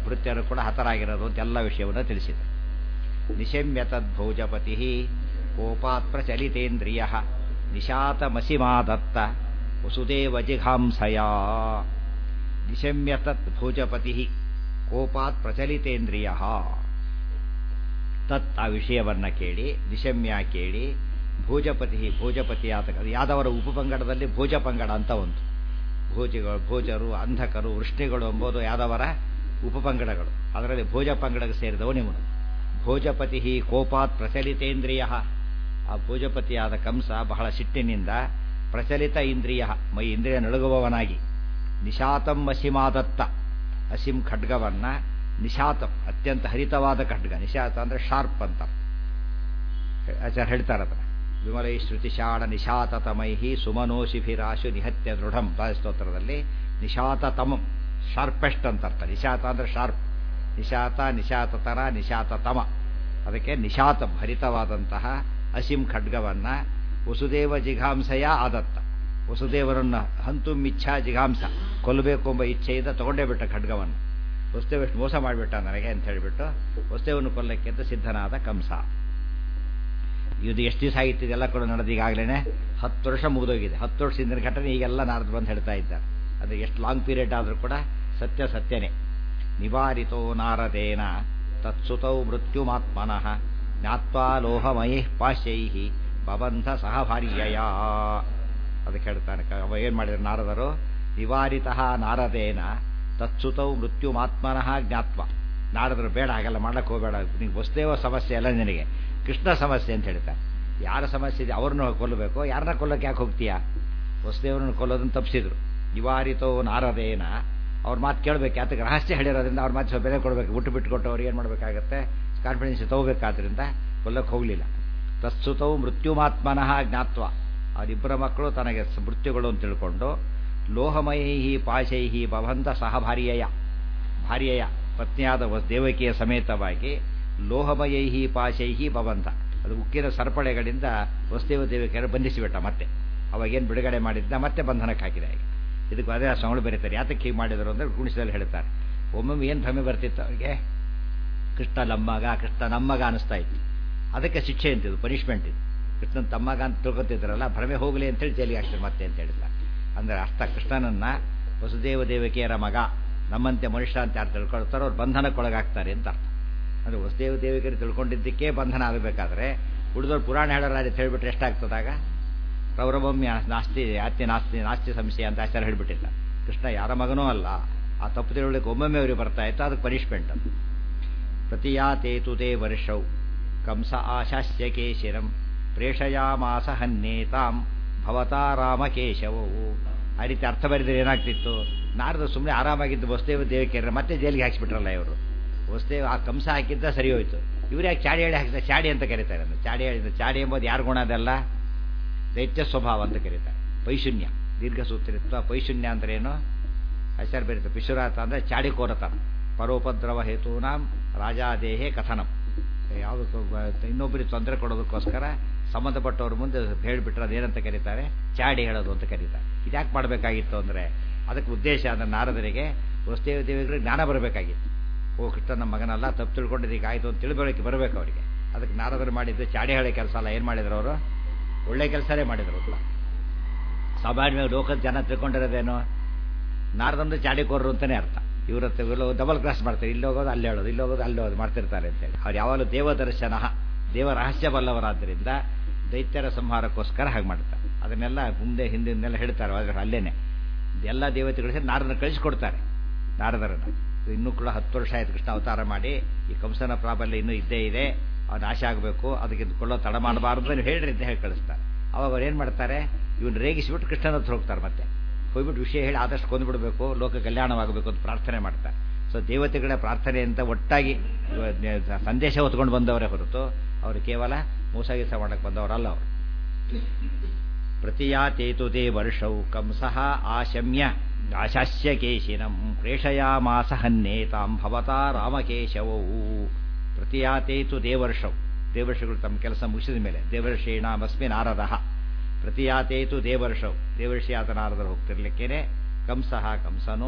ಭೃತ್ಯರು ಕೂಡ ಹತರಾಗಿರೋದು ಅಂತ ಎಲ್ಲ ವಿಷಯವನ್ನು ತಿಳಿಸಿದೆ ನಿಶಮ್ಯ ತದ್ಭೋಜಪತಿ ಕೋಪಾತ್ ಪ್ರಚಲಿತೇಂದ್ರಿಯ ನಿಶಾತಮಸಿಮಾದತ್ತ ವಸುದೇವ ಜಿಘಾಂಸಯ ನಿಶಮ್ಯ ತತ್ ಭೋಜಪತಿ ಕೋಪಾತ್ ಪ್ರಚಲಿತೇಂದ್ರಿಯ ತತ್ ಆ ವಿಷಯವನ್ನ ಕೇಳಿ ನಿಶಮ್ಯ ಕೇಳಿ ಭೋಜಪತಿ ಭೋಜಪತಿ ಆತ ಯಾದವರ ಉಪಪಂಗಡದಲ್ಲಿ ಭೋಜ ಪಂಗಡ ಅಂತ ಒಂದು ಭೋಜಿಗಳು ಭೋಜರು ಅಂಧಕರು ವೃಷ್ಣಿಗಳು ಎಂಬುದು ಯಾದವರ ಉಪಪಂಗಡಗಳು ಅದರಲ್ಲಿ ಭೋಜ ಪಂಗಡಕ್ಕೆ ಸೇರಿದವು ನೀವು ಭೋಜಪತಿ ಕೋಪಾತ್ ಪ್ರಚಲಿತೇಂದ್ರಿಯ ಆ ಭೋಜಪತಿಯಾದ ಕಂಸ ಬಹಳ ಸಿಟ್ಟಿನಿಂದ ಪ್ರಚಲಿತ ಇಂದ್ರಿಯ ಮೈ ಇಂದ್ರಿಯ ನಡುಗುವವನಾಗಿ ನಿಶಾತಂ ಅಸಿಮಾದತ್ತ ಅಸಿಂ ಖಡ್ಗವನ್ನ ನಿಶಾತಂ ಅತ್ಯಂತ ಹರಿತವಾದ ಖಡ್ಗ ನಿಶಾತ ಅಂದ್ರೆ ಶಾರ್ಪ್ ಅಂತ ಆಚಾರ್ಯ ಹೇಳ್ತಾರೆ ಅದನ್ನ ವಿಮಲೈ ಶ್ರುತಿಶಾಣ ನಿಶಾತತಮೈಹಿ ಸುಮನೋಶಿಭಿರಾಶು ನಿಹತ್ಯ ದೃಢಂ ಸ್ತೋತ್ರದಲ್ಲಿ ನಿಶಾತತಮಂ ಶಾರ್ಪೆಸ್ಟ್ ಅಂತ ಅರ್ಥ ನಿಶಾತ ಅಂದ್ರೆ ಶಾರ್ಪ್ ನಿಶಾತ ನಿಶಾತತರ ನಿಶಾತತಮ ಅದಕ್ಕೆ ನಿಶಾತಂ ಹರಿತವಾದಂತಹ ಅಸಿಂ ಖಡ್ಗವನ್ನ ವಸುದೇವ ಜಿಘಾಂಸೆಯ ಆದತ್ತ ವಸುದೇವರನ್ನ ಹಂತು ಮಿಚ್ಛಾ ಜಿಘಾಂಸ ಕೊಲ್ಲಬೇಕು ಎಂಬ ಇಚ್ಛೆಯಿಂದ ತಗೊಂಡೇ ಬಿಟ್ಟ ಖಡ್ಗವನ್ನು ವಸುದೇವ ಎಷ್ಟು ಮೋಸ ಮಾಡಿಬಿಟ್ಟ ನನಗೆ ಅಂತ ಹೇಳಿಬಿಟ್ಟು ವಸುದೇವನು ಕೊಲ್ಲಕ್ಕೆ ಅಂತ ಸಿದ್ಧನಾದ ಕಂಸ ಇದು ಎಷ್ಟು ದಿವಸ ಆಗಿತ್ತು ಇದೆಲ್ಲ ಕೂಡ ನಡೆದು ಈಗಾಗಲೇ ಹತ್ತು ವರ್ಷ ಮುಗಿದೋಗಿದೆ ಹತ್ತು ವರ್ಷದಿಂದ ಘಟನೆ ಈಗೆಲ್ಲ ನಾರದು ಬಂದು ಹೇಳ್ತಾ ಇದ್ದಾರೆ ಅದು ಎಷ್ಟು ಲಾಂಗ್ ಪೀರಿಯಡ್ ಆದರೂ ಕೂಡ ಸತ್ಯ ಸತ್ಯನೇ ನಿವಾರಿತೋ ನಾರದೇನ ತತ್ಸುತೌ ಮೃತ್ಯುಮಾತ್ಮನಃ ಜ್ಞಾತ್ವಾ ಲೋಹಮಯೇ ಪಾಶ್ಯೈ ಬಬಂಧ ಸಹಭಾರ್ಯಯ ಅದಕ್ಕೆ ಹೇಳ್ತಾನೆ ಅವ ಏನು ಮಾಡಿದ್ರು ನಾರದರು ನಿವಾರಿತ ನಾರದೇನ ತತ್ಸುತೌ ಮೃತ್ಯುಮಾತ್ಮನಃ ಜ್ಞಾತ್ವ ನಾರದರು ಬೇಡ ಹಾಗೆಲ್ಲ ಮಾಡಕ್ಕೆ ಹೋಗಬೇಡ ನಿಂಗೆ ವಸುದೇವ ಸಮಸ್ಯೆ ಅಲ್ಲ ನಿನಗೆ ಕೃಷ್ಣ ಸಮಸ್ಯೆ ಅಂತ ಹೇಳ್ತಾರೆ ಯಾರ ಸಮಸ್ಯೆ ಇದೆ ಅವ್ರನ್ನ ಕೊಲ್ಲಬೇಕು ಯಾರನ್ನ ಕೊಲ್ಲಕ್ಕೆ ಯಾಕೆ ಹೋಗ್ತೀಯಾ ವಸುದೇವರನ್ನು ಕೊಲ್ಲೋದನ್ನು ತಪ್ಪಿಸಿದ್ರು ನಿವಾರಿತೋ ನಾರದೇನ ಅವ್ರ ಮಾತು ಕೇಳಬೇಕು ಯಾತಕ್ಕೆ ರಹಸ್ಯ ಹೇಳಿರೋದ್ರಿಂದ ಅವ್ರ ಮಾತು ಬೆಲೆ ಕೊಡಬೇಕು ಬಿಟ್ಟು ಬಿಟ್ಟು ಕೊಟ್ಟು ಅವ್ರಿಗೆ ಏನು ಮಾಡಬೇಕಾಗತ್ತೆ ಕಾನ್ಫಿಡೆನ್ಸ್ ತಗೋಬೇಕಾದ್ರಿಂದ ಕೊಲ್ಲಕ್ಕೆ ಹೋಗಲಿಲ್ಲ ತತ್ಸುತೌ ಮೃತ್ಯುಮಾತ್ಮನಃ ಜ್ಞಾತ್ವ ಅವರಿಬ್ಬರ ಮಕ್ಕಳು ತನಗೆ ಮೃತ್ಯುಗಳು ಅಂತ ತಿಳ್ಕೊಂಡು ಲೋಹಮಯೈಹಿ ಪಾಶೈಹಿ ಭವಂತ ಸಹಭಾರ್ಯಯ ಭಾರ್ಯೆಯ ಪತ್ನಿಯಾದ ದೇವಕಿಯ ಸಮೇತವಾಗಿ ಲೋಹಮಯೈಹಿ ಪಾಶೈಹಿ ಭವಂತ ಅದು ಉಕ್ಕಿನ ಸರ್ಪಳೆಗಳಿಂದ ವಸುದೇವ ದೇವಕಿಯರು ಬಂಧಿಸಿಬಿಟ್ಟ ಮತ್ತೆ ಅವಾಗೇನು ಬಿಡುಗಡೆ ಮಾಡಿದ್ದ ಮತ್ತೆ ಬಂಧನಕ್ಕೆ ಹಾಕಿದ ಈಗ ಇದಕ್ಕೆ ಅದೇ ಸ್ವಾಮಿಗಳು ಬರೀತಾರೆ ಯಾತಕ್ಕೆ ಹೀಗೆ ಮಾಡಿದರು ಅಂದರೆ ಗುಣಿಸದಲ್ಲಿ ಹೇಳ್ತಾರೆ ಒಮ್ಮೊಮ್ಮೆ ಏನು ಭ್ರಮೆ ಬರ್ತಿತ್ತು ಅವರಿಗೆ ಕೃಷ್ಣ ನಮ್ಮಗ ಕೃಷ್ಣ ನಮ್ಮಗ ಅನಿಸ್ತಾ ಇತ್ತು ಅದಕ್ಕೆ ಶಿಕ್ಷೆ ಅಂತಿದ್ದು ಪನಿಷ್ಮೆಂಟ್ ಇದು ಕೃಷ್ಣನ್ ತಮ್ಮಗ ಅಂತ ತಿಳ್ಕೊತಿದ್ರಲ್ಲ ಭ್ರಮೆ ಹೋಗಲಿ ಅಂತೇಳಿ ಜೈಲಿಗೆ ಹಾಕ್ತಾರೆ ಮತ್ತೆ ಅಂತ ಹೇಳ್ತಾರೆ ಅಂದರೆ ಅರ್ಥ ಕೃಷ್ಣನನ್ನ ವಸುದೇವ ದೇವಕಿಯರ ಮಗ ನಮ್ಮಂತೆ ಮನುಷ್ಯ ಅಂತ ಯಾರು ತಿಳ್ಕೊಳ್ತಾರೋ ಅವ್ರು ಬಂಧನಕ್ಕೊಳಗಾಗ್ತಾರೆ ಅಂತ ಅರ್ಥ ಅಂದರೆ ವಸುದೇವ ದೇವಿಕರು ತಿಳ್ಕೊಂಡಿದ್ದಕ್ಕೆ ಬಂಧನ ಆಗಬೇಕಾದ್ರೆ ಉಳಿದವ್ರು ಪುರಾಣ ಹೇಳೋರು ಅಂತ ಹೇಳಿಬಿಟ್ರೆ ಎಷ್ಟಾಗ್ತದಾಗ ರೌರವಮ್ಯ ನಾಸ್ತಿ ಅತ್ಯ ನಾಸ್ತಿ ನಾಸ್ತಿ ಸಂಶಯ ಅಂತ ಆಚಾರ ಹೇಳಿಬಿಟ್ಟಿದ್ದ ಕೃಷ್ಣ ಯಾರ ಮಗನೂ ಅಲ್ಲ ಆ ತಪ್ಪು ತಿಳುವಳಿಕೆ ಒಮ್ಮೊಮ್ಮೆ ಅವರಿಗೆ ಬರ್ತಾ ಇತ್ತು ಅದಕ್ಕೆ ಪನಿಷ್ಮೆಂಟ್ ಅದು ಪ್ರತಿಯಾತೇತು ತೇ ವರ್ಷೌ ಕಂಸ ಆಶಾಸ್ಯ ಕೇಶಿರಂ ಪ್ರೇಷಯಾಮಾಸ ಹನ್ನೇತಾಂ ಭವತಾ ರಾಮಕೇಶವವು ಆ ರೀತಿ ಅರ್ಥ ಬರೆದರೆ ಏನಾಗ್ತಿತ್ತು ನಾರದ ಸುಮ್ಮನೆ ಆರಾಮಾಗಿದ್ದು ವಸುದೇವ ದೇವಕಿಯರ ಮತ್ತೆ ಜೈಲಿಗೆ ಹಾಕಿಸ್ಬಿಟ್ರಲ್ಲ ಇವರು ವಸುದೇವ ಆ ಕಂಸ ಹಾಕಿದ್ದ ಸರಿ ಹೋಯ್ತು ಇವ್ರು ಯಾಕೆ ಚಾಡಿ ಹೇಳಿ ಹಾಕಿದ ಚಾಡಿ ಅಂತ ಕರೀತಾರೆ ಅದನ್ನು ಚಾಡಿ ಹೇಳಿದ ಚಾಡಿ ಎಂಬುದು ಯಾರು ಗುಣ ಅದಲ್ಲ ದೈತ್ಯ ಸ್ವಭಾವ ಅಂತ ಕರೀತಾರೆ ಪೈಶೂನ್ಯ ದೀರ್ಘಸೂತ್ರಿತ್ವ ಪೈಶೂನ್ಯ ಅಂದ್ರೆ ಏನು ಆಚಾರ ಬರೀತಾರೆ ಪಿಶುರಾತ ಅಂದರೆ ಚಾಡಿಕೋರತನ ಪರೋಪದ್ರವ ಹೇತೂನಾಂ ರಾಜಾದೇಹೇ ಕಥನಂ ಯಾವುದಕ್ಕೂ ಇನ್ನೊಬ್ಬರಿಗೆ ತೊಂದರೆ ಕೊಡೋದಕ್ಕೋಸ್ಕರ ಸಂಬಂಧಪಟ್ಟವ್ರ ಮುಂದೆ ಹೇಳಿಬಿಟ್ರೆ ಅದೇನಂತ ಕರೀತಾರೆ ಚಾಡಿ ಹೇಳೋದು ಅಂತ ಕರೀತಾರೆ ಇದ್ಯಾಕೆ ಮಾಡಬೇಕಾಗಿತ್ತು ಅಂದರೆ ಅದಕ್ಕೆ ಉದ್ದೇಶ ಅಂದರೆ ನಾರದರಿಗೆ ವಸುದೇವ ದೇವಿಗಳಿಗೆ ಜ್ಞಾನ ಬರಬೇಕಾಗಿತ್ತು ಓ ಕೃಷ್ಣ ನಮ್ಮ ಮಗನಲ್ಲ ತಪ್ಪು ತಿಳ್ಕೊಂಡಿದ್ದೀಗ ಆಯಿತು ಅಂತ ತಿಳ್ಕೊಳ್ಳೋಕೆ ಬರಬೇಕು ಅವರಿಗೆ ಅದಕ್ಕೆ ನಾರದರು ಮಾಡಿದ್ದು ಚಾಡಿ ಹೇಳೋ ಕೆಲಸ ಅಲ್ಲ ಏನು ಮಾಡಿದ್ರು ಅವರು ಒಳ್ಳೆ ಕೆಲಸನೇ ಮಾಡಿದರು ಕೂಡ ಸಾಮಾನ್ಯವಾಗಿ ಲೋಕದ ಜನ ತಿಳ್ಕೊಂಡಿರೋದೇನು ನಾರದಂದ್ರೆ ಚಾಡಿಕೋರರು ಅಂತಲೇ ಅರ್ಥ ಇವ್ರ ಇವೆಲ್ಲ ಡಬಲ್ ಕ್ರಾಸ್ ಮಾಡ್ತಾರೆ ಇಲ್ಲಿ ಹೋಗೋದು ಅಲ್ಲಿ ಹೇಳೋದು ಇಲ್ಲಿ ಹೋಗೋದು ಅಲ್ಲಿ ಹೋಗೋದು ಮಾಡ್ತಿರ್ತಾರೆ ಅಂತೇಳಿ ಅವ್ರು ಯಾವಾಗಲೂ ದೇವದರ್ಶನ ದೇವ ರಹಸ್ಯ ಬಲ್ಲವರಾದ್ದರಿಂದ ದೈತ್ಯರ ಸಂಹಾರಕ್ಕೋಸ್ಕರ ಹಾಗೆ ಮಾಡ್ತಾರೆ ಅದನ್ನೆಲ್ಲ ಮುಂದೆ ಹಿಂದಿನೆಲ್ಲ ಹೇಳ್ತಾರೆ ಆದರೆ ಅಲ್ಲೇನೆ ಎಲ್ಲ ದೇವತೆಗಳು ಸೇರಿ ನಾರದನ್ನು ಕಳಿಸ್ಕೊಡ್ತಾರೆ ನಾರದರನ್ನು ಇನ್ನೂ ಕೂಡ ಹತ್ತು ವರ್ಷ ಆಯ್ತು ಕೃಷ್ಣ ಅವತಾರ ಮಾಡಿ ಈ ಕಂಸನ ಪ್ರಾಬಲ್ಯ ಇನ್ನೂ ಇದ್ದೇ ಇದೆ ಅವ್ನು ನಾಶ ಆಗಬೇಕು ಅದಕ್ಕೆ ಕೊಳ್ಳೋ ತಡ ಮಾಡಬಾರ್ದು ನೀವು ಹೇಳ್ರಿ ಅಂತ ಹೇಳಿ ಕಳಿಸ್ತಾರೆ ಅವಾಗ ಅವ್ರು ಏನು ಮಾಡ್ತಾರೆ ಇವನು ರೇಗಿಸಿಬಿಟ್ಟು ಕೃಷ್ಣನ ಹತ್ರ ಹೋಗ್ತಾರೆ ಮತ್ತೆ ಹೋಗ್ಬಿಟ್ಟು ವಿಷಯ ಹೇಳಿ ಆದಷ್ಟು ಕೊಂದುಬಿಡಬೇಕು ಲೋಕ ಕಲ್ಯಾಣವಾಗಬೇಕು ಅಂತ ಪ್ರಾರ್ಥನೆ ಮಾಡ್ತಾರೆ ಸೊ ದೇವತೆಗಳ ಪ್ರಾರ್ಥನೆ ಅಂತ ಒಟ್ಟಾಗಿ ಸಂದೇಶ ಹೊತ್ಕೊಂಡು ಬಂದವರೇ ಹೊರತು ಅವರು ಕೇವಲ ಮೋಸಗೀಸ ಮಾಡಕ್ಕೆ ಬಂದವರಲ್ಲ ಅವರು ಪ್ರತಿಯಾತೇತು ತೇ ವರ್ಷೌ ಕಂಸಃ ಆಶಮ್ಯ ಆಶಾಸ್ಯ ಕೇಶಿನಂ ಪ್ರೇಷಯಾಮಾಸ ಹನ್ನೇತಾಂ ಭವತಾ ರಾಮಕೇಶವೌ ಪ್ರತಿಯಾತೇತು ದೇವರ್ಷೌ ದೇವರ್ಷಗಳು ತಮ್ಮ ಕೆಲಸ ಮುಗಿಸಿದ ಮೇಲೆ ದೇವರ್ಷೀಣಾಮಸ್ಮಿ ನಾರದಃ ಪ್ರತಿಯಾತೇತು ದೇವರ್ಷೌ ದೇವರ್ಷಿಯಾದ ನಾರದರು ಹೋಗ್ತಿರ್ಲಿಕ್ಕೇನೆ ಕಂಸಃ ಕಂಸನೋ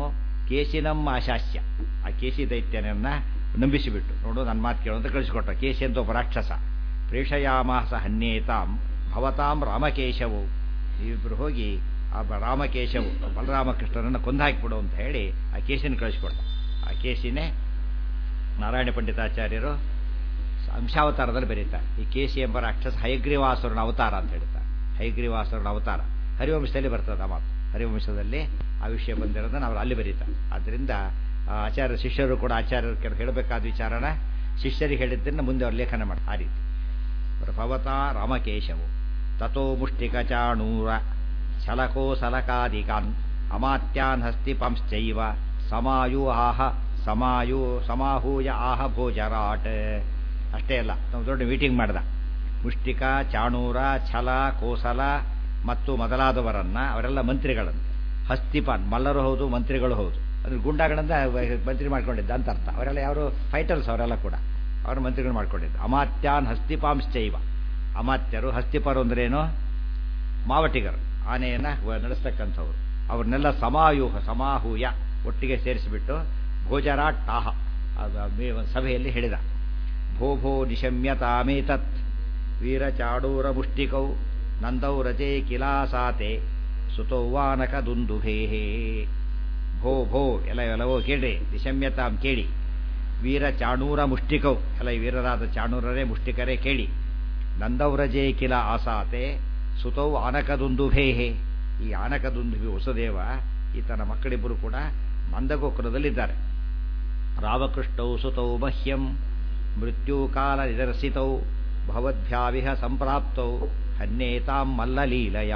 ಕೇಶಿನಂ ಆಶಾಸ್ಯ ಆ ಕೇಶಿ ದೈತ್ಯನನ್ನ ನಂಬಿಸಿಬಿಟ್ಟು ನೋಡು ನನ್ನ ಮಾತು ಕೇಳು ಅಂತ ಕಳಿಸಿಕೊಟ್ಟ ಕೇಶಿ ಅಂತ ಒಬ್ಬ ರಾಕ್ಷಸ ಪ್ರೇಷಯಾಮಾಸ ಹನ್ಯೇತಾಂ ಭವತಾಂ ರಾಮಕೇಶವು ಇಬ್ಬರು ಹೋಗಿ ಆ ಬ- ರಾಮಕೇಶವು ಬಲರಾಮಕೃಷ್ಣನನ್ನು ಕೊಂದಾಕಿಬಿಡು ಅಂತ ಹೇಳಿ ಆ ಕೇಶಿನ ಕಳಿಸಿಕೊಟ್ಟ ಆ ಕೇಶಿನೇ ನಾರಾಯಣ ಪಂಡಿತಾಚಾರ್ಯರು ಅಂಶಾವತಾರದಲ್ಲಿ ಬರೀತಾರೆ ಈ ಕೇಶಿ ಎಂಬ ರಾಕ್ಷಸ ಹಯಗ್ರೀವಾಸುರನ ಅವತಾರ ಅಂತ ಹೇಳ್ತಾರೆ ಹಯಗ್ರೀವಾಸುರನ ಅವತಾರ ಹರಿವಂಶದಲ್ಲಿ ಬರ್ತದೆ ಆ ಮಾತು ಹರಿವಂಶದಲ್ಲಿ ಆ ವಿಷಯ ಬಂದಿರೋದನ್ನು ಅವರು ಅಲ್ಲಿ ಬರೀತಾರೆ ಆದ್ದರಿಂದ ಆ ಆಚಾರ್ಯ ಶಿಷ್ಯರು ಕೂಡ ಆಚಾರ್ಯರು ಕೆಲವು ಹೇಳಬೇಕಾದ ವಿಚಾರಣ ಶಿಷ್ಯರಿಗೆ ಹೇಳಿದ್ದನ್ನು ಮುಂದೆ ಅವ್ರು ಲೇಖನ ಮಾಡ್ತಾರೆ ಆ ರೀತಿ ಪ್ರಭವತ ರಾಮಕೇಶವು ತಥೋ ಮುಷ್ಟಿಕಚಾಣೂರ ಛಲಕೋ ಸಲಕಾದಿಕಾನ್ ಅಮಾತ್ಯಾನ್ ಹಸ್ತಿಪಂಶ್ಚೈವ ಸಮಾಯು ಆಹ ಸಮಾಯು ಸಮಾಹೂಯ ಆಹ ಭೋಜರಾಟ್ ಅಷ್ಟೇ ಅಲ್ಲ ನಾವು ದೊಡ್ಡ ಮೀಟಿಂಗ್ ಮಾಡ್ದ ಮುಷ್ಟಿಕ ಚಾಣೂರ ಛಲ ಕೋಸಲ ಮತ್ತು ಮೊದಲಾದವರನ್ನ ಅವರೆಲ್ಲ ಮಂತ್ರಿಗಳಂತೆ ಹಸ್ತಿಪಾನ್ ಮಲ್ಲರು ಹೌದು ಮಂತ್ರಿಗಳು ಹೌದು ಅಂದ್ರೆ ಗುಂಡಾಗಳನ್ನ ಮಂತ್ರಿ ಮಾಡ್ಕೊಂಡಿದ್ದ ಅಂತ ಅರ್ಥ ಅವರೆಲ್ಲ ಯಾರು ಫೈಟರ್ಸ್ ಅವರೆಲ್ಲ ಕೂಡ ಅವರು ಮಂತ್ರಿಗಳು ಮಾಡ್ಕೊಂಡಿದ್ದು ಅಮಾತ್ಯಾನ್ ಹಸ್ತಿಪಾಂಶ್ಚೈವ ಅಮಾತ್ಯರು ಹಸ್ತಿಪರು ಅಂದ್ರೇನು ಮಾವಟಿಗರು ಆನೆಯನ್ನ ವ- ನಡೆಸ್ತಕ್ಕಂಥವ್ರು ಅವ್ರನ್ನೆಲ್ಲ ಸಮಾಯೂಹ ಸಮಾಹೂಯ ಒಟ್ಟಿಗೆ ಸೇರಿಸಿಬಿಟ್ಟು ಭೋಜರಾಟ್ ಟಾಹ ಅದು ಮೇ- ಒಂದು ಸಭೆಯಲ್ಲಿ ಹೇಳಿದ ಭೋ ಭೋ ನಿಶಮ್ಯತಾಮೇತತ್ ವೀರಚಾಡೂರ ಮುಷ್ಟಿಕೌ ನಂದೌ ರಜೆ ಕಿಲಾಸಾತೆ ಸುತೌವಾನಕ ದುಂದುಭೇಹೇ ಭೋ ಭೋ ಎಲ್ಲ ಎಲ್ಲವೋ ಕೇಳಿ ನಿಶಮ್ಯತಾಂ ಕೇಳಿ ವೀರ ಚಾಣೂರ ಮುಷ್ಟಿಕೌ ಎಲ್ಲ ಈ ವೀರರಾದ ಚಾಣೂರರೇ ಮುಷ್ಟಿಕರೇ ಕೇಳಿ ನಂದವ್ರಜೆ ಕಿಲ ಆಸಾತೆ ಸುತೌ ಆನಕದುಂದುಭೇಹೆ ಈ ಆನಕದುಂದುಭಿ ವಸುದೇವ ಈತನ ಮಕ್ಕಳಿಬ್ಬರು ಕೂಡ ನಂದಗೋಕುಲದಲ್ಲಿದ್ದಾರೆ ರಾಮಕೃಷ್ಣೌ ಸುತೌ ಮಹ್ಯಂ ಮೃತ್ಯುಕಾಲ ನಿದರ್ಶಿತೌ ಭವದ್ಭ್ಯಾವಿಹ ಸಂಪ್ರಾಪ್ತೌ ಹನ್ಯೇತಾಂ ಮಲ್ಲಲೀಲಯ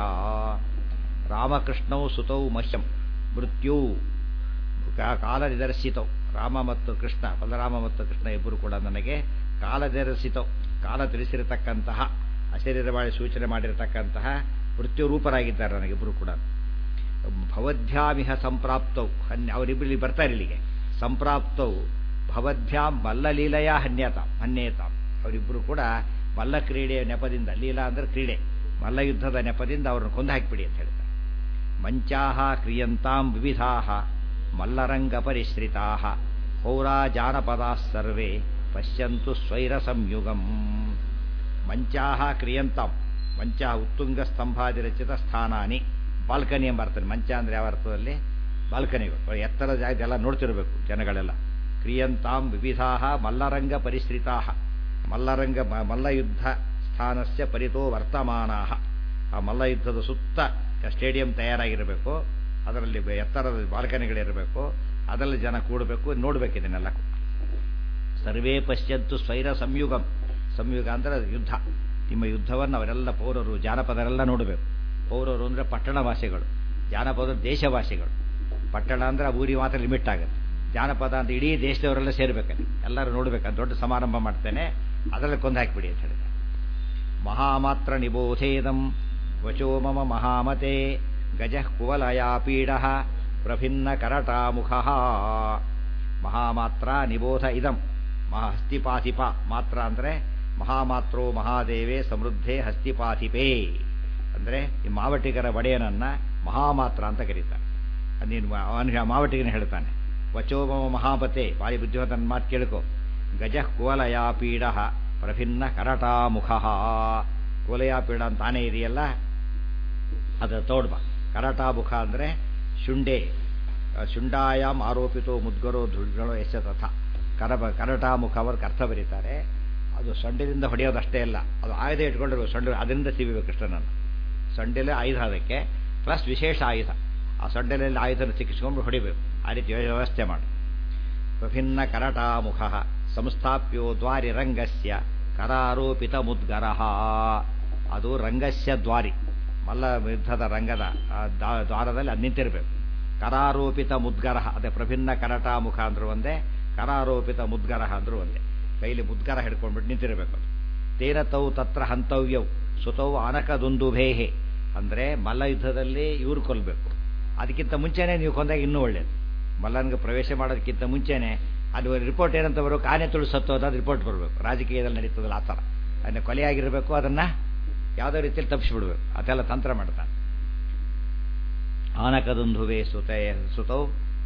ರಾಮಕೃಷ್ಣೌ ಸುತೌ ಮಹ್ಯಂ ಮೃತ್ಯು ಕಾ- ಕಾಲ ನಿದರ್ಶಿತೌ ರಾಮ ಮತ್ತು ಕೃಷ್ಣ ಬಲರಾಮ ಮತ್ತು ಕೃಷ್ಣ ಇಬ್ಬರು ಕೂಡ ನನಗೆ ಕಾಲ ನಿದರ್ಶಿತೌ ಕಾಲ ತಿಳಿಸಿರತಕ್ಕಂತಹ ಅಶರೀರವಾಳಿ ಸೂಚನೆ ಮಾಡಿರತಕ್ಕಂತಹ ಮೃತ್ಯುರೂಪರಾಗಿದ್ದಾರೆ ನನಗಿಬ್ಬರು ಕೂಡ ಭವದ್ಭ್ಯಾಮಿಹ ಸಂಪ್ರಾಪ್ತೌ ಹನ್ಯ ಅವರಿಬ್ಬರಲ್ಲಿ ಬರ್ತಾರೆ ಇಲ್ಲಿಗೆ ಸಂಪ್ರಾಪ್ತೌ ಭವದ್ಭ್ಯಾಂ ಮಲ್ಲಲೀಲೆಯ ಹನ್ಯತಾಂ ಹನ್ಯೇತಾಂ ಅವರಿಬ್ಬರು ಕೂಡ ಮಲ್ಲ ಕ್ರೀಡೆಯ ನೆಪದಿಂದ ಲೀಲಾ ಅಂದ್ರೆ ಕ್ರೀಡೆ ಮಲ್ಲ ಯುದ್ಧದ ನೆಪದಿಂದ ಅವ್ರನ್ನ ಕೊಂದು ಹಾಕಿಬಿಡಿ ಅಂತ ಹೇಳ್ತಾರೆ ಮಂಚಾಹ ಕ್ರಿಯಂತಾಂ ವಿವಿಧಾಹ ಮಲ್ಲರಂಗ ಪರಿಶ್ರಿತಾಹ ಪೌರಾ ಜಾನಪದಾ ಸರ್ವೇ ಪಶ್ಯಂತು ಸ್ವೈರ ಸಂಯುಗಂ ಮಂಚಾಹ ಕ್ರಿಯಂತಾಂ ಮಂಚ ಉತ್ತುಂಗ ಸ್ತಂಭಾದಿ ರಚಿತ ಸ್ಥಾನಾನಿ ಬಾಲ್ಕನಿ ಎಂಬ ಅರ್ಥದಲ್ಲಿ ಮಂಚ ಅಂದ್ರೆ ಯಾವ ಅರ್ಥದಲ್ಲಿ ಬಾಲ್ಕನಿಗಳು ಎತ್ತರ ಜಾಗದೆಲ್ಲ ನೋಡ್ತಿರ್ಬೇಕು ಜನಗಳೆಲ್ಲ ಕ್ರಿಯಂತಾಂ ವಿವಿಧಾಹ ಮಲ್ಲರಂಗ ಪರಿಶ್ರಿತಾಹ ಮಲ್ಲರಂಗ ಮ- ಮಲ್ಲಯುದ್ಧ ಸ್ಥಾನಸ್ಯ ಪರಿತೋ ವರ್ತಮಾನಾಹ ಆ ಮಲ್ಲಯುದ್ಧದ ಸುತ್ತ ಸ್ಟೇಡಿಯಂ ತಯಾರಾಗಿರಬೇಕು ಅದರಲ್ಲಿ ಬೆ- ಎತ್ತರದ ಬಾಲ್ಕನಿಗಳಿರಬೇಕು ಅದರಲ್ಲಿ ಜನ ಕೂಡಬೇಕು ನೋಡ್ಬೇಕು ಇದನ್ನೆಲ್ಲ ಸರ್ವೇ ಪಶ್ಯಂತು ಸ್ವೈರ ಸಂಯುಗಂ ಸಂಯುಗ ಅಂದ್ರೆ ಅದು ಯುದ್ಧ ನಿಮ್ಮ ಯುದ್ಧವನ್ನು ಅವರೆಲ್ಲ ಪೌರರು ಜಾನಪದರೆಲ್ಲ ನೋಡಬೇಕು ಪೌರರು ಅಂದರೆ ಪಟ್ಟಣವಾಸಿಗಳು ಜಾನಪದ ದೇಶವಾಸಿಗಳು ಪಟ್ಟಣ ಅಂದ್ರೆ ಆ ಊರಿ ಮಾತ್ರ ಲಿಮಿಟ್ ಆಗುತ್ತೆ ಜಾನಪದ ಅಂತ ಇಡೀ ದೇಶದವರೆಲ್ಲ ಸೇರ್ಬೇಕಲ್ಲಿ ಎಲ್ಲರೂ ನೋಡ್ಬೇಕು ದೊಡ್ಡ ಸಮಾರಂಭ ಮಾಡ್ತೇನೆ ಅದರಲ್ಲಿ ಕೊಂದು ಹಾಕಿಬಿಡಿ ಅಂತ ಹೇಳಿದೆ ಮಹಾಮಾತ್ರ ನಿಬೋಧೇದಂ ವಚೋ ಮಮ ಮಹಾಮತೆ ಗಜ ಕುವಲಯ ಪೀಡ ಪ್ರಭಿನ್ನ ಕರಟಾಮುಖ ಮಹಾಮಾತ್ರ ನಿಬೋಧ ಇದಂ ಮಹಾ ಹಸ್ತಿಪಾಥಿಪ ಮಾತ್ರ ಅಂದರೆ ಮಹಾಮಾತ್ರೋ ಮಹಾದೇವೇ ಸಮೃದ್ಧೇ ಹಸ್ತಿಪಾಥಿಪೇ ಅಂದರೆ ಈ ಮಾವಟಿಗರ ಒಡೆಯನನ್ನ ಮಹಾಮಾತ್ರ ಅಂತ ಕರೀತಾರೆ ಅದು ನೀನು ಅವನು ಮಾವಟಿಗನ ಹೇಳ್ತಾನೆ ವಚೋಮಮ ಮಹಾಪತೆ ಬಾಳಿ ಬುದ್ಧಿವಂತನ ಮಾತು ಕೇಳ್ಕೊ ಗಜ ಕುವಲಯ ಪೀಡ ಪ್ರಭಿನ್ನ ಕರಟಾಮುಖ ಕುವಲಯ ಪೀಡ ಅಂತ ಆನೆ ಇದೆಯಲ್ಲ ಅದರ ತೋಡ್ಬ ಕರಟಾಮುಖ ಅಂದರೆ ಶುಂಡೆ ಆ, ಶುಂಡಾಯಾಮ್ ಆರೋಪಿತೋ ಮುದ್ಗರೋ ಧುಡ್ಗಳೋ ಎಸ ತಥ ಕರಬ ಕರಟಾಮುಖ ಅವ್ರಿಗೆ ಅರ್ಥ ಬರೀತಾರೆ ಅದು ಸೊಂಡಿಲಿಂದ ಹೊಡೆಯೋದಷ್ಟೇ ಅಲ್ಲ ಅದು ಆಯುಧ ಇಟ್ಕೊಂಡಿರುವ ಸೊಂಡ ಅದರಿಂದ ಸಿಗಬೇಕು ಕೃಷ್ಣನನ್ನು ಸೊಂಡಿಲೇ ಆಯುಧ ಅದಕ್ಕೆ ಪ್ಲಸ್ ವಿಶೇಷ ಆಯುಧ ಆ ಸೊಂಡಿಲಲ್ಲಿ ಆಯುಧನ ಸಿಕ್ಕಿಸ್ಕೊಂಡು ಹೊಡಿಬೇಕು ಆ ರೀತಿ ವ್ಯವಸ್ಥೆ ಮಾಡಿ ವಿಭಿನ್ನ ಕರಟಾಮುಖ ಸಂಸ್ಥಾಪ್ಯೋ ದ್ವಾರಿ ರಂಗಸ್ಯ ಕರಾರೋಪಿತ ಮುದ್ಗರ ಅದು ರಂಗಸ್ಯ ದ್ವಾರಿ ಮಲ್ಲ ಯುದ್ಧದ ರಂಗದ ಆ ದ್ವಾ- ದ್ವಾರದಲ್ಲಿ ಅದು ನಿಂತಿರಬೇಕು ಕರಾರೋಪಿತ ಮುದ್ಗರ ಅದೇ ಪ್ರಭಿನ್ನ ಕರಟಾಮುಖ ಅಂದ್ರೂ ಒಂದೇ ಕರಾರೋಪಿತ ಮುದ್ಗರ ಅಂದ್ರೂ ಒಂದೇ ಕೈಲಿ ಮುದ್ಗರ ಹಿಡ್ಕೊಂಡ್ಬಿಟ್ಟು ನಿಂತಿರಬೇಕು ಅದು ತೇನ ತೌ ತತ್ರ ಹಂತವ್ಯವು ಸುತೌ ಆನಕದೊಂದುಭೇಹೆ ಅಂದರೆ ಮಲ್ಲ ಯುದ್ಧದಲ್ಲಿ ಇವ್ರು ಕೊಲ್ಲಬೇಕು ಅದಕ್ಕಿಂತ ಮುಂಚೆನೇ ನೀವು ಕೊಂದಾಗ ಇನ್ನೂ ಒಳ್ಳೇದು ಮಲ್ಲನಿಗೆ ಪ್ರವೇಶ ಮಾಡೋದಕ್ಕಿಂತ ಮುಂಚೆನೆ ಅಲ್ಲಿ ರಿಪೋರ್ಟ್ ಏನಂತ ಬರಬೇಕು ಆನೆ ತುಳು ಸತ್ತೋದ ಅದು ರಿಪೋರ್ಟ್ ಬರಬೇಕು ರಾಜಕೀಯದಲ್ಲಿ ನಡೀತದಲ್ಲ ಆ ಥರ ಅದನ್ನ ಕೊಲೆಯಾಗಿರಬೇಕು ಅದನ್ನು ಯಾವುದೋ ರೀತಿಯಲ್ಲಿ ತಪ್ಪಿಸ್ಬಿಡ್ಬೇಕು ಅದೆಲ್ಲ ತಂತ್ರ ಮಾಡ್ತಾನೆ ಆನಕದುಂಧುವೆ ಸುತ ಸುತೌ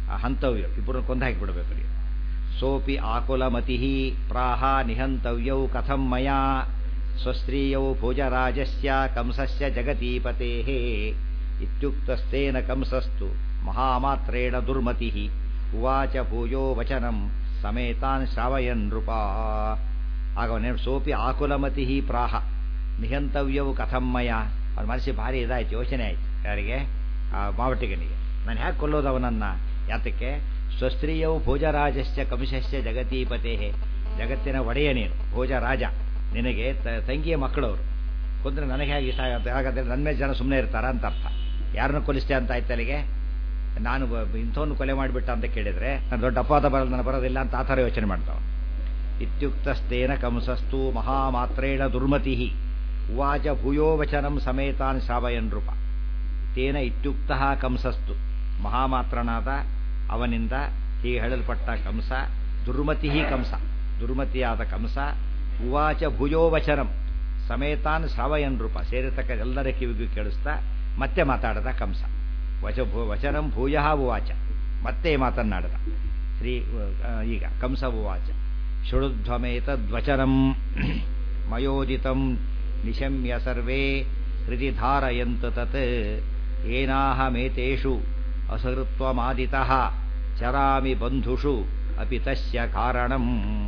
ಹಂತವ್ಯ ಇಬ್ಬರನ್ನು ಕೊಂದು ಹಾಕಿಬಿಡ್ಬೇಕು ನೀವು ಸೋಪಿ ಆಕುಲಮತಿ ಪ್ರಾಹ ನಿಹಂತವ್ಯೌ ಕಥಂ ಮಯಾ ಸ್ವಸ್ತ್ರೀಯೌ ಭೋಜರಾಜಸ್ಯ ಕಂಸಸ್ಯ ಜಗತೀಪತೆ ಇತ್ಯುಕ್ತಸ್ತೇನ ಕಂಸಸ್ತು ಮಹಾಮಾತ್ರೇಣ ದುರ್ಮತಿ ಉವಾಚ ಭೂಯೋ ವಚನಂ ಸಮೇತಾನ್ ಶ್ರಾವಯನ್ ನೃಪ ಆಗ ಅವನೇನು ಸೋಪಿ ಆಕುಲಮತಿ ಪ್ರಾಹ ನಿಹಂತವ್ಯವು ಕಥಮ್ಮಯ ಅವನ ಮನಸ್ಸಿಗೆ ಭಾರಿ ಇದಾಯ್ತು ಯೋಚನೆ ಆಯ್ತು ಯಾರಿಗೆ ಆ ಮಾವಟಿಗನಿಗೆ ನಾನು ಹ್ಯಾಕೆ ಕೊಲ್ಲೋದು ಅವನನ್ನ ಯಾತಕ್ಕೆ ಸ್ವಸ್ತ್ರೀಯವು ಭೋಜರಾಜಸ್ಯ ಕಂಸಸ್ಯ ಜಗತೀಪತೆ ಜಗತ್ತಿನ ಒಡೆಯ ನೀನು ಭೋಜರಾಜ ನಿನಗೆ ತ- ತಂಗಿಯ ಮಕ್ಕಳವರು ಕೊಂದ್ರೆ ನನಗೆ ಹೇಗೆ ಇಷ್ಟ ಆಗುತ್ತೆ ಹಾಗಾದ್ರೆ ನನ್ನ ಮೇಲೆ ಜನ ಸುಮ್ಮನೆ ಇರ್ತಾರ ಅಂತ ಅರ್ಥ ಯಾರನ್ನು ಕೊಲಿಸ್ತೆ ಅಂತ ಆಯ್ತು ಅಲ್ಲಿಗೆ ನಾನು ಬ- ಇಂಥವ್ನು ಕೊಲೆ ಮಾಡಿಬಿಟ್ಟ ಅಂತ ಕೇಳಿದ್ರೆ ನಾನು ದೊಡ್ಡ ಅಪವಾದ ಬರಲ್ಲ ನಾನು ಬರೋದಿಲ್ಲ ಅಂತ ಆ ಥರ ಯೋಚನೆ ಮಾಡ್ತಾವ ಇತ್ಯುಕ್ತಸ್ತೇನ ಕಂಸಸ್ತು ಮಹಾಮಾತ್ರೇಣ ದುರ್ಮತಿ ಉವಾಚ ಭೂಯೋ ವಚನಂ ಸಮೇತಾನ್ ಶ್ರಾವಯನ್ ನೃಪ ತೇನ ಇತ್ಯುಕ್ತ ಕಂಸಸ್ತು ಮಹಾಮಾತ್ರನಾದ ಅವನಿಂದ ಹೀಗೆ ಹೇಳಲ್ಪಟ್ಟ ಕಂಸ ದುರ್ಮತಿ ಕಂಸ ದುರ್ಮತಿಯಾದ ಕಂಸ ಉವಾಚ ಭೂಯೋ ವಚನಂ ಸಮೇತಾನ್ ಶ್ರಾವಯನ್ ರೂಪ ಸೇರಿರ್ತಕ್ಕ ಎಲ್ಲರ ಕಿವಿಗೂ ಕೇಳಿಸ್ತಾ ಮತ್ತೆ ಮಾತಾಡದ ಕಂಸ ವಚ ಭೂ ವಚನಂ ಭೂಯ ಉವಾಚ ಮತ್ತೆ ಮಾತನ್ನಾಡದ ಶ್ರೀ ಆ, ಈಗ ಕಂಸ ಉವಾಚ ಶೃಣುಧ್ವಮೇತದ್ವಚನಂ ಮಯೋಜಿತಂ ನಿಶಮ್ಯ ಸರ್ವೇ ಹೃದಯ ಧಾರಯಂತ ತತ್ ಏನಾಹಮೇತೇಷು ಅಸಹೃತ್ವಮಾದಿತಃ ಚರಾಮಿ ಬಂಧುಷು ಅಪಿ ತಸ್ಯ ಕಾರಣಂ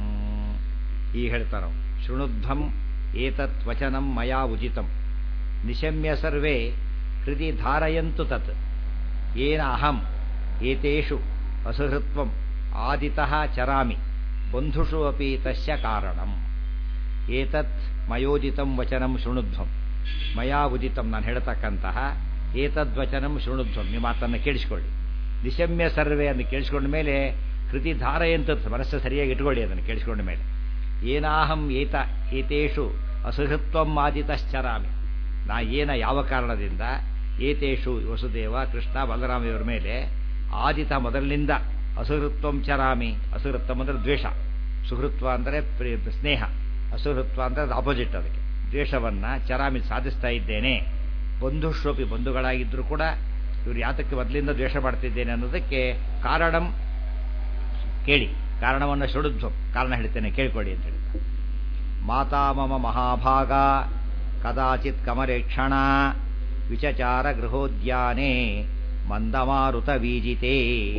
ಈ ಹೇಳ್ತಾರ ಶೃಣುಧ್ವಂ ಏತತ್ ವಚನಂ ಮಯಾ ಉಚಿತಂ ನಿಶಮ್ಯ ಸರ್ವೇ ಹೃದಯ ಧಾರಯಂತು ತತ್ ಏನ ಅಹಂ ಏತೇಷು ಅಸಹೃತ್ವಂ ಆದಿತಃ ಚರಾಮಿ ಬಂಧುಷು ಅಪಿ ತಸ್ಯ ಕಾರಣಂ ಏತತ್ ಮಯೋಜಿತಂ ವಚನಂ ಶೃಣುಧ್ವಂ ಮಯಾ ಉದಿತಂ ನಾನು ಹೇಳ್ತಕ್ಕಂತಹ ಏತದ್ವಚನಂ ಶೃಣುಧ್ವಂ ನಿಮ್ಮ ಮಾತನ್ನು ಕೇಳಿಸ್ಕೊಳ್ಳಿ ನಿಶಮ್ಯ ಸರ್ವೆ ಅನ್ನು ಕೇಳಿಸ್ಕೊಂಡ ಮೇಲೆ ಕೃತಿ ಧಾರೆಯಂತ ಮನಸ್ಸು ಸರಿಯಾಗಿ ಇಟ್ಕೊಳ್ಳಿ ಅದನ್ನು ಕೇಳಿಸ್ಕೊಂಡ ಮೇಲೆ ಏನಾಹಂ ಏತ ಏತೇಷು ಅಸಹೃತ್ವಂ ಆದಿತಶ್ಚರಾಮಿ ನಾ ಏನ ಯಾವ ಕಾರಣದಿಂದ ಏತೇಷು ವಸುದೇವ ಕೃಷ್ಣ ಬಲರಾಮ ಇವರ ಮೇಲೆ ಆದಿತ ಮೊದಲಿನಿಂದ ಅಸುಹೃತ್ವಂ ಚರಾಮಿ ಅಸುಹೃತ್ವಂ ಅಂದರೆ ದ್ವೇಷ ಸುಹೃತ್ವ ಅಂದರೆ ಪ್ರಿ- ಸ್ನೇಹ ಅಸುಹೃತ್ವ ಅಂದರೆ ಆಪೋಸಿಟ್ ಅದಕ್ಕೆ ದ್ವೇಷವನ್ನ ಚರಾಮಿ ಸಾಧಿಸ್ತಾ ಇದ್ದೇನೆ ಬಂಧುಶ್ರೋಪಿ ಬಂಧುಗಳಾಗಿದ್ದರೂ ಕೂಡ ಇವರು ಯಾತಕ್ಕೆ ಮೊದಲಿಂದ ದ್ವೇಷ ಮಾಡ್ತಿದ್ದೇನೆ ಅನ್ನೋದಕ್ಕೆ ಕಾರಣಂ ಕೇಳಿ ಕಾರಣವನ್ನು ಶುಡುಧ್ವಂ ಕಾರಣ ಹೇಳ್ತೇನೆ ಕೇಳ್ಕೊಳ್ಳಿ ಅಂತ ಹೇಳಿದ ಮಾತಾ ಮಮ ಮಹಾಭಾಗ ಕದಾಚಿತ್ ಕಮರೇಕ್ಷಣ ವಿಚಚಾರ ಗೃಹೋದ್ಯಾನೆ ಮಂದಮಾರುತ ವೀಜಿತೆ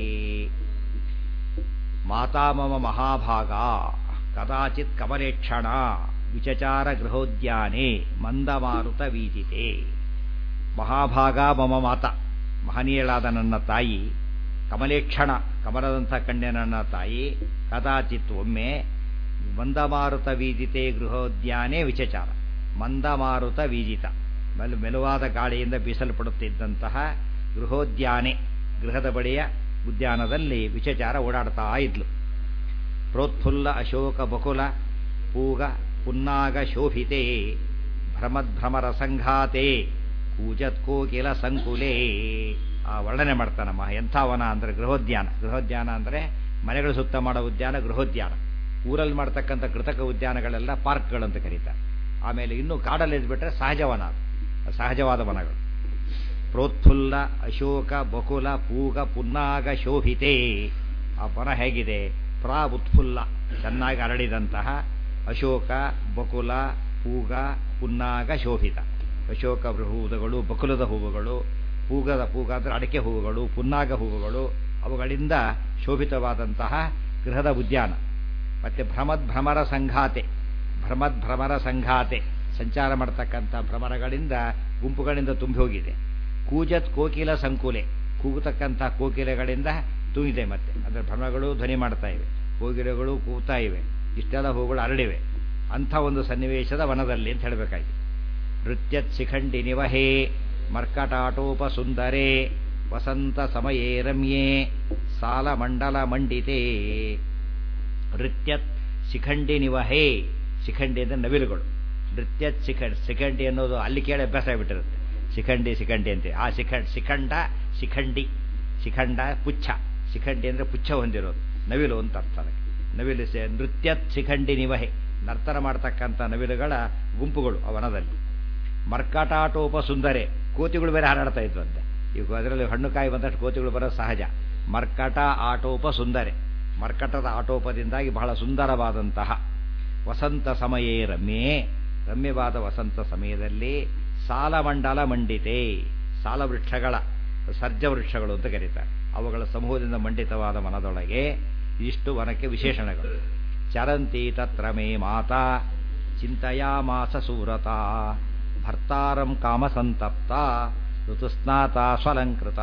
ಮಾತಾ ಮಮ ಮಹಾಭಾಗ ಕದಾಚಿತ್ ಕಮಲೇಕ್ಷಣ ವಿಚಚಾರ ಗೃಹೋದ್ಯಾನೆ ಮಂದಮಾರುತ ವೀಜಿತೆ ಮಹಾಭಾಗ ಮಮ ಮಾತ ಮಹನೀಯಳಾದ ನನ್ನ ತಾಯಿ ಕಮಲೇಕ್ಷಣ ಕಮಲದಂಥ ಕಣ್ಣಿನ ನನ್ನ ತಾಯಿ ಕದಾಚಿತ್ ಒಮ್ಮೆ ಮಂದಮಾರುತ ವೀಜಿತೆ ಗೃಹೋದ್ಯಾನೆ ವಿಚಚಾರ ಮಂದಮಾರುತ ವೀಜಿತ ಮೆಲು ಮೆಲುವಾದ ಗಾಳಿಯಿಂದ ಬೀಸಲ್ಪಡುತ್ತಿದ್ದಂತಹ ಗೃಹೋದ್ಯಾನೆ ಗೃಹದ ಬಳಿಯ ಉದ್ಯಾನದಲ್ಲಿ ವಿಚಚಾರ ಓಡಾಡ್ತಾ ಇದ್ಲು ಪ್ರೋತ್ಫುಲ್ಲ ಅಶೋಕ ಬಕುಲ ಪೂಗ ಪುನ್ನಾಗ ಶೋಭಿತೆ ಭ್ರಮದ್ಭ್ರಮರ ಸಂಘಾತೆ ಕೂಜತ್ಕೋಕಿಲ ಸಂಕುಲೇ ಆ ವರ್ಣನೆ ಮಾಡ್ತಾನಮ್ಮ ಎಂಥ ವನ ಅಂದರೆ ಗೃಹೋದ್ಯಾನ ಗೃಹೋದ್ಯಾನ ಅಂದರೆ ಮನೆಗಳು ಸುತ್ತ ಮಾಡೋ ಉದ್ಯಾನ ಗೃಹೋದ್ಯಾನ ಊರಲ್ಲಿ ಮಾಡ್ತಕ್ಕಂಥ ಕೃತಕ ಉದ್ಯಾನಗಳೆಲ್ಲ ಪಾರ್ಕ್ಗಳಂತ ಕರೀತಾರೆ ಆಮೇಲೆ ಇನ್ನು ಕಾಡಲ್ಲಿ ಇದ್ಬಿಟ್ರೆ ಸಹಜವನ ಅದು ಸಹಜವಾದ ವನಗಳು ಪ್ರೋತ್ಫುಲ್ಲ ಅಶೋಕ ಬಕುಲ ಪೂಗ ಪುನ್ನಾಗ ಶೋಭಿತೆ ಆ ವನ ಹೇಗಿದೆ ಪ್ರಾ ಉತ್ಫುಲ್ಲ ಚೆನ್ನಾಗಿ ಅರಳಿದಂತಹ ಅಶೋಕ ಬಕುಲ ಪೂಗ ಪುನ್ನಾಗ ಶೋಭಿತ ಅಶೋಕ ಹೂವುಗಳು ಬಕುಲದ ಹೂವುಗಳು ಪೂಗದ ಪೂಗ ಅಂದರೆ ಅಡಿಕೆ ಹೂವುಗಳು ಪುನ್ನಾಗ ಹೂವುಗಳು ಅವುಗಳಿಂದ ಶೋಭಿತವಾದಂತಹ ಗೃಹದ ಉದ್ಯಾನ ಮತ್ತೆ ಭ್ರಮದ್ ಭ್ರಮರ ಸಂಘಾತೆ ಭ್ರಮದ್ ಭ್ರಮರ ಸಂಘಾತೆ ಸಂಚಾರ ಮಾಡತಕ್ಕಂಥ ಭ್ರಮರಗಳಿಂದ ಗುಂಪುಗಳಿಂದ ತುಂಬಿ ಹೋಗಿದೆ ಕೂಜತ್ ಕೋಕಿಲ ಸಂಕುಲೆ ಕೂಗತಕ್ಕಂಥ ಕೋಕಿಲೆಗಳಿಂದ ತುಂಬಿದೆ ಮತ್ತೆ ಅಂದರೆ ಭ್ರಮಗಳು ಧ್ವನಿ ಮಾಡ್ತಾ ಇವೆ ಕೋಗಿಲೆಗಳು ಕೂಗ್ತಾ ಇವೆ ಇಷ್ಟೆಲ್ಲ ಹೂಗಳು ಅರಳಿವೆ ಅಂಥ ಒಂದು ಸನ್ನಿವೇಶದ ವನದಲ್ಲಿ ಅಂತ ಹೇಳಬೇಕಾಗಿ ನೃತ್ಯತ್ ಶಿಖಂಡಿ ನಿವಹೇ ಮರ್ಕಟಾಟೋಪ ಸುಂದರೇ ವಸಂತ ಸಮಯೇ ರಮ್ಯೇ ಸಾಲಮಂಡಲ ಮಂಡಿತೆ ನೃತ್ಯತ್ ಶಿಖಂಡಿ ನಿವಹೇ ಶಿಖಂಡಿ ಅಂದರೆ ನವಿಲುಗಳು ನೃತ್ಯತ್ ಶಿಖಂಡ್ ಶಿಖಂಡಿ ಅನ್ನೋದು ಅಲ್ಲಿ ಕೇಳಿ ಅಭ್ಯಾಸ ಆಗಿಬಿಟ್ಟಿರುತ್ತೆ ಶಿಖಂಡಿ ಶಿಖಂಡಿ ಅಂತ ಆ ಶಿಖಂಡ್ ಶಿಖಂಡ ಶಿಖಂಡಿ ಶಿಖಂಡ ಪುಚ್ಛ ಶಿಖಂಡಿ ಅಂದರೆ ಪುಚ್ಛ ಹೊಂದಿರೋದು ನವಿಲು ಅಂತ ಅರ್ಥ ಅದಕ್ಕೆ ನವಿಲು ಸೆ ನೃತ್ಯತ್ ಶಿಖಂಡಿ ನಿವಹೆ ನರ್ತನ ಮಾಡ್ತಕ್ಕಂಥ ನವಿಲುಗಳ ಗುಂಪುಗಳು ಆ ವನದಲ್ಲಿ ಮರ್ಕಾಟಾಟೋಪ ಸುಂದರೆ ಕೋತಿಗಳು ಬೇರೆ ಹಾರಾಡ್ತಾ ಇದ್ವಂತೆ ಈಗ ಅದರಲ್ಲಿ ಹಣ್ಣು ಕಾಯಿ ಬಂದಷ್ಟು ಕೋತಿಗಳು ಬರೋದು ಸಹಜ ಮರ್ಕಟ ಆಟೋಪ ಸುಂದರೆ ಮರ್ಕಟದ ಆಟೋಪದಿಂದಾಗಿ ಬಹಳ ಸುಂದರವಾದಂತಹ ವಸಂತ ಸಮಯೇ ರಮ್ಯೆ ರಮ್ಯವಾದ ವಸಂತ ಸಮಯದಲ್ಲಿ ಸಾಲಮಂಡಲ ಮಂಡಿತೆ ಸಾಲ ವೃಕ್ಷಗಳ ಸರ್ಜ ವೃಕ್ಷಗಳು ಅಂತ ಕರೀತಾರೆ ಅವುಗಳ ಸಮೂಹದಿಂದ ಮಂಡಿತವಾದ ಮನದೊಳಗೆ ಇಷ್ಟು ವನಕ್ಕೆ ವಿಶೇಷಣಗಳು ಚರಂತಿ ತತ್ರ ಮೇ ಮಾತಾ ಚಿಂತೆಯಾಮಾಸ ಸೂರತ ಭರ್ತಾರಂ ಕಾಮಸಂತಪ್ತ ಋತುಸ್ನಾತ ಸ್ವಲಂಕೃತ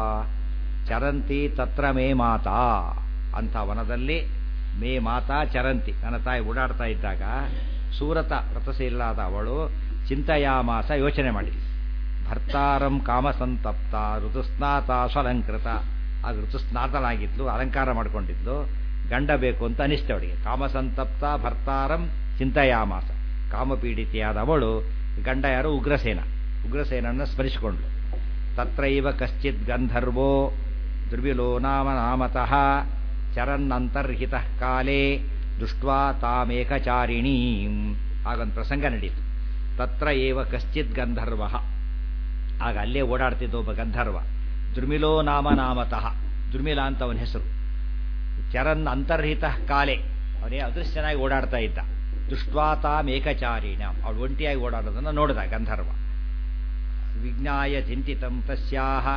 ಚರಂತಿ ತತ್ರ ಮೇ ಮಾತಾ ಅಂಥ ವನದಲ್ಲಿ ಮೇ ಮಾತಾ ಚರಂತಿ ನನ್ನ ತಾಯಿ ಓಡಾಡ್ತಾ ಇದ್ದಾಗ ಸೂರತ ವ್ರತಶೀಲಾದ ಅವಳು ಚಿಂತೆಯಾಮಾಸ ಯೋಚನೆ ಮಾಡಿದ್ಲು ಭರ್ತಾರಂ ಕಾಮಸಂತಪ್ತ ಋತುಸ್ನಾತ ಸ್ವಲಂಕೃತ ಆಗ ಋತುಸ್ನಾತನಾಗಿದ್ಲು ಅಲಂಕಾರ ಮಾಡಿಕೊಂಡಿದ್ಲು ಗಂಡ ಬೇಕು ಅಂತ ಅನಿಸ್ತು ಅವಳಿಗೆ ಕಾಮಸಂತಪ್ತ ಭರ್ತಾರಂ ಚಿಂತೆಯಾಮಾಸ ಕಾಮಪೀಡಿತೆಯಾದ ಅವಳು ಗಂಡ ಯಾರು ಉಗ್ರಸೇನ ಉಗ್ರಸೇನನ್ನು ಸ್ಮರಿಸಿಕೊಂಡ್ಳು ತತ್ರೈವ ಕಶ್ಚಿತ್ ಗಂಧರ್ವೋ ಧ್ರುವಿಲೋ ನಾಮ ನಾಮತಃ ಚರನ್ನಂತರ್ಹಿತ ಕಾಲೇ ದೃಷ್ಟ್ವಾ ತಾಮೇಕಚಾರಿಣೀಂ ಆಗೊಂದು ಪ್ರಸಂಗ ನಡೀತು ತತ್ರ ಏವ ಕಶ್ಚಿತ್ ಗಂಧರ್ವ ಆಗ ಅಲ್ಲೇ ಓಡಾಡ್ತಿದ್ದ ಒಬ್ಬ ಗಂಧರ್ವ ದುರ್ಮಿಲೋ ನಾಮ ನಾಮತಃ ದುರ್ಮಿಲ ಅಂತ ಅವನ ಹೆಸರು ಚರನ್ ಅಂತರ್ಹಿತ ಕಾಲೆ ಅವನೇ ಅದೃಶ್ಯನಾಗಿ ಓಡಾಡ್ತಾ ಇದ್ದ ದುಷ್ಟ್ವಾತಾಮೇಕಚಾರಿಣ ಅವಳು ಒಂಟಿಯಾಗಿ ಓಡಾಡೋದನ್ನು ನೋಡಿದ ಗಂಧರ್ವ ವಿಜ್ಞಾಯ ಚಿಂತಿತಂ ತಸ್ಯಾಹ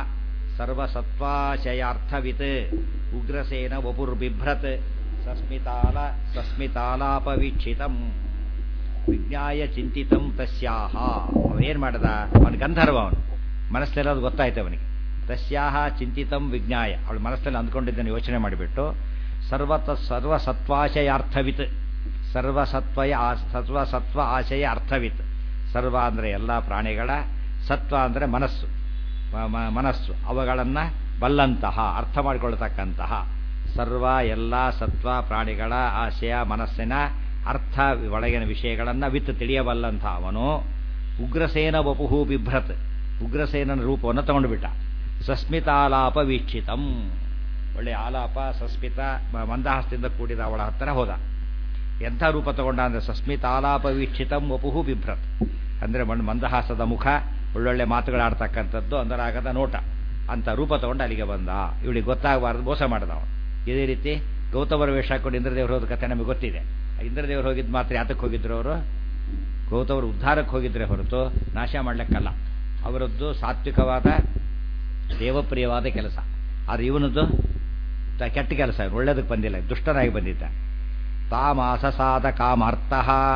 ಸರ್ವಸತ್ವಾಶಯಾರ್ಥವಿತ್ ಉಗ್ರಸೇನ ವಪುರ್ಬಿಭ್ರತ್ ಸಸ್ಮಿತಾಲ ಸಸ್ಮಿತಾಲಾಪವೀಕ್ಷಿತಂ ವಿಜ್ಞಾಯ ಚಿಂತಿತಂ ತಸ್ಯಾಹ ಅವನೇನ್ ಮಾಡ್ದ ಅವನು ಗಂಧರ್ವ ಅವನು ಮನಸ್ಸೆಲ್ಲದು ಗೊತ್ತಾಯ್ತು ಅವನಿಗೆ ತಸ್ಯಾಹ ಚಿಂತಿತಂ ವಿಜ್ಞಾಯ ಅವಳು ಮನಸ್ಸಲ್ಲಿ ಅಂದ್ಕೊಂಡಿದ್ದನ್ನು ಯೋಚನೆ ಮಾಡಿಬಿಟ್ಟು ಸರ್ವತ ಸರ್ವಸತ್ವಾಶಯಾರ್ಥವಿತ್ ಸರ್ವಸತ್ವಯ ಸರ್ವಸತ್ವ ಆಶಯ ಅರ್ಥವಿತ್ ಸರ್ವ ಅಂದರೆ ಎಲ್ಲ ಪ್ರಾಣಿಗಳ ಸತ್ವ ಅಂದರೆ ಮನಸ್ಸು ಮನಸ್ಸು ಅವುಗಳನ್ನು ಬಲ್ಲಂತಹ ಅರ್ಥ ಮಾಡಿಕೊಳ್ತಕ್ಕಂತಹ ಸರ್ವ ಎಲ್ಲ ಸತ್ವ ಪ್ರಾಣಿಗಳ ಆಶಯ ಮನಸ್ಸಿನ ಅರ್ಥ ಒಳಗಿನ ವಿಷಯಗಳನ್ನು ವಿತ್ ತಿಳಿಯಬಲ್ಲಂಥ ಅವನು ಉಗ್ರಸೇನ ವಪುಹು ಬಿಭ್ರತ್ ಉಗ್ರಸೇನನ ರೂಪವನ್ನು ತಗೊಂಡುಬಿಟ್ಟ ಸಸ್ಮಿತಾಲಾಪ ವೀಕ್ಷಿತಂ ಒಳ್ಳೆ ಆಲಾಪ ಸಸ್ಮಿತ ಮಂದಹಾಸದಿಂದ ಕೂಡಿದ ಅವಳ ಹತ್ತಿರ ಹೋದ ಎಂಥ ರೂಪ ತಗೊಂಡ ಅಂದರೆ ಸಸ್ಮಿತಾಲಾಪ ವೀಕ್ಷಿತಂ ವಪುಹು ಬಿಭ್ರತ್ ಅಂದರೆ ಮಣ್ಣು ಮಂದಹಾಸದ ಮುಖ ಒಳ್ಳೊಳ್ಳೆ ಮಾತುಗಳಾಡ್ತಕ್ಕಂಥದ್ದು ಅಂದರಾಗದ ನೋಟ ಅಂತ ರೂಪ ತಗೊಂಡು ಅಲ್ಲಿಗೆ ಬಂದ ಇವಳಿಗೆ ಗೊತ್ತಾಗಬಾರ್ದು ಮೋಸ ಮಾಡಿದ ಅವನು ಇದೇ ರೀತಿ ಗೌತಮರ ವೇಷ ಹಾಕೊಂಡು ಇಂದ್ರದೇವರು ಹೋದ ಕಥೆ ನಮಗೆ ಗೊತ್ತಿದೆ ಇಂದ್ರದೇವರು ಹೋಗಿದ್ದು ಮಾತ್ರ ಯಾತಕ್ಕೆ ಹೋಗಿದ್ರು ಅವರು ಗೌತಮರು ಉದ್ಧಾರಕ್ಕೆ ಹೋಗಿದ್ರೆ ಹೊರತು ನಾಶ ಮಾಡ್ಲಿಕ್ಕಲ್ಲ ಅವರದ್ದು ಸಾತ್ವಿಕವಾದ ದೇವಪ್ರಿಯವಾದ ಕೆಲಸ ಆದರೆ ಇವನದ್ದು ಕೆಟ್ಟ ಕೆಲಸ ಒಳ್ಳೇದಕ್ಕೆ ಬಂದಿಲ್ಲ ದುಷ್ಟನಾಗಿ ಬಂದಿದ್ದ ತಾಮಾಸಸಾದ ಕಾಮಾರ್ಥ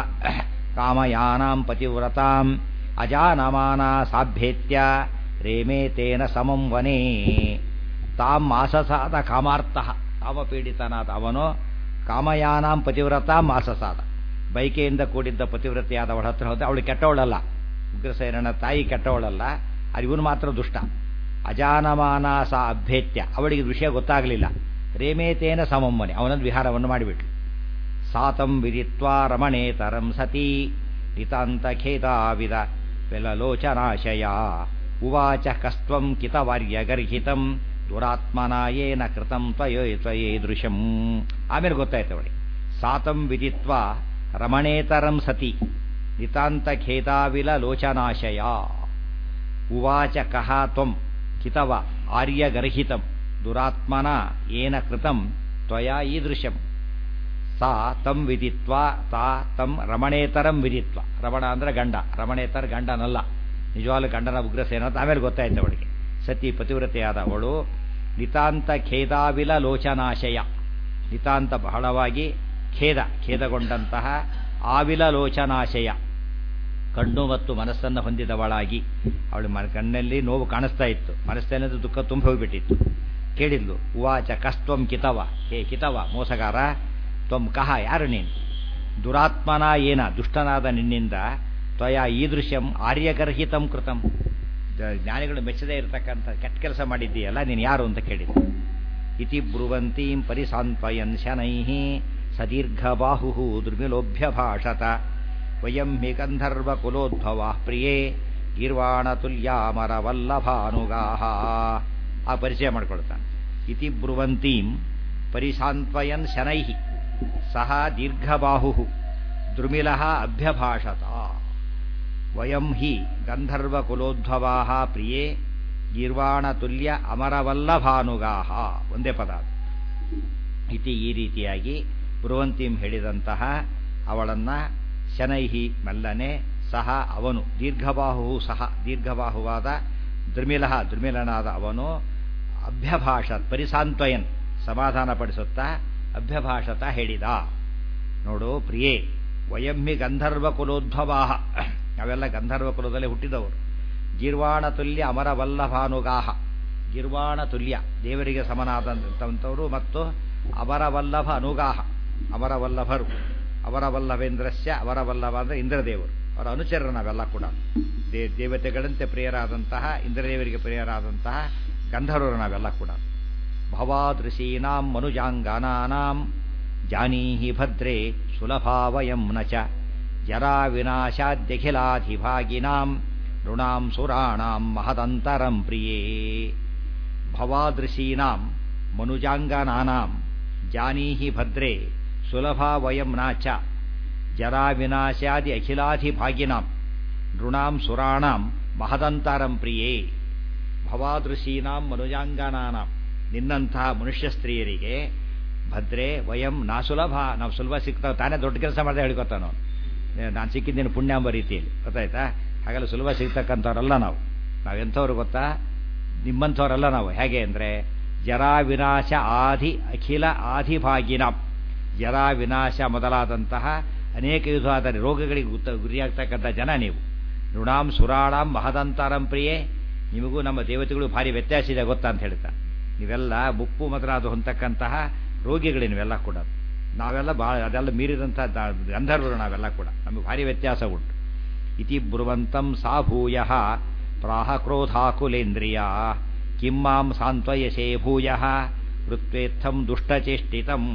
ಕಾಮಯಾನಾಂ ಪತಿವ್ರತಾಂ ಅಜಾನಮಾನ ಸಾಭ್ಯೇತ್ಯ ರೇಮೇ ತೇನ ಸಮಂ ವನೇ ತಾಂ ಆಸಸಾದ ಕಾಮಾರ್ಥ ಕಾಮಪೀಡಿತನಾದ ಅವನು ಕಾಮಯಾನಾಂ ಪತಿವ್ರತಾಂ ಆಸಸಾದ ಬೈಕೆಯಿಂದ ಕೂಡಿದ್ದ ಪತಿವ್ರತೆಯಾದವಳ ಹತ್ರ ಹೋದ ಅವಳು ಕೆಟ್ಟವಳಲ್ಲ ಉಗ್ರಸೇನನ ತಾಯಿ ಕೆಟ್ಟವಳಲ್ಲ ಅದು ಇವನು ಮಾತ್ರ ದುಷ್ಟ ಅಜಾನಮಾನ ಸಾ ಅಭ್ಯೇತ್ಯ ಅವಳಿಗೆ ವಿಷಯ ಗೊತ್ತಾಗಲಿಲ್ಲ ರೇಮೇತೇನ ಸಮಮ್ಮನೆ ಅವನೊಂದು ವಿಹಾರವನ್ನು ಮಾಡಿಬಿಟ್ಲು ಸಾತಂ ವಿದಿತ್ವಾ ರಮಣೇತರಂ ಸತೀ ನಿತಾಂತ ಖೇದಾವಿದ ವೆಲಲೋಚನಾಶಯ ಉವಾಚ ಕಸ್ತ್ವಂ ಕಿತವಾರ್ಯಗರ್ಹಿತಂ ದುರಾತ್ಮನಾಯೇನ ಕೃತಂ ತ್ವಯೇ ತ್ವಯೇ ದೃಶಂ ಆಮೇಲೆ ಗೊತ್ತಾಯ್ತು ಅವಳಿಗೆ ಸಾತಂ ವಿದಿತ್ವ ರಮಣೇತರಂ ಸತಿ ನಿತಾಂತ ಖೇದಾವಿಲ ಲೋಚನಾಶಯ ಉವಾಚ ಕಹ ತ್ವಂ ಕಿತವ ಆರ್ಯಗರ್ಹಿತಂ ದುರಾತ್ಮನ ಏನ ಕೃತಂ ತ್ವಯಾ ಈದೃಶಂ ಸಾ ತಂ ವಿದಿತ್ವ ತಾ ತಂ ರಮಣೇತರಂ ವಿದಿತ್ವ ರಮಣ ಅಂದ್ರೆ ಗಂಡ ರಮಣೇತರ ಗಂಡನಲ್ಲ ನಿಜವಾಗ್ಲೂ ಗಂಡನ ಉಗ್ರಸೇನ ಅಂತ ಆಮೇಲೆ ಗೊತ್ತಾಯ್ತು ಅವಳಿಗೆ ಸತಿ ಪತಿವ್ರತೆಯಾದ ಅವಳು ನಿತಾಂತ ಖೇದಾವಿಲ ಲೋಚನಾಶಯ ನಿತಾಂತ ಬಹಳವಾಗಿ ಖೇದ ಖೇದಗೊಂಡಂತಹ ಆವಿಲ ಲೋಚನಾಶಯ ಕಣ್ಣು ಮತ್ತು ಮನಸ್ಸನ್ನು ಹೊಂದಿದವಳಾಗಿ ಅವಳು ಮ ಕಣ್ಣಲ್ಲಿ ನೋವು ಕಾಣಿಸ್ತಾ ಇತ್ತು ಮನಸ್ಸಿನಲ್ಲಿ ದುಃಖ ತುಂಬಿ ಹೋಗಿಬಿಟ್ಟಿತ್ತು ಕೇಳಿದ್ಲು ಉವಾಚ ಕಸ್ತ್ವಂ ಕಿತವ ಹೇ ಕಿತವ ಮೋಸಗಾರ ತ್ವಂ ಕಹ ಯಾರು ನೀನು ದುರಾತ್ಮನ ಏನ ದುಷ್ಟನಾದ ನಿನ್ನಿಂದ ತ್ವಯ ಈದೃಶ್ಯಂ ಆರ್ಯಗರ್ಹಿತಂ ಕೃತಂ ಜ್ಞಾನಿಗಳು ಮೆಚ್ಚದೇ ಇರತಕ್ಕಂಥ ಕೆಟ್ಟ ಕೆಲಸ ಮಾಡಿದ್ದೀಯಲ್ಲ ನೀನು ಯಾರು ಅಂತ ಕೇಳಿದ್ರು ಇತಿ ಬ್ರುವಂತೀಂ ಪರಿಸಾಂತ್ವಯನ್ ಶನೈ ಸದೀರ್ಘಬಾಹು ದುರ್ಮಿಲೋಭ್ಯ ಭಾಷತ ವಯಂ ಹಿ ಗಂಧರ್ವ ಕುಲೋದ್ಭವ ಪ್ರಿಯೇ ಗೀರ್ವಾಣತುಲ್ಯಾಮರವಲ್ಲಭಾನುಗಾಹ ಆ ಪರಿಚಯ ಮಾಡ್ಕೊಳ್ತಾನೆ ಇತಿ ಬ್ರುವಂತೀಂ ಪರಿಸಾಂತ್ವಯನ್ ಶನೈ ಸಹ ದೀರ್ಘಬಾಹು ದ್ರುಮಿಲ ಅಭ್ಯಭಾಷತ ವಯಂ ಹಿ ಗಂಧರ್ವಕುಲೋದ್ಭವಾ ಪ್ರಿಯೇ ಗೀರ್ವಾಣ ತುಲ್ಯ ಅಮರವಲ್ಲಭಾನುಗಾಹ ಒಂದೇ ಪದ ಅದು ಇತಿ ಈ ರೀತಿಯಾಗಿ ಪುರುವಂತಿಂ ಹೇಳಿದಂತಹ ಅವಳನ್ನು ಶನೈಹಿ ಮಲ್ಲನೆ ಸಹ ಅವನು ದೀರ್ಘಬಾಹು ಸಹ ದೀರ್ಘಬಾಹುವಾದ ದುರ್ಮಿಲಹ ದುರ್ಮಿಲನಾದ ಅವನು ಅಭ್ಯಭಾಷತ್ ಪರಿಸಾಂತ್ವಯನ್ ಸಮಾಧಾನಪಡಿಸುತ್ತಾ ಅಭ್ಯಭಾಷತ ಹೇಳಿದ ನೋಡು ಪ್ರಿಯೇ ವಯಮ್ಮಿ ಗಂಧರ್ವ ಕುಲೋದ್ಭವಾಹ ನಾವೆಲ್ಲ ಗಂಧರ್ವ ಕುಲದಲ್ಲಿ ಹುಟ್ಟಿದವರು ಗೀರ್ವಾಣ ತುಲ್ಯ ಅಮರವಲ್ಲಭಾನುಗಾಹ ಗೀರ್ವಾಣ ತುಲ್ಯ ದೇವರಿಗೆ ಸಮನಾದಂಥವರು ಮತ್ತು ಅಮರವಲ್ಲಭ ಅನುಗಾಹ ಅಮರವಲ್ಲಭರು ಅವರವಲ್ಲಭೇಂದ್ರಸ್ಯ ಅವರವಲ್ಲಭ ಅಂದರೆ ಇಂದ್ರದೇವರು ಅವರ ಅನುಚರರು ನಾವೆಲ್ಲ ಕೂಡ ದೇ ದೇವತೆಗಳಂತೆ ಪ್ರಿಯರಾದಂತಹ ಇಂದ್ರದೇವರಿಗೆ ಪ್ರಿಯರಾದಂತಹ ಗಂಧರ್ವರು ನಾವೆಲ್ಲ ಕೂಡ ಭವಾದೃಶೀನಾಂ ಮನುಜಾಂಗಾನಾಂ ಜಾನೀಹಿ ಭದ್ರೇ ಸುಲಭಾವಯಂ ನ ಚ ಜರಾ ವಿನಾಶಾದ್ಯಖಿಲಾಧಿಭಾಗಿನಾಂ ಋಣಾಂ ಸುರಾಣಾಂ ಮಹದಂತರಂ ಪ್ರಿಯೇ ಭವಾದೃಶೀನಾಂ ಮನುಜಾಂಗಾನಾಂ ಜಾನೀಹಿ ಭದ್ರೇ ಸುಲಭಾವಯಂ ನ ಚ ಜರಾ ವಿನಾಶಾದಿ ಅಖಿಲಾಧಿಭಾಗಿನಾಂ ನೃಣಾಂ ಸುರಾಣಾಂ ಮಹದಂತರಂ ಪ್ರಿಯೇ ಭವಾದೃಶೀನಾಂ ಮನುಜಾಂಗಾನಾಂ ನಿನ್ನಂತಹ ಮನುಷ್ಯ ಸ್ತ್ರೀಯರಿಗೆ ಭದ್ರೆ ವಯಂ ನಾ ಸುಲಭ ನಾವು ಸುಲಭ ಸಿಗ್ತಾವ ತಾನೇ ದೊಡ್ಡ ಕೆಲಸ ಮಾಡದೆ ಹೇಳ್ಕೊತಾನು ನಾನು ಸಿಕ್ಕಿದ್ದೇನೆ ಪುಣ್ಯ ಎಂಬ ರೀತಿಯಲ್ಲಿ ಗೊತ್ತಾಯ್ತಾ ಹಾಗೆಲ್ಲ ಸುಲಭ ಸಿಗ್ತಕ್ಕಂಥವ್ರಲ್ಲ ನಾವು ನಾವೆಂಥವ್ರು ಗೊತ್ತಾ ನಿಮ್ಮಂಥವ್ರಲ್ಲ ನಾವು ಹೇಗೆ ಅಂದರೆ ಜರಾ ವಿನಾಶ ಆದಿ ಅಖಿಲ ಆದಿಭಾಗಿನ ಜರಾ ವಿನಾಶ ಮೊದಲಾದಂತಹ ಅನೇಕ ವಿಧವಾದ ರೋಗಗಳಿಗೆ ಗುತ್ತ ಗುರಿಯಾಗ್ತಕ್ಕಂಥ ಜನ ನೀವು ಋಣಾಂ ಸುರಾಣಾಂ ಮಹದಂತಾರಂ ಪ್ರಿಯೇ ನಿಮಗೂ ನಮ್ಮ ದೇವತೆಗಳು ಭಾರಿ ವ್ಯತ್ಯಾಸ ಇದೆ ಗೊತ್ತಾ ಅಂತ ಹೇಳ್ತಾರೆ ನೀವೆಲ್ಲ ಮುಪ್ಪು ಮೊದಲಾದ ಹೊಂದಕ್ಕಂತಹ ರೋಗಿಗಳು ನೀವೆಲ್ಲ ಕೂಡ ನಾವೆಲ್ಲ ಭಾಳ ಅದೆಲ್ಲ ಮೀರಿದಂಥ ಗಂಧರ್ವರು ನಾವೆಲ್ಲ ಕೂಡ ನಮಗೆ ಭಾರಿ ವ್ಯತ್ಯಾಸ ಉಂಟು ಇತಿ ಬ್ರುವಂತಂ ಸಾ ಭೂಯ ಪ್ರಾಹ ಕ್ರೋಧಾಕುಲೇಂದ್ರಿಯ ಕಿಂ ಮಾಂ ಸಾಂತ್ವಯಸೇ ಭೂಯ ವೃತ್ವೇತ್ಥಂ ದುಷ್ಟಚೇಷ್ಟಿತಂ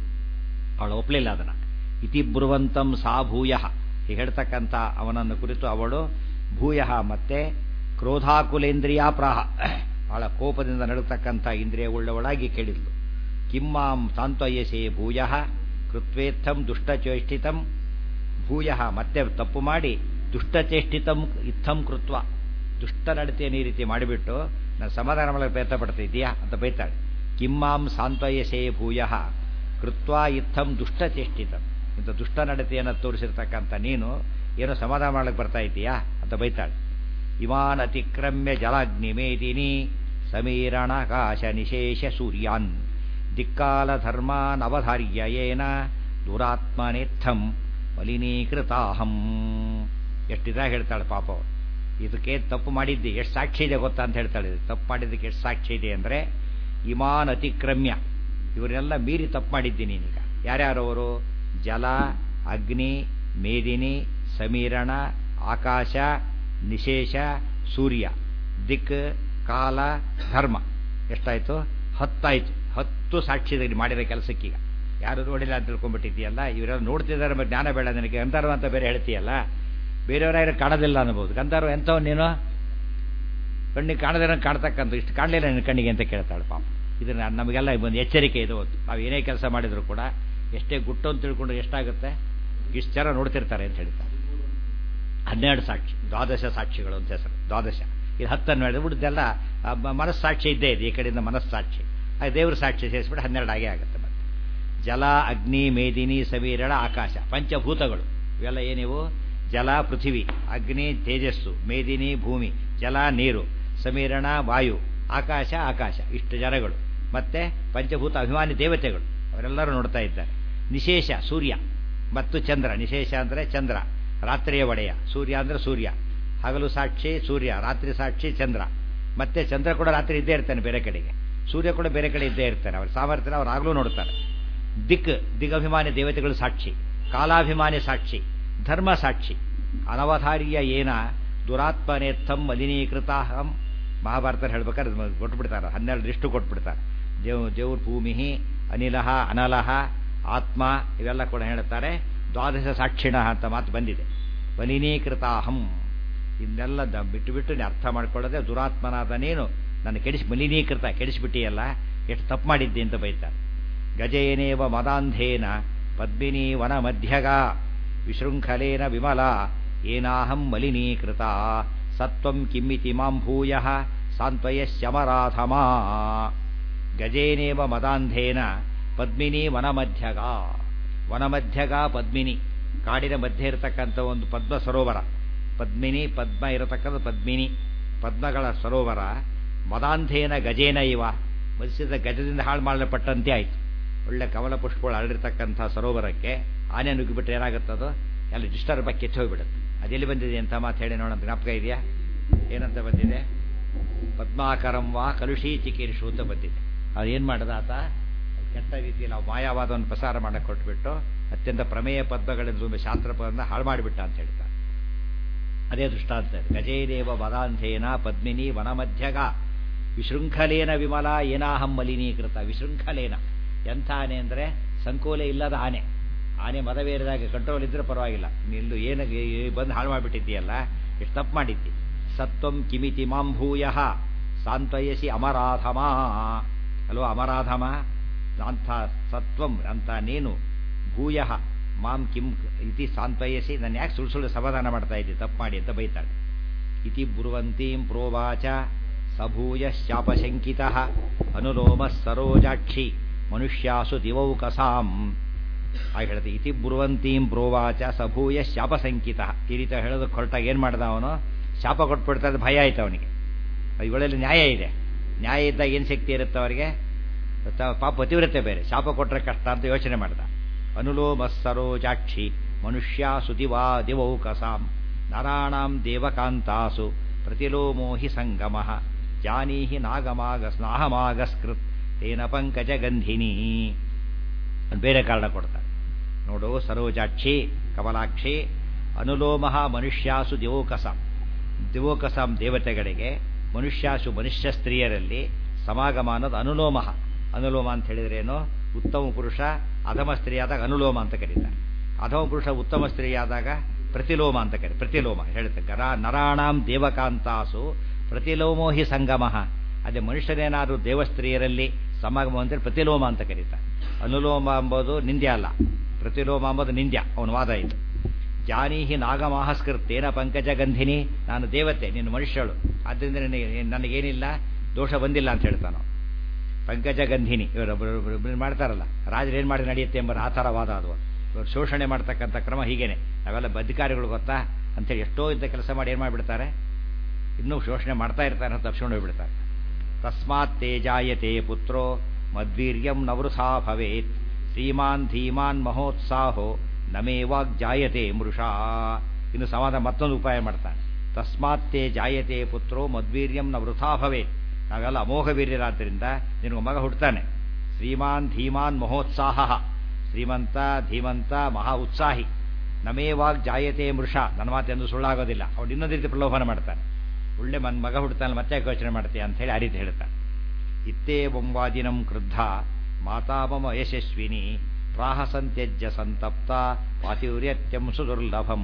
ಅವಳು ಒಪ್ಪಲಿಲ್ಲ ಅದನ್ನು ಇತಿ ಬ್ರುವಂತಂ ಸಾ ಭೂಯ ಹೇಳ್ತಕ್ಕಂಥ ಅವನನ್ನು ಕುರಿತು ಅವಳು ಭೂಯ ಮತ್ತೆ ಕ್ರೋಧಾಕುಲೇಂದ್ರಿಯ ಪ್ರಾಹ ಬಹಳ ಕೋಪದಿಂದ ನಡತಕ್ಕಂಥ ಇಂದ್ರಿಯ ಉಳ್ಳವಳಾಗಿ ಕೇಳಿದ್ಲು ಕಿಮ್ಮಾಂ ಸಾಂತ್ವಯಸೇ ಭೂಯ ಕೃತ್ವೇತ್ಥಂ ದುಷ್ಟಚೇಷ್ಟಿತಂ ಭೂಯ ಮತ್ತೆ ತಪ್ಪು ಮಾಡಿ ದುಷ್ಟಚೇಷ್ಟಿತಂ ಇತ್ತಂ ಕೃತ್ವ ದುಷ್ಟ ನಡತೆಯನ್ನು ಈ ರೀತಿ ಮಾಡಿಬಿಟ್ಟು ನಾನು ಸಮಾಧಾನ ಮಾಡಲು ಪ್ರಯತ್ನ ಪಡ್ತಿದ್ದೀಯಾ ಅಂತ ಬೈತಾಳೆ ಕಿಮ್ಮಾಂ ಸಾಂತ್ವಯಸೇ ಭೂಯ ಕೃತ್ವ ಇತ್ತಂ ದುಷ್ಟಚೇಷ್ಟಿತಂ ಇಂಥ ದುಷ್ಟ ನಡತೆಯನ್ನು ತೋರಿಸಿರ್ತಕ್ಕಂಥ ನೀನು ಏನೋ ಸಮಾಧಾನ ಮಾಡಲಿಕ್ಕೆ ಬರ್ತಾ ಇದ್ದೀಯಾ ಅಂತ ಬೈತಾಳೆ ಇಮಾನ್ ಅತಿಕ್ರಮ್ಯ ಜಲಾಗ್ನಿಮೇದಿನಿ ಸಮೀರಣಾಕಾಶ ನಿಶೇಷ ಸೂರ್ಯಾನ್ ದಿಕ್ಕಾಲ ಧರ್ಮಾನವಧಾರ್ಯ ಏನ ದುರಾತ್ಮನೇತ್ಥಂ ಮಲಿನೀಕೃತಾಹಂ ಎಷ್ಟಿದಾಗ ಹೇಳ್ತಾಳೆ ಪಾಪ ಅವಳು ಇದಕ್ಕೆ ತಪ್ಪು ಮಾಡಿದ್ದೆ ಎಷ್ಟು ಸಾಕ್ಷಿ ಇದೆ ಗೊತ್ತಾ ಅಂತ ಹೇಳ್ತಾಳೆ ತಪ್ಪು ಮಾಡಿದ್ದಕ್ಕೆ ಎಷ್ಟು ಸಾಕ್ಷಿ ಇದೆ ಅಂದರೆ ಇಮಾನ್ ಅತಿಕ್ರಮ್ಯ ಇವರೆಲ್ಲ ಮೀರಿ ತಪ್ಪು ಮಾಡಿದ್ದೀನಿ ನೀನೀಗ ಯಾರ್ಯಾರವರು ಜಲ ಅಗ್ನಿ ಮೇದಿನಿ ಸಮೀರಣ ಆಕಾಶ ನಿಶೇಷ ಸೂರ್ಯ ದಿಕ್ ಕಾಲ ಧರ್ಮ ಎಷ್ಟಾಯ್ತು ಹತ್ತಾಯ್ತು ಹತ್ತು ಸಾಕ್ಷಿದಲ್ಲಿ ಮಾಡಿರೋ ಕೆಲಸಕ್ಕೀಗ ಯಾರು ನೋಡಿಲ್ಲ ಅಂತ ತಿಳ್ಕೊಂಡ್ಬಿಟ್ಟಿದ್ದೀಯಲ್ಲ ಇವರೆಲ್ಲ ನೋಡ್ತಿದ್ದಾರೆ ಮತ್ತೆ ಜ್ಞಾನ ಬೇಡ ನನಗೆ ಗಂಧರ್ವ ಅಂತ ಬೇರೆ ಹೇಳ್ತೀಯಲ್ಲ ಬೇರೆಯವರಾಗಿರೋ ಕಾಣೋದಿಲ್ಲ ಅನ್ಬೋದು ಗಂಧರ್ವ ಎಂಥವ್ ನೀನು ಕಣ್ಣಿಗೆ ಕಾಣದಿರೋ ಕಾಣ್ತಕ್ಕಂಥ ಇಷ್ಟು ಕಾಣಲಿಲ್ಲ ನಿನ್ನ ಕಣ್ಣಿಗೆ ಅಂತ ಕೇಳ್ತಾಳೆ ಪಾಪ ಇದನ್ನ ನಮಗೆಲ್ಲ ಒಂದು ಎಚ್ಚರಿಕೆ ಇದು ನಾವು ಏನೇ ಕೆಲಸ ಮಾಡಿದ್ರು ಕೂಡ ಎಷ್ಟೇ ಗುಟ್ಟು ಅಂತ ತಿಳ್ಕೊಂಡು ಎಷ್ಟಾಗುತ್ತೆ ಇಷ್ಟು ಜನ ನೋಡ್ತಿರ್ತಾರೆ ಅಂತ ಹೇಳ್ತಾರೆ ಹನ್ನೆರಡು ಸಾಕ್ಷಿ ದ್ವಾದಶ ಸಾಕ್ಷಿಗಳು ಅಂತ ಹೆಸರು ದ್ವಾದಶ ಇದು ಹತ್ತನ್ನು ಹೇಳಿದ್ರೆ ಉಳಿದೆಲ್ಲ ಮನಸ್ಸಾಕ್ಷಿ ಇದ್ದೇ ಇದೆ ಈ ಕಡೆಯಿಂದ ಮನಸ್ಸಾಕ್ಷಿ ಅದು ದೇವ್ರ ಸಾಕ್ಷಿ ಸೇರಿಸ್ಬಿಟ್ಟು ಹನ್ನೆರಡು ಆಗೇ ಆಗುತ್ತೆ ಮತ್ತೆ ಜಲ ಅಗ್ನಿ ಮೇದಿನಿ ಸಮೀರಣ ಆಕಾಶ ಪಂಚಭೂತಗಳು ಇವೆಲ್ಲ ಏನಿವು ಜಲ ಪೃಥಿವಿ ಅಗ್ನಿ ತೇಜಸ್ಸು ಮೇದಿನಿ ಭೂಮಿ ಜಲ ನೀರು ಸಮೀರಣ ವಾಯು ಆಕಾಶ ಆಕಾಶ ಇಷ್ಟು ಜನಗಳು ಮತ್ತೆ ಪಂಚಭೂತ ಅಭಿಮಾನಿ ದೇವತೆಗಳು ಅವರೆಲ್ಲರೂ ನೋಡ್ತಾ ಇದ್ದಾರೆ ನಿಶೇಷ ಸೂರ್ಯ ಮತ್ತು ಚಂದ್ರ ನಿಶೇಷ ಅಂದರೆ ಚಂದ್ರ ರಾತ್ರಿಯ ಒಡೆಯ ಸೂರ್ಯ ಅಂದರೆ ಸೂರ್ಯ ಹಗಲು ಸಾಕ್ಷಿ ಸೂರ್ಯ ರಾತ್ರಿ ಸಾಕ್ಷಿ ಚಂದ್ರ ಮತ್ತೆ ಚಂದ್ರ ಕೂಡ ರಾತ್ರಿ ಇದ್ದೇ ಇರ್ತಾನೆ ಬೇರೆ ಕಡೆಗೆ ಸೂರ್ಯ ಕೂಡ ಬೇರೆ ಕಡೆ ಇದ್ದೇ ಇರ್ತಾನೆ ಅವ್ರ ಸಾಮರ್ಥ್ಯ ಅವ್ರು ಆಗಲೂ ನೋಡ್ತಾರೆ ದಿಕ್ ದಿಗಭಿಮಾನಿ ದೇವತೆಗಳು ಸಾಕ್ಷಿ ಕಾಲಾಭಿಮಾನಿ ಸಾಕ್ಷಿ ಧರ್ಮ ಸಾಕ್ಷಿ ಅನವಧಾರ್ಯ ಏನ ದುರಾತ್ಮನೇತ್ಥಂ ಮಲಿನೀಕೃತಾಹಂ ಮಹಾಭಾರತ ಹೇಳ್ಬೇಕಾದ್ರೆ ಕೊಟ್ಬಿಡ್ತಾರೆ ಹನ್ನೆರಡು ಇಷ್ಟು ಕೊಟ್ಬಿಡ್ತಾರೆ ದೇವ್ ದೇವ್ರ ಭೂಮಿ ಅನಿಲಹ ಅನಲಹ ಆತ್ಮ ಇವೆಲ್ಲ ಕೂಡ ಹೇಳ್ತಾರೆ ದ್ವಾದಶ ಸಾಕ್ಷಿಣ ಅಂತ ಮಾತು ಬಂದಿದೆ ಮಲಿನೀಕೃತಾಹಂ ಇದನ್ನೆಲ್ಲ ದ ಬಿಟ್ಟು ಬಿಟ್ಟು ನೀ ಅರ್ಥ ಮಾಡ್ಕೊಳ್ಳೋದೆ ದುರಾತ್ಮನಾದ ನೀನು ನನ್ನ ಕೆಡಿಸಿ ಮಲಿನೀಕೃತ ಕೆಡಿಸಿಬಿಟ್ಟಿಯಲ್ಲ ಎಷ್ಟು ತಪ್ಪು ಮಾಡಿದ್ದೆ ಅಂತ ಬೈತಾರೆ ಗಜೇನೇವ ಮದಾಂಧೇನ ಪದ್ಮಿನಿ ವನ ಮಧ್ಯಗ ವಿಶೃಂಖಲೇನ ವಿಮಲ ಏನಾಹಂ ಮಲಿನೀಕೃತ ಸತ್ವಂ ಕಿಮ್ಮಿತಿ ಮಾಂ ಭೂಯ ಸಾಂತ್ವಯಶ್ಯಮರಾಧಮಾ ಗಜೇನೇವ ಮದಾಂಧೇನ ಪದ್ಮಿನಿ ವನಮಧ್ಯಗ ವನಮಧ್ಯಗ ಪದ್ಮಿನಿ ಕಾಡಿನ ಮಧ್ಯೆ ಇರತಕ್ಕಂಥ ಒಂದು ಪದ್ಮ ಸರೋವರ ಪದ್ಮಿನಿ ಪದ್ಮ ಇರತಕ್ಕಂಥ ಪದ್ಮಿನಿ ಪದ್ಮಗಳ ಸರೋವರ ಮದಾಂಧೇನ ಗಜೇನ ಇವ ಮತ್ಸ್ಯದ ಗಜದಿಂದ ಹಾಳು ಮಾಡಲ್ಪಟ್ಟಂತೆ ಆಯಿತು ಒಳ್ಳೆ ಕಮಲ ಪುಷ್ಪಗಳು ಅರಳಿರ್ತಕ್ಕಂಥ ಸರೋವರಕ್ಕೆ ಆನೆ ನುಗ್ಗಿಬಿಟ್ರೆ ಏನಾಗುತ್ತದೋ ಎಲ್ಲ ಡಿಸ್ಟರ್ಬ್ ಆಗಿ ಕೆಚ್ಚಿ ಹೋಗ್ಬಿಡುತ್ತೆ ಅದೆಲ್ಲಿ ಬಂದಿದೆ ಅಂತ ಮಾತು ಹೇಳಿ ನೋಡೋಣ ಜ್ಞಾಪಕ ಇದೆಯಾ ಏನಂತ ಬಂದಿದೆ ಪದ್ಮಾಕರಂ ವಾ ಕಲುಷಿ ಚಿಕೀರ್ಷು ಅಂತ ಬಂದಿದೆ ಅದು ಏನು ಮಾಡಿದ ಆತ ಕೆಟ್ಟ ರೀತಿಯಲ್ಲಿ ನಾವು ಮಾಯಾವಾದವನ್ನು ಪ್ರಸಾರ ಮಾಡಕ್ಕೆ ಕೊಟ್ಬಿಟ್ಟು ಅತ್ಯಂತ ಪ್ರಮೇಯ ಪದ್ಮಗಳಿಂದ ತುಂಬ ಶಾಸ್ತ್ರ ಪದವನ್ನು ಹಾಳು ಮಾಡಿಬಿಟ್ಟ ಅಂತ ಹೇಳ್ತಾರೆ ಅದೇ ದೃಷ್ಟಾಂತ ಗಜೇದೇವ ವದಾಂಧೇನ ಪದ್ಮಿನಿ ವನಮಧ್ಯಗ ವಿಶೃಂಖಲೇನ ವಿಮಲ ಏನಾಹಂ ಮಲಿನೀಕೃತ ವಿಶೃಂಖಲೇನ ಎಂಥ ಆನೆ ಅಂದರೆ ಸಂಕೋಲೆ ಇಲ್ಲದ ಆನೆ ಆನೆ ಮದವೇರಿದಾಗ ಕಂಟ್ರೋಲ್ ಇದ್ರೆ ಪರವಾಗಿಲ್ಲ ನಿಲ್ಲು ಏನು ಬಂದು ಹಾಳು ಮಾಡಿಬಿಟ್ಟಿದ್ದೀಯಲ್ಲ ಎಷ್ಟು ತಪ್ಪು ಮಾಡಿದ್ದಿ ಸತ್ವಂ ಕಿಮಿತಿ ಮಾಂ ಭೂಯ ಸಾಂತ್ವಯಸಿ ಅಮರಾಧಮ ಅಲ್ವ ಅಮರಾಧಮ ಅಂಥ ಸತ್ವಂ ಅಂತ ನೀನು ಭೂಯ ಮಾಂ ಕಿಂ ಇತಿ ಸಾಂತ್ವಯಸಿ ನಾನು ಯಾಕೆ ಸುಳ್ಳು ಸುಳ್ಳು ಸಮಾಧಾನ ಮಾಡ್ತಾ ಇದ್ದೆ ತಪ್ಪು ಮಾಡಿ ಅಂತ ಬೈತಾಳೆ ಇತಿ ಬ್ರುವಂತೀಂ ಪ್ರೋವಾಚ ಸಭೂಯ ಶಾಪಶಂಕಿತ ಅನುಲೋಮ ಸರೋಜಾಕ್ಷಿ ಮನುಷ್ಯಾಸು ದಿವೌಕಸಾಂ ಹಾಗೆ ಹೇಳ್ದೆ ಇತಿ ಬ್ರುವಂತೀಂ ಪ್ರೋವಾಚ ಸಭೂಯ ಶಾಪಶಂಕಿತ ಈ ರೀತಿ ಹೇಳೋದಕ್ಕೆ ಹೊರಟಾಗ ಏನು ಮಾಡ್ದ ಅವನು ಶಾಪ ಕೊಟ್ಬಿಡ್ತಾ ಭಯ ಆಯ್ತು ಅವನಿಗೆ ಇವುಗಳಲ್ಲಿ ನ್ಯಾಯ ಇದೆ ನ್ಯಾಯ ಇದ್ದಾಗ ಏನು ಶಕ್ತಿ ಇರುತ್ತೆ ಅವರಿಗೆ ಪಾಪ ಪತಿವ್ರತೆ ಬೇರೆ ಶಾಪ ಕೊಟ್ಟರೆ ಕಷ್ಟ ಅಂತ ಯೋಚನೆ ಮಾಡ್ದ ಅನುಲೋಮ ಸರೋಜಾಕ್ಷಿ ಮನುಷ್ಯ ಸುದಿವಾ ದಿವೌಕಸಾಂ ನರಾಣಾಂ ದೇವಕಾಂತಾಸು ಪ್ರತಿಲೋಮೋ ಹಿ ಸಂಗಮ ಜಾನೀಹಿ ನಾಗಮಾಗ ಸ್ನಾಹಮಾಗಸ್ಕೃತ್ ತೇನ ಪಂಕಜ ಗಂಧಿನಿ ಬೇರೆ ಕಾರಣ ಕೊಡ್ತಾರೆ ನೋಡು ಸರೋಜಾಕ್ಷಿ ಕಮಲಾಕ್ಷಿ ಅನುಲೋಮ ಮನುಷ್ಯಾಸು ದಿವೋಕಸಾಂ ದಿವೋಕಸಾಂ ದೇವತೆಗಳಿಗೆ ಮನುಷ್ಯಾಸು ಮನುಷ್ಯ ಸ್ತ್ರೀಯರಲ್ಲಿ ಸಮಾಗಮ ಅನ್ನೋದು ಅನುಲೋಮ ಅನುಲೋಮ ಅಂತ ಹೇಳಿದ್ರೇನು ಉತ್ತಮ ಪುರುಷ ಅಧಮ ಸ್ತ್ರೀಯಾದಾಗ ಅನುಲೋಮ ಅಂತ ಕರೀತಾರೆ ಅಧಮ ಪುರುಷ ಉತ್ತಮ ಸ್ತ್ರೀಯಾದಾಗ ಪ್ರತಿಲೋಮ ಅಂತ ಕರಿ ಪ್ರತಿಲೋಮ ಹೇಳುತ್ತೆ ಗರ ನರಾಣಾಂ ದೇವಕಾಂತಾಸು ಪ್ರತಿಲೋಮೋ ಹಿ ಸಂಗಮ ಅದೇ ಮನುಷ್ಯನೇನಾದರೂ ದೇವಸ್ತ್ರೀಯರಲ್ಲಿ ಸಮಾಗಮ ಅಂದರೆ ಪ್ರತಿಲೋಮ ಅಂತ ಕರೀತಾರೆ ಅನುಲೋಮ ಎಂಬುದು ನಿಂದ್ಯ ಅಲ್ಲ ಪ್ರತಿಲೋಮ ಎಂಬುದು ನಿಂದ್ಯ ಅವನ ವಾದ ಇದು ಜಾನೀಹಿ ನಾಗಮಾಹಸ್ಕೃತೇನ ಪಂಕಜ ಗಂಧಿನಿ ನಾನು ದೇವತೆ ನೀನು ಮನುಷ್ಯಳು ಆದ್ದರಿಂದ ನನಗೆ ನನಗೇನಿಲ್ಲ ದೋಷ ಬಂದಿಲ್ಲ ಅಂತ ಹೇಳ್ತಾನೋ ಪಂಕಜ ಗಂಧಿನಿ ಇವರು ಮಾಡ್ತಾರಲ್ಲ ರಾಜರು ಏನು ಮಾಡಿ ನಡೆಯುತ್ತೆ ಎಂಬ ಆ ಥರ ವಾದ ಅದು ಇವರು ಶೋಷಣೆ ಮಾಡ್ತಕ್ಕಂಥ ಕ್ರಮ ಹೀಗೇನೆ ನಾವೆಲ್ಲ ಬದ್ಧಿಕಾರಿಗಳು ಗೊತ್ತಾ ಅಂತೇಳಿ ಎಷ್ಟೋ ಇದ್ದ ಕೆಲಸ ಮಾಡಿ ಏನು ಮಾಡಿಬಿಡ್ತಾರೆ ಇನ್ನೂ ಶೋಷಣೆ ಮಾಡ್ತಾ ಇರ್ತಾರೆ ಅಂತ ತಪ್ಪಿಸ್ಕೊಂಡು ಹೋಗ್ಬಿಡ್ತಾರೆ ತಸ್ಮಾತ್ ತೇಜಾಯತೆ ಪುತ್ರೋ ಮದ್ವೀರ್ಯಂ ನವೃಥಾ ಭವೇತ್ ಶ್ರೀಮಾನ್ ಧೀಮಾನ್ ಮಹೋತ್ಸಾಹೋ ನಮೇವಾಗ್ ಜಾಯತೆ ಮೃಷಾ ಇನ್ನು ಸಮಾಧಾನ ಮತ್ತೊಂದು ಉಪಾಯ ಮಾಡ್ತಾನೆ ತಸ್ಮಾತ್ತೇ ಜಾಯತೆ ಪುತ್ರೋ ಮದ್ವೀರ್ಯಂ ನ ವೃಥಾ ಭವೇತ್ ನಾವೆಲ್ಲ ಅಮೋಘ ವೀರ್ಯರಾದ್ದರಿಂದ ನಿನಗೆ ಮಗ ಹುಡ್ತಾನೆ ಶ್ರೀಮಾನ್ ಧೀಮಾನ್ ಮಹೋತ್ಸಾಹ ಶ್ರೀಮಂತ ಧೀಮಂತ ಮಹಾ ಉತ್ಸಾಹಿ ನಮೇವಾಗ್ ಜಾಯತೆ ಮೃಷ ನನ್ನ ಮಾತೆಂದು ಸುಳ್ಳಾಗೋದಿಲ್ಲ ಅವನು ಇನ್ನೊಂದು ರೀತಿ ಪ್ರಲೋಭನ ಮಾಡ್ತಾನೆ ಒಳ್ಳೆ ಮನ್ ಮಗ ಹುಡ್ತಾನೆ ಮತ್ತೆ ಯೋಚನೆ ಮಾಡ್ತೀಯ ಅಂತ ಹೇಳಿ ಆ ರೀತಿ ಹೇಳ್ತಾನೆ ಇತ್ತೇ ಬೊಂಬಾದಿನಂ ಕ್ರುದ್ಧ ಮಾತಾಮಮ ಯಶಸ್ವಿನಿ ಪ್ರಾಹಸಂತ್ಯಜ್ಯ ಸಂತಪ್ತ ಪಾತಿವ್ರ್ಯತ್ಯಂ ಸುದುರ್ಲಭಂ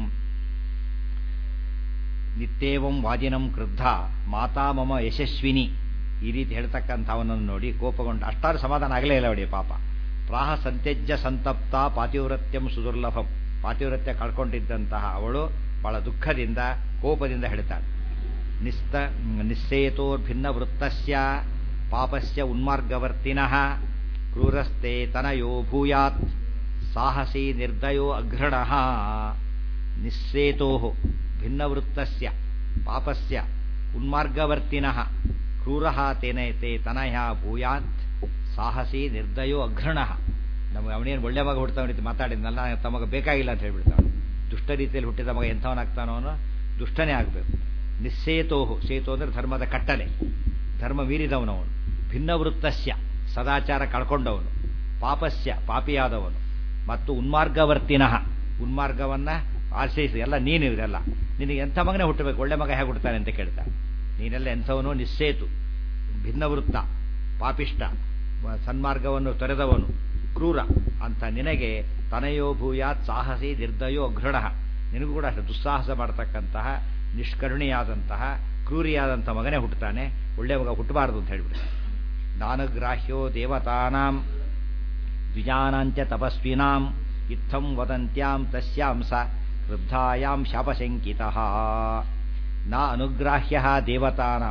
ನಿತ್ಯೇವಂ ವಾದಿನಂ ಕ್ರುದ್ಧ ಮಾತಾ ಮಮ ಯಶಸ್ವಿನಿ ಈ ರೀತಿ ಹೇಳ್ತಕ್ಕಂಥವನನ್ನು ನೋಡಿ ಕೋಪಗೊಂಡು ಅಷ್ಟಾರು ಸಮಾಧಾನ ಆಗಲೇ ಇಲ್ಲ ಅವಳಿ ಪಾಪ ಪ್ರಾಹ ಸಂತ್ಯಜ್ಯ ಸಂತಪ್ತ ಪಾತಿವ್ರತ್ಯಂ ಸುದುರ್ಲಭಂ ಪಾತಿವ್ರತ್ಯ ಕಳ್ಕೊಂಡಿದ್ದಂತಹ ಅವಳು ಬಹಳ ದುಃಖದಿಂದ ಕೋಪದಿಂದ ಹೇಳ್ತಾಳೆ ನಿಸ್ತ ನಿಸ್ಸೇತೋರ್ಭಿನ್ನ ವೃತ್ತಸ್ಯ ಪಾಪಸ್ಯ ಉನ್ಮಾರ್ಗವರ್ತಿನಃ ಕ್ರೂರಸ್ತೆ ತನಯೋ ಭೂಯಾತ್ ಸಾಹಸಿ ನಿರ್ದಯೋ ಅಘೃಣಃ ನಿಸ್ಸೇತೋ ಭಿನ್ನವೃತ್ತಸ್ಯ ಪಾಪಸ್ಯ ಉನ್ಮಾರ್ಗವರ್ತಿನಃ ಕ್ರೂರಃ ತೇನ ತೇ ತನಯ ಭೂಯಾತ್ ಸಾಹಸಿ ನಿರ್ದಯೋ ಅಘೃಣಃ ನಮಗೆ ಅವನೇನು ಒಳ್ಳೆ ಮಗ ಹುಡ್ತಾವ ರೀತಿ ಮಾತಾಡಿದ್ನಲ್ಲ ತಮಗ ಬೇಕಾಗಿಲ್ಲ ಅಂತ ಹೇಳ್ಬಿಡ್ತಾವೆ ದುಷ್ಟ ರೀತಿಯಲ್ಲಿ ಹುಟ್ಟಿದ ಮಗ ಎಂಥವನಾಗ್ತಾನೋ ಅವನು ದುಷ್ಟನೇ ಆಗಬೇಕು ನಿಸ್ಸೇತೋಹು ಸೇತು ಅಂದರೆ ಧರ್ಮದ ಕಟ್ಟಲೆ ಧರ್ಮ ಮೀರಿದವನವನು ಭಿನ್ನವೃತ್ತಸ್ಯ ಸದಾಚಾರ ಕಳ್ಕೊಂಡವನು ಪಾಪಸ್ಯ ಪಾಪಿಯಾದವನು ಮತ್ತು ಉನ್ಮಾರ್ಗವರ್ತಿನಃ ಉನ್ಮಾರ್ಗವನ್ನ ಆಶ್ರಯಿಸಿ ಎಲ್ಲ ನೀನು ಇವರೆಲ್ಲ ನಿನಗೆ ಎಂಥ ಮಗನೇ ಹುಟ್ಟಬೇಕು ಒಳ್ಳೆ ಮಗ ಹೇಗೆ ಹುಡ್ತಾನೆ ಅಂತ ಕೇಳ್ತಾನೆ ನೀನೆಲ್ಲ ಎಂಥವನು ನಿಸ್ಸೇತು ಭಿನ್ನವೃತ್ತ ಪಾಪಿಷ್ಟ ಸನ್ಮಾರ್ಗವನ್ನು ತೊರೆದವನು ಕ್ರೂರ ಅಂತ ನಿನಗೆ ತನಯೋ ಭೂಯಾತ್ ಸಾಹಸಿ ನಿರ್ದಯೋ ಅಘೃಣ ನಿನಗೂ ಕೂಡ ಅಷ್ಟು ದುಸ್ಸಾಹಸ ಮಾಡತಕ್ಕಂತಹ ನಿಷ್ಕರುಣಿಯಾದಂತಹ ಕ್ರೂರಿಯಾದಂಥ ಮಗನೇ ಹುಟ್ಟುತ್ತಾನೆ ಒಳ್ಳೆ ಮಗ ಹುಟ್ಟಬಾರದು ಅಂತ ಹೇಳ್ಬಿಡ್ತಾನೆ ದಾನಗ್ರಾಹ್ಯೋ ದೇವತಾನಾಂ ದ್ವಿಜಾನಾಂಚ ತಪಸ್ವಿನಾಂ ಇತ್ತಂ ವದಂತ್ಯಾಂ ತಸ್ಯಾಂ ಸ ಕ್ರುದ್ಧಾಯಾಂ ಶಾಪಶಂಕಿತಃ ನ ಅನುಗ್ರಾಹ್ಯ ದೇವತಾನಾಂ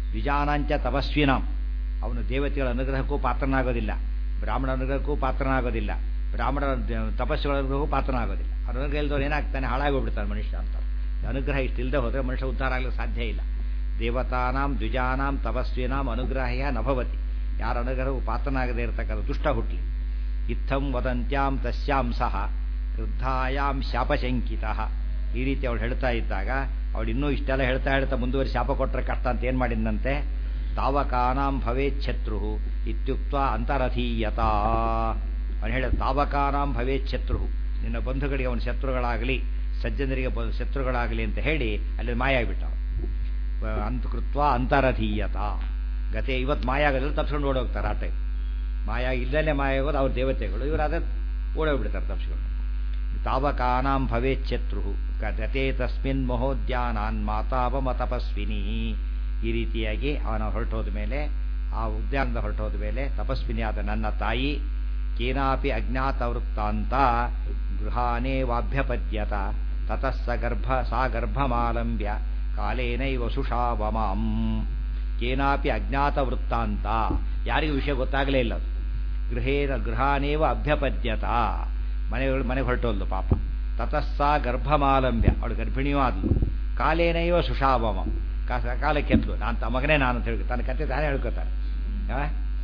ದ್ವಿಜಾನಾಂಚ ತಪಸ್ವಿನಾಂ ಅವನು ದೇವತೆಗಳ ಅನುಗ್ರಹಕ್ಕೂ ಪಾತ್ರನಾಗೋದಿಲ್ಲ ಬ್ರಾಹ್ಮಣ ಅನುಗ್ರಹಕ್ಕೂ ಪಾತ್ರನಾಗೋದಿಲ್ಲ ಬ್ರಾಹ್ಮಣರ ದ- ತಪಸ್ಸುಗಳ ಅನುಗ್ರಹಕ್ಕೂ ಪಾತ್ರನಾಗೋದಿಲ್ಲ ಅನುಗ್ರಹ ಇಲ್ದವ್ರು ಏನಾಗ್ತಾನೆ ಹಾಳಾಗೋಗ್ಬಿಡ್ತಾನೆ ಮನುಷ್ಯ ಅಂತ ಅನುಗ್ರಹ ಇಷ್ಟಿಲ್ಲದೆ ಹೋದರೆ ಮನುಷ್ಯ ಉದ್ಧಾರ ಆಗಲಿಕ್ಕೆ ಸಾಧ್ಯ ಇಲ್ಲ ದೇವತಾನಾಂ ದ್ವಿಜಾನಾಂ ತಪಸ್ವಿನಾಂ ಅನುಗ್ರಹ್ಯ ನಭವತಿ ಯಾರ ಅನುಗ್ರಹವು ಪಾತ್ರನಾಗದೇ ಇರತಕ್ಕಂಥ ದುಷ್ಟ ಹುಟ್ಲಿ ಇತ್ತಂ ವದಂತ್ಯಾಂ ತಸ್ಯಾಂ ಸಹ ಕ್ರುದ್ಧಾಯಾಂ ಶಾಪಶಂಕಿತ ಈ ರೀತಿ ಅವಳು ಹೇಳ್ತಾ ಇದ್ದಾಗ ಅವಳು ಇನ್ನೂ ಇಷ್ಟೆಲ್ಲ ಹೇಳ್ತಾ ಹೇಳ್ತಾ ಮುಂದುವರಿ ಶಾಪ ಕೊಟ್ಟರೆ ಕಷ್ಟ ಅಂತ ಏನು ಮಾಡಿದಂತೆ ತಾವಕಾನಾಂ ಭವೇತ್ ಶತ್ರು ಇತ್ಯುಕ್ತ ಅಂತರಥೀಯತ ಅವನು ಹೇಳ ತಾವಕಾನಾಂ ಭವೇತ್ ಶತ್ರು ನಿನ್ನ ಬಂಧುಗಳಿಗೆ ಅವನ ಶತ್ರುಗಳಾಗಲಿ ಸಜ್ಜನರಿಗೆ ಬ- ಶತ್ರುಗಳಾಗಲಿ ಅಂತ ಹೇಳಿ ಅಲ್ಲಿ ಮಾಯ ಆಗಿಬಿಟ್ಟ ಅಂತ ಕೃತ್ವ ಅಂತರಥೀಯತ ಗತೆ ಇವತ್ತು ಮಾಯ ಆಗೋದ್ರಲ್ಲಿ ತಪ್ಸ್ಕೊಂಡು ಓಡೋಗ್ತಾರೆ ಆ ಟೈಮ್ ಮಾಯ ಇಲ್ಲೇ ಮಾಯ ಆಗೋದು ಅವ್ರ ದೇವತೆಗಳು ಇವರು ಅದೇ ಓಡೋಗ್ಬಿಡ್ತಾರೆ ತಪ್ಸ್ಕೊಂಡು ತಾವಕಾನಾಂ ಭವೇತ್ ಶತ್ರು ಗತೆ ತಸ್ಮಿನ್ ಮಹೋದ್ಯಾನಾನ್ ಮಾತಾವಮ ತಪಸ್ವಿನಿ ಈ ರೀತಿಯಾಗಿ ಅವನ ಹೊರಟೋದ ಮೇಲೆ ಆ ಉದ್ಯಾನದ ಹೊರಟೋದ ಮೇಲೆ ತಪಸ್ವಿನಿಯಾದ ನನ್ನ ತಾಯಿ ಕೇನಾಪಿ ಅಜ್ಞಾತ ವೃತ್ತಾಂತ ಗೃಹಾನೇವಾಭ್ಯಪದ್ಯತ ತತಃ ಸ ಗರ್ಭ ಸಾ ಗರ್ಭಮಾಲಂಬ್ಯ ಕಾಲೇನೈವ ಸುಷಾವಮಾಂ ಕೇನಾಪಿ ಅಜ್ಞಾತ ವೃತ್ತಾಂತ ಯಾರಿಗೂ ವಿಷಯ ಗೊತ್ತಾಗಲೇ ಇಲ್ಲ ಅದು ಗೃಹೇನ ಗೃಹಾನೇವ ಅಭ್ಯಪದ್ಯತ ಮನೆಗಳು ಮನೆಗೆ ಹೊರಟೋಲ್ದು ಪಾಪ ತತಸ್ಸ ಗರ್ಭಮಾಲಂಬ್ಯ ಅವಳು ಗರ್ಭಿಣಿಯೂ ಆದ್ಲು ಕಾಲೇನೈವ ಸುಷಾವಮ ಕಾಲಕ್ಕೆ ಎದ್ಲು ನಾನು ತ ಮಗನೇ ನಾನು ಅಂತ ಹೇಳಿ ತನ್ನ ಕತೆ ತಾನೇ ಹೇಳ್ಕೊತಾರೆ ಆ?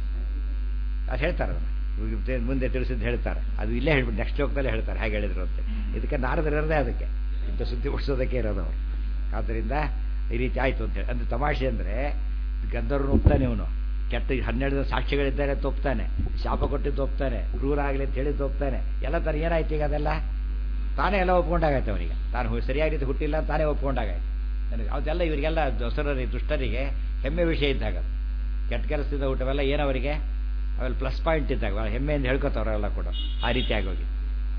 ಅದು ಹೇಳ್ತಾರೆ ಅದನ್ನ ಇವ್ರಿಗೆ ಮುಂದೆ ತಿಳಿಸಿದ್ದು ಹೇಳ್ತಾರೆ ಅದು ಇಲ್ಲೇ ಹೇಳ್ಬಿಟ್ಟು ನೆಕ್ಸ್ಟ್ ಶ್ಲೋಕದಲ್ಲೇ ಹೇಳ್ತಾರೆ ಹೇಗೆ ಹೇಳಿದ್ರು ಅಂತ ಇದಕ್ಕೆ ನಾರದರಿರೋದೇ ಅದಕ್ಕೆ ಇಂಥ ಸುದ್ದಿ ಮುಟ್ಟಿಸೋದಕ್ಕೆ ಇರೋದು ಅವರು ಆದ್ದರಿಂದ ಈ ರೀತಿ ಆಯಿತು ಅಂತೇಳಿ ಅಂದ್ರೆ ತಮಾಷೆ ಅಂದರೆ ಗಂಧರ್ವನು ಒಪ್ತಾನೆ ಇವನು ಕೆಟ್ಟ ಹನ್ನೆರಡು ಸಾಕ್ಷಿಗಳಿದ್ದಾರೆ ಅಂತ ಒಪ್ತಾನೆ ಶಾಪ ಕೊಟ್ಟಿದ್ದು ಒಪ್ತಾನೆ ಕ್ರೂರ ಆಗಲಿ ಅಂತ ಹೇಳಿದ್ದು ಒಪ್ತಾನೆ ಎಲ್ಲ ತರ ಏನಾಯ್ತು ಈಗ ಅದೆಲ್ಲ ತಾನೇ ಎಲ್ಲ ಒಪ್ಕೊಂಡಾಗೈತೆ ಅವನಿಗೆ ತಾನು ಹು- ಸರಿಯಾದ ರೀತಿ ಹುಟ್ಟಿಲ್ಲ ಅಂತ ತಾನೇ ಒಪ್ಕೊಂಡಾಗೈತೆ ನನಗೆ ಅದೆಲ್ಲ ಇವರಿಗೆಲ್ಲ ದೊಸರರಿಗೆ ದುಷ್ಟರಿಗೆ ಹೆಮ್ಮೆ ವಿಷಯ ಇದ್ದಾಗ ಅದು. ಕೆಟ್ಟ ಕೆಲಸದಿಂದ ಊಟವೆಲ್ಲ ಏನವರಿಗೆ ಅವೆಲ್ಲ ಪ್ಲಸ್ ಪಾಯಿಂಟ್ ಇದ್ದಾಗ ಭಾಳ ಹೆಮ್ಮೆಯಿಂದ ಹೇಳ್ಕೊತವ್ರೆಲ್ಲ ಕೂಡ ಆ ರೀತಿ ಆಗೋಗಿ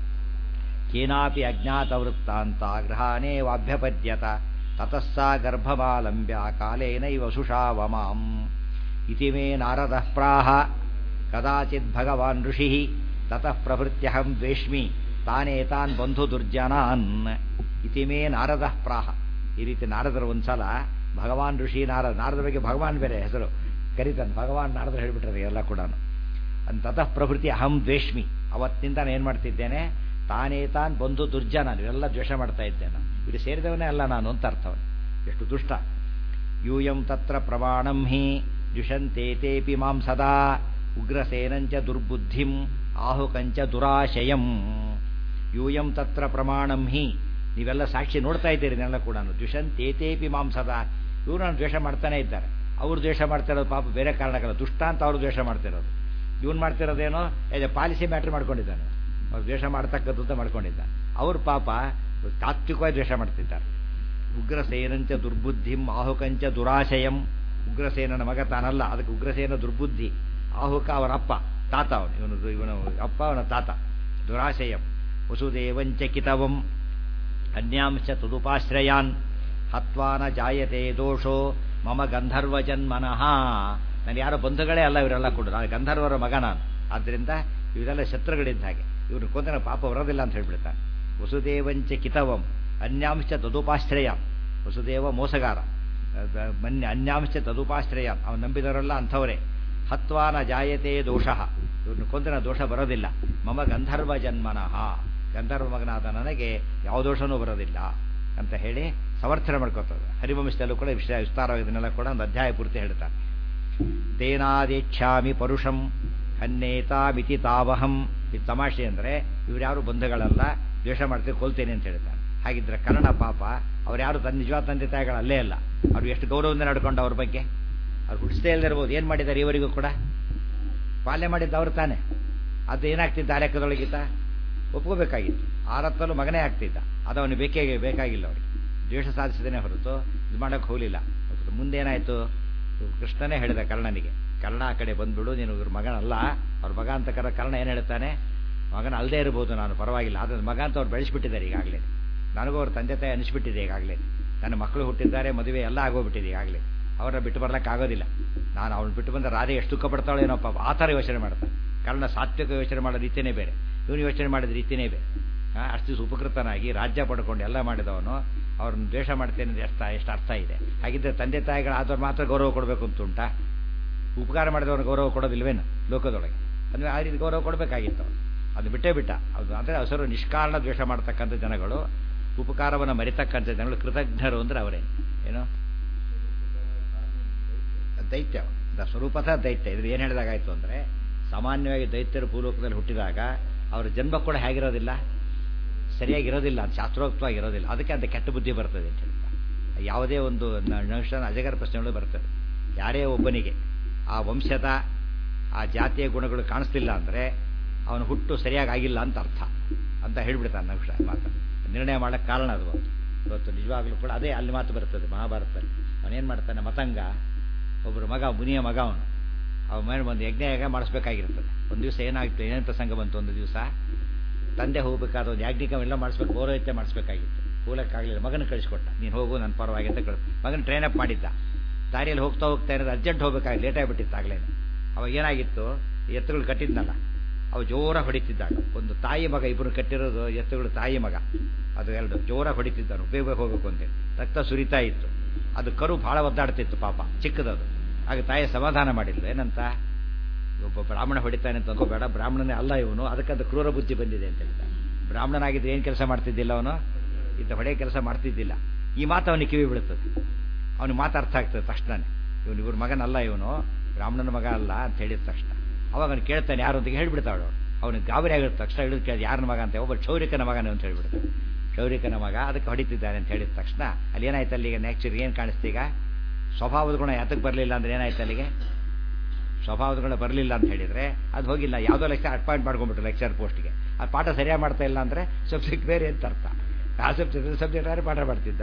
ಕೇನಾಪಿ ಅಜ್ಞಾತ ವೃತ್ತಾಂತ ಗೃಹಾನೇ ವಾಭ್ಯಪದ್ಯತ ತತಸ್ಸ ಗರ್ಭಮಾಲಂಬ್ಯ ಕಾಲೇನೈವ ಸುಷಾವಮಾಂ ಇತಿ ಮೇ ನಾರದಃ ಪ್ರಾಹ ಕದಾಚಿತ್ ಭಗವಾನ್ ಋಷಿ ತತಃ ಪ್ರಭೃತ್ಯಹಂ ದ್ವೇಷ್ಮಿ ತಾನೇತಾನ್ ಬಂಧು ದುರ್ಜನಾನ್ ಇತಿ ಮೇ ನಾರದಃ ಪ್ರಾಹ ಈ ರೀತಿ ನಾರದರು ಒಂದ್ಸಲ ಭಗವಾನ್ ಋಷಿ ನಾರದ ನಾರದ ಬಗ್ಗೆ ಭಗವಾನ್ ಬೇರೆ ಹೆಸರು ಕರೀತಾನೆ ಭಗವಾನ್ ನಾರದರು ಹೇಳ್ಬಿಟ್ರೆ ಎಲ್ಲ ಕೂಡ ಅಂತ ತತಃ ಪ್ರಭೃತಿ ಅಹಂ ದ್ವೇಷ್ಮಿ ಅವತ್ತಿನಿಂದ ನಾನು ಏನು ಮಾಡ್ತಿದ್ದೇನೆ ತಾನೇ ತಾನ್ ಬಂಧು ದುರ್ಜನ ಇವೆಲ್ಲ ದ್ವೇಷ ಮಾಡ್ತಾ ಇದ್ದೇನೆ ಇದು ಸೇರಿದವನೇ ಅಲ್ಲ ನಾನು ಅಂತ ಅರ್ಥವನು ಎಷ್ಟು ದುಷ್ಟ ಯೂಯಂ ತತ್ರ ಪ್ರಮಾಣಂ ಹಿ ದ್ಯುಷಂತೇತೇಪಿ ಮಾಂ ಸದಾ ಉಗ್ರಸೇನಂಚ ದುರ್ಬುದ್ಧಿಂ ಆಹುಕಂಚ ದುರಾಶಯಂ ಯೂಯಂ ತತ್ರ ಪ್ರಮಾಣಂ ಹಿ ನೀವೆಲ್ಲ ಸಾಕ್ಷಿ ನೋಡ್ತಾ ಇದ್ದೀರಿ ಇದನ್ನೆಲ್ಲ ಕೂಡ ದ್ವಿಷಂತೇತೇಪಿ ಮಾಂ ಸದಾ ಇವರು ನಾನು ದ್ವೇಷ ಮಾಡ್ತಾನೆ ಇದ್ದಾರೆ ಅವ್ರು ದ್ವೇಷ ಮಾಡ್ತಾ ಇರೋದು ಪಾಪ ಬೇರೆ ಕಾರಣಕ್ಕಲ್ಲ ದುಷ್ಟ ಅಂತ ಅವರು ದ್ವೇಷ ಮಾಡ್ತಿರೋದು ಇವನು ಮಾಡ್ತಿರೋದೇನೋ ಏ ಪಾಲಿಸಿ ಮ್ಯಾಟ್ರ್ ಮಾಡ್ಕೊಂಡಿದ್ದಾನೆ ಅವ್ರು ದ್ವೇಷ ಮಾಡ್ತಕ್ಕದ್ದು ಅಂತ ಮಾಡ್ಕೊಂಡಿದ್ದಾನೆ ಅವ್ರ ಪಾಪ ತಾತ್ವಿಕವಾಗಿ ದ್ವೇಷ ಮಾಡ್ತಿದ್ದಾರೆ ಉಗ್ರಸೇನಂಚ ದುರ್ಬುದ್ಧಿಂ ಆಹುಕಂಚ ದುರಾಶಯಂ ಉಗ್ರಸೇನನ ಮಗ ತಾನಲ್ಲ ಅದಕ್ಕೆ ಉಗ್ರಸೇನ ದುರ್ಬುದ್ಧಿ ಆಹುಕ ಅವರ ಅಪ್ಪ ತಾತ ಅವನು ಇವನು ಇವನು ಅಪ್ಪ ಅವನ ತಾತ ದುರಾಶಯಂ ವಸುದೇವಂಚ ಕಿತವಂ ಅನ್ಯಾಂಶ ತದುಪಾಶ್ರಯಾನ್ ಹತ್ವಾನ ಜಾಯತೆ ದೋಷೋ ಮಮ ಗಂಧರ್ವ ಜನ್ಮನಃ ನಾನು ಯಾರೋ ಬಂಧುಗಳೇ ಅಲ್ಲ ಇವರೆಲ್ಲ ಕೂಡ ನಾನು ಗಂಧರ್ವರ ಮಗ ನಾನು ಆದ್ದರಿಂದ ಇವರೆಲ್ಲ ಶತ್ರುಗಳಿದ್ದ ಹಾಗೆ ಇವ್ರು ಕೊಂದನ ಪಾಪ ಬರೋದಿಲ್ಲ ಅಂತ ಹೇಳ್ಬಿಡ್ತಾನೆ ವಸುದೇವಂಚ ಕಿತವಂ ಅನ್ಯಾಂಶ ತದುಪಾಶ್ರಯ ವಸುದೇವ ಮೋಸಗಾರ ಅದ- ಮನ್ಯ ಅನ್ಯಾಂಶ ತದುಪಾಶ್ರಯ ಅವನು ನಂಬಿದವರೆಲ್ಲ ಅಂಥವರೇ ಹತ್ವಾನ ಜಾಯತೆ ದೋಷ ಇವ್ರನ್ನ ಕೊಂದನ ದೋಷ ಬರೋದಿಲ್ಲ ಮಮ ಗಂಧರ್ವ ಜನ್ಮನಃ ಗಂಧರ್ವ ಮಗನಾದ ನನಗೆ ಯಾವ ದೋಷನೂ ಬರೋದಿಲ್ಲ ಅಂತ ಹೇಳಿ ಸಮರ್ಥನೆ ಮಾಡ್ಕೋತದೆ ಹರಿವಂಶದಲ್ಲೂ ಕೂಡ ವಿಷಯ ವಿಸ್ತಾರವಾಗಿ ಇದನ್ನೆಲ್ಲ ಕೂಡ ಒಂದು ಅಧ್ಯಾಯ ಪೂರ್ತಿ ಹೇಳ್ತಾರೆ ತೇನಾದೇಚ್ಛಾಮಿ ಪರುಷಂ ಹನ್ನೇತಾಮಿತಿ ತಾವಹಂ ಇದು ತಮಾಷೆ ಅಂದರೆ ಇವ್ರ್ಯಾರು ಬಂಧುಗಳಲ್ಲ ದ್ವೇಷ ಮಾಡ್ತೀವಿ ಕೊಲ್ತೇನೆ ಅಂತ ಹೇಳ್ತಾರೆ ಹಾಗಿದ್ರೆ ಕರ್ಣ ಪಾಪ ಅವ್ರು ಯಾರು ತನ್ನ ನಿಜವಾದ ತಂದೆ ತಾಯಿಗಳು ಅಲ್ಲೇ ಅಲ್ಲ ಅವ್ರು ಎಷ್ಟು ಗೌರವದಿಂದ ನಡ್ಕೊಂಡು ಅವ್ರ ಬಗ್ಗೆ ಅವ್ರು ಹುಟ್ಟಿಸ್ತೇ ಇಲ್ದಿರ್ಬೋದು ಏನು ಮಾಡಿದ್ದಾರೆ ಇವರಿಗೂ ಕೂಡ ಪಾಲನೆ ಮಾಡಿದ್ದು ಅವ್ರು ತಾನೆ ಅದು ಏನಾಗ್ತಿದ್ದ ಆ ಲೆಕ್ಕದೊಳಗಿತ್ತ ಒಪ್ಕೋಬೇಕಾಗಿತ್ತು ಆರತ್ತಲ್ಲೂ ಮಗನೇ ಆಗ್ತಿದ್ದ ಅದು ಅವನಿಗೆ ಬೇಕೇ ಬೇಕಾಗಿಲ್ಲ ಅವನಿಗೆ ದ್ವೇಷ ಸಾಧಿಸಿದೇನೆ ಹೊರತು ಇದು ಮಾಡೋಕ್ಕೆ ಹೋಗಲಿಲ್ಲ ಮುಂದೇನಾಯಿತು ಕೃಷ್ಣನೇ ಹೇಳಿದ ಕರ್ಣನಿಗೆ ಕರ್ಣ ಆ ಕಡೆ ಬಂದ್ಬಿಡು ನೀನು ಇವ್ರ ಮಗನಲ್ಲ ಅವ್ರ ಮಗ ಅಂತ ಕರ ಕರ್ಣ ಏನು ಹೇಳ್ತಾನೆ ಮಗನ ಅಲ್ಲದೆ ಇರ್ಬೋದು ನಾನು ಪರವಾಗಿಲ್ಲ ಆದರೆ ಮಗ ಅಂತ ಅವ್ರು ಬೆಳೆಸ್ಬಿಟ್ಟಿದ್ದಾರೆ ಈಗಾಗಲೇ ನನಗೂ ಅವ್ರ ತಂದೆ ತಾಯಿ ಅನಿಸ್ಬಿಟ್ಟಿದೆ ಈಗಾಗಲೇ ನನ್ನ ಮಕ್ಕಳು ಹುಟ್ಟಿದ್ದಾರೆ ಮದುವೆ ಎಲ್ಲ ಆಗೋಗ್ಬಿಟ್ಟಿದೆ ಈಗಾಗಲೇ ಅವ್ರನ್ನ ಬಿಟ್ಟು ಬರ್ಲಿಕ್ಕೆ ಆಗೋದಿಲ್ಲ ನಾನು ಅವ್ನು ಬಿಟ್ಟು ಬಂದ ರಾಧೆ ಎಷ್ಟು ದುಃಖ ಪಡ್ತಾಳೋ ಏನೋ ಪಾಪ ಆ ಥರ ಯೋಚನೆ ಮಾಡ್ತಾನೆ ಕರ್ಣ ಸಾತ್ವಿಕ ಯೋಚನೆ ಮಾಡೋ ರೀತಿಯೇ ಬೇರೆ ಇವನು ಯೋಚನೆ ಮಾಡಿದ ರೀತಿಯೇ ಬೇರೆ ಆ, ಅಷ್ಟು ದಿವಸ ಉಪಕೃತನಾಗಿ ರಾಜ್ಯ ಪಡ್ಕೊಂಡು ಎಲ್ಲ ಮಾಡಿದವನು ಅವ್ರನ್ನ ದ್ವೇಷ ಮಾಡ್ತೇನೆ ಅಂತ ಎಷ್ಟು ಎಷ್ಟು ಅರ್ಥ ಇದೆ ಹಾಗಿದ್ದರೆ ತಂದೆ ತಾಯಿಗಳು ಆದವ್ರು ಮಾತ್ರ ಗೌರವ ಕೊಡಬೇಕು ಅಂತ ಉಂಟಾ ಉಪಕಾರ ಮಾಡಿದವನು ಗೌರವ ಕೊಡೋದಿಲ್ವೇನು ಲೋಕದೊಳಗೆ ಅಂದರೆ ಆ ರೀತಿ ಗೌರವ ಕೊಡಬೇಕಾಗಿತ್ತು ಅವ್ನು. ಅದು ಬಿಟ್ಟೇ ಬಿಟ್ಟ ಅದು ಅಂದರೆ ಹಸರು ನಿಷ್ಕಾರಣ ದ್ವೇಷ ಮಾಡ್ತಕ್ಕಂಥ ಜನಗಳು ಉಪಕಾರವನ್ನು ಮರಿತಕ್ಕಂಥ ಜನಗಳು ಕೃತಜ್ಞರು ಅಂದರೆ ಅವರೇ ಏನು ದೈತ್ಯ ಅವನು. ದ ಸ್ವರೂಪತಃ ದೈತ್ಯ ಇದು ಏನು ಹೇಳಿದಾಗಾಯ್ತು ಅಂದರೆ ಸಾಮಾನ್ಯವಾಗಿ ದೈತ್ಯರು ಭೂಲೋಕದಲ್ಲಿ ಹುಟ್ಟಿದಾಗ ಅವರ ಜನ್ಮ ಕೂಡ ಹೇಗಿರೋದಿಲ್ಲ ಸರಿಯಾಗಿರೋದಿಲ್ಲ ಅಂತ ಶಾಸ್ತ್ರೋಕ್ತವಾಗಿರೋದಿಲ್ಲ ಅದಕ್ಕೆ ಅಂತ ಕೆಟ್ಟ ಬುದ್ಧಿ ಬರ್ತದೆ ಅಂತ ಹೇಳ್ತಾರೆ ಯಾವುದೇ ಒಂದು ನಕ್ಷತ್ರ ಅಜಗರ ಪ್ರಶ್ನೆಗಳು ಬರ್ತದೆ ಯಾರೇ ಒಬ್ಬನಿಗೆ ಆ ವಂಶದ ಆ ಜಾತಿಯ ಗುಣಗಳು ಕಾಣಿಸ್ತಿಲ್ಲ ಅಂದರೆ ಅವನು ಹುಟ್ಟು ಸರಿಯಾಗಿ ಆಗಿಲ್ಲ ಅಂತ ಅರ್ಥ ಅಂತ ಹೇಳ್ಬಿಡ್ತಾನೆ ನಕ್ಷ ಮಾತು ನಿರ್ಣಯ ಮಾಡೋಕ್ಕೆ ಕಾರಣ ಅದು ಒಂದು. ಇವತ್ತು ನಿಜವಾಗ್ಲೂ ಕೂಡ ಅದೇ ಅಲ್ಲಿ ಮಾತು ಬರ್ತದೆ ಮಹಾಭಾರತದಲ್ಲಿ ಅವನೇನು ಮಾಡ್ತಾನೆ ಮತಂಗ ಒಬ್ಬರು ಮಗ ಮುನಿಯ ಮಗ ಅವನು ಅವನ ಮೇಲೆ ಒಂದು ಯಜ್ಞ ಯಾಗ ಮಾಡಿಸ್ಬೇಕಾಗಿರ್ತದೆ ಒಂದು ದಿವಸ ಏನಾಗಿತ್ತು ಏನೇನು ಪ್ರಸಂಗ ಬಂತು ಒಂದು ದಿವಸ ತಂದೆ ಹೋಗ್ಬೇಕಾದ ಒಂದು ಯಾಜ್ಞಿಕವೆಲ್ಲ ಮಾಡಿಸ್ಬೇಕು ಪೌರೋಹಿತ್ಯ ಮಾಡಿಸ್ಬೇಕಾಗಿತ್ತು ಹೋಗಕ್ಕಾಗಲಿಲ್ಲ ಮಗನ ಕಳಿಸ್ಕೊಟ್ಟ ನೀನು ಹೋಗು ನನ್ನ ಪರವಾಗಿ ಅಂತ ಕಳಿಸ್ ಮಗನ ಟ್ರೈನ್ ಅಪ್ ಮಾಡಿದ್ದ ದಾರಿಯಲ್ಲಿ ಹೋಗ್ತಾ ಹೋಗ್ತಾ ಇರೋದು ಅರ್ಜೆಂಟ್ ಹೋಗ್ಬೇಕಾಗಿ ಲೇಟ್ ಆಗಿಬಿಟ್ಟಿತ್ತು ಆಗಲೇ ಅವಾಗ ಏನಾಗಿತ್ತು ಎತ್ತುಗಳು ಕಟ್ಟಿದ್ನಲ್ಲ ಅವು ಜೋರ ಹೊಡಿತಿದ್ದಾಗ ಒಂದು ತಾಯಿ ಮಗ ಇಬ್ಬರು ಕಟ್ಟಿರೋದು ಎತ್ತುಗಳು ತಾಯಿ ಮಗ ಅದು ಎರಡು ಜೋರ ಹೊಡಿತಿದ್ದನು ಬೇಗ ಬೇಗ ಹೋಗಬೇಕು ಅಂತೇಳಿ ರಕ್ತ ಸುರಿತಾ ಇತ್ತು ಅದು ಕರು ಭಾಳ ಒದ್ದಾಡ್ತಿತ್ತು ಪಾಪ ಚಿಕ್ಕದದು ಆಗ ತಾಯಿ ಸಮಾಧಾನ ಮಾಡಿಲ್ಲ ಏನಂತ ಒಬ್ಬ ಬ್ರಾಹ್ಮಣ ಹೊಡಿತಾನೆ ಅಂತ ಬೇಡ ಬ್ರಾಹ್ಮಣನೇ ಅಲ್ಲ ಇವನು ಅದಕ್ಕೆ ಅದು ಕ್ರೂರ ಬುದ್ಧಿ ಬಂದಿದೆ ಅಂತ ಹೇಳ್ತಾರೆ ಬ್ರಾಹ್ಮಣನಾಗಿದ್ರೆ ಏನು ಕೆಲಸ ಮಾಡ್ತಿದ್ದಿಲ್ಲ ಅವನು ಇಂಥ ಹೊಡೆಯ ಕೆಲಸ ಮಾಡ್ತಿದ್ದಿಲ್ಲ ಈ ಮಾತು ಅವನಿಗೆ ಕಿವಿ ಬೀಳುತ್ತದೆ ಅವನಿಗೆ ಮಾತು ಅರ್ಥ ಆಗ್ತದೆ ತಕ್ಷಣನೇ ಇವನು ಇವ್ರ ಮಗನಲ್ಲ ಇವನು ಬ್ರಾಹ್ಮಣನ ಮಗ ಅಲ್ಲ ಅಂತ ಹೇಳಿದ ತಕ್ಷಣ ಅವಾಗ ಅವನು ಕೇಳ್ತಾನೆ ಯಾರು ಅಂತ ಹೇಳ್ಬಿಡ್ತಾಳು ಅವನಿಗೆ ಗಾಬರಿ ಆಗಿರುತ್ತೆ ತಕ್ಷಣ ಹಿಡಿದು ಕೇಳಿ ಯಾರನ ಮಗ ಅಂತ ಒಬ್ಬ ಕ್ಷೌರಿಕನ ಮಗನೇ ಅಂತ ಹೇಳ್ಬಿಡ್ತಾನೆ ಕ್ಷೌರಿಕನ ಮಗ ಅದಕ್ಕೆ ಹೊಡಿತಿದ್ದಾನೆ ಅಂತ ಹೇಳಿದ ತಕ್ಷಣ ಅಲ್ಲಿ ಏನಾಯ್ತು ಅಲ್ಲಿಗೆ ನ್ಯಾಕ್ಚುರ್ ಏನು ಕಾಣಿಸ್ತೀಗ ಸ್ವಭಾವದ ಗುಣ ಯಾತಕ್ಕೆ ಬರಲಿಲ್ಲ ಅಂದ್ರೆ ಏನಾಯ್ತು ಅಲ್ಲಿಗೆ ಸ್ವಭಾವದ ಗುಣ ಬರಲಿಲ್ಲ ಅಂತ ಹೇಳಿದರೆ ಅದು ಹೋಗಿಲ್ಲ ಯಾವುದೋ ಲೆಕ್ಚರ್ ಅಪಾಯಿಂಟ್ ಮಾಡ್ಕೊಂಡ್ಬಿಟ್ರು ಲೆಕ್ಚರ್ ಪೋಸ್ಟ್ಗೆ ಆ ಪಾಠ ಸರಿಯಾಗಿ ಮಾಡ್ತಾ ಇಲ್ಲ ಅಂದರೆ ಸಬ್ಜೆಕ್ಟ್ ಬೇರೆ ಅಂತ ಅರ್ಥ ಆ ಸಬ್ಜೆಕ್ಟ್ ಸಬ್ಜೆಕ್ಟ್ ಯಾರು ಪಾಠ ಮಾಡ್ತಿದ್ದ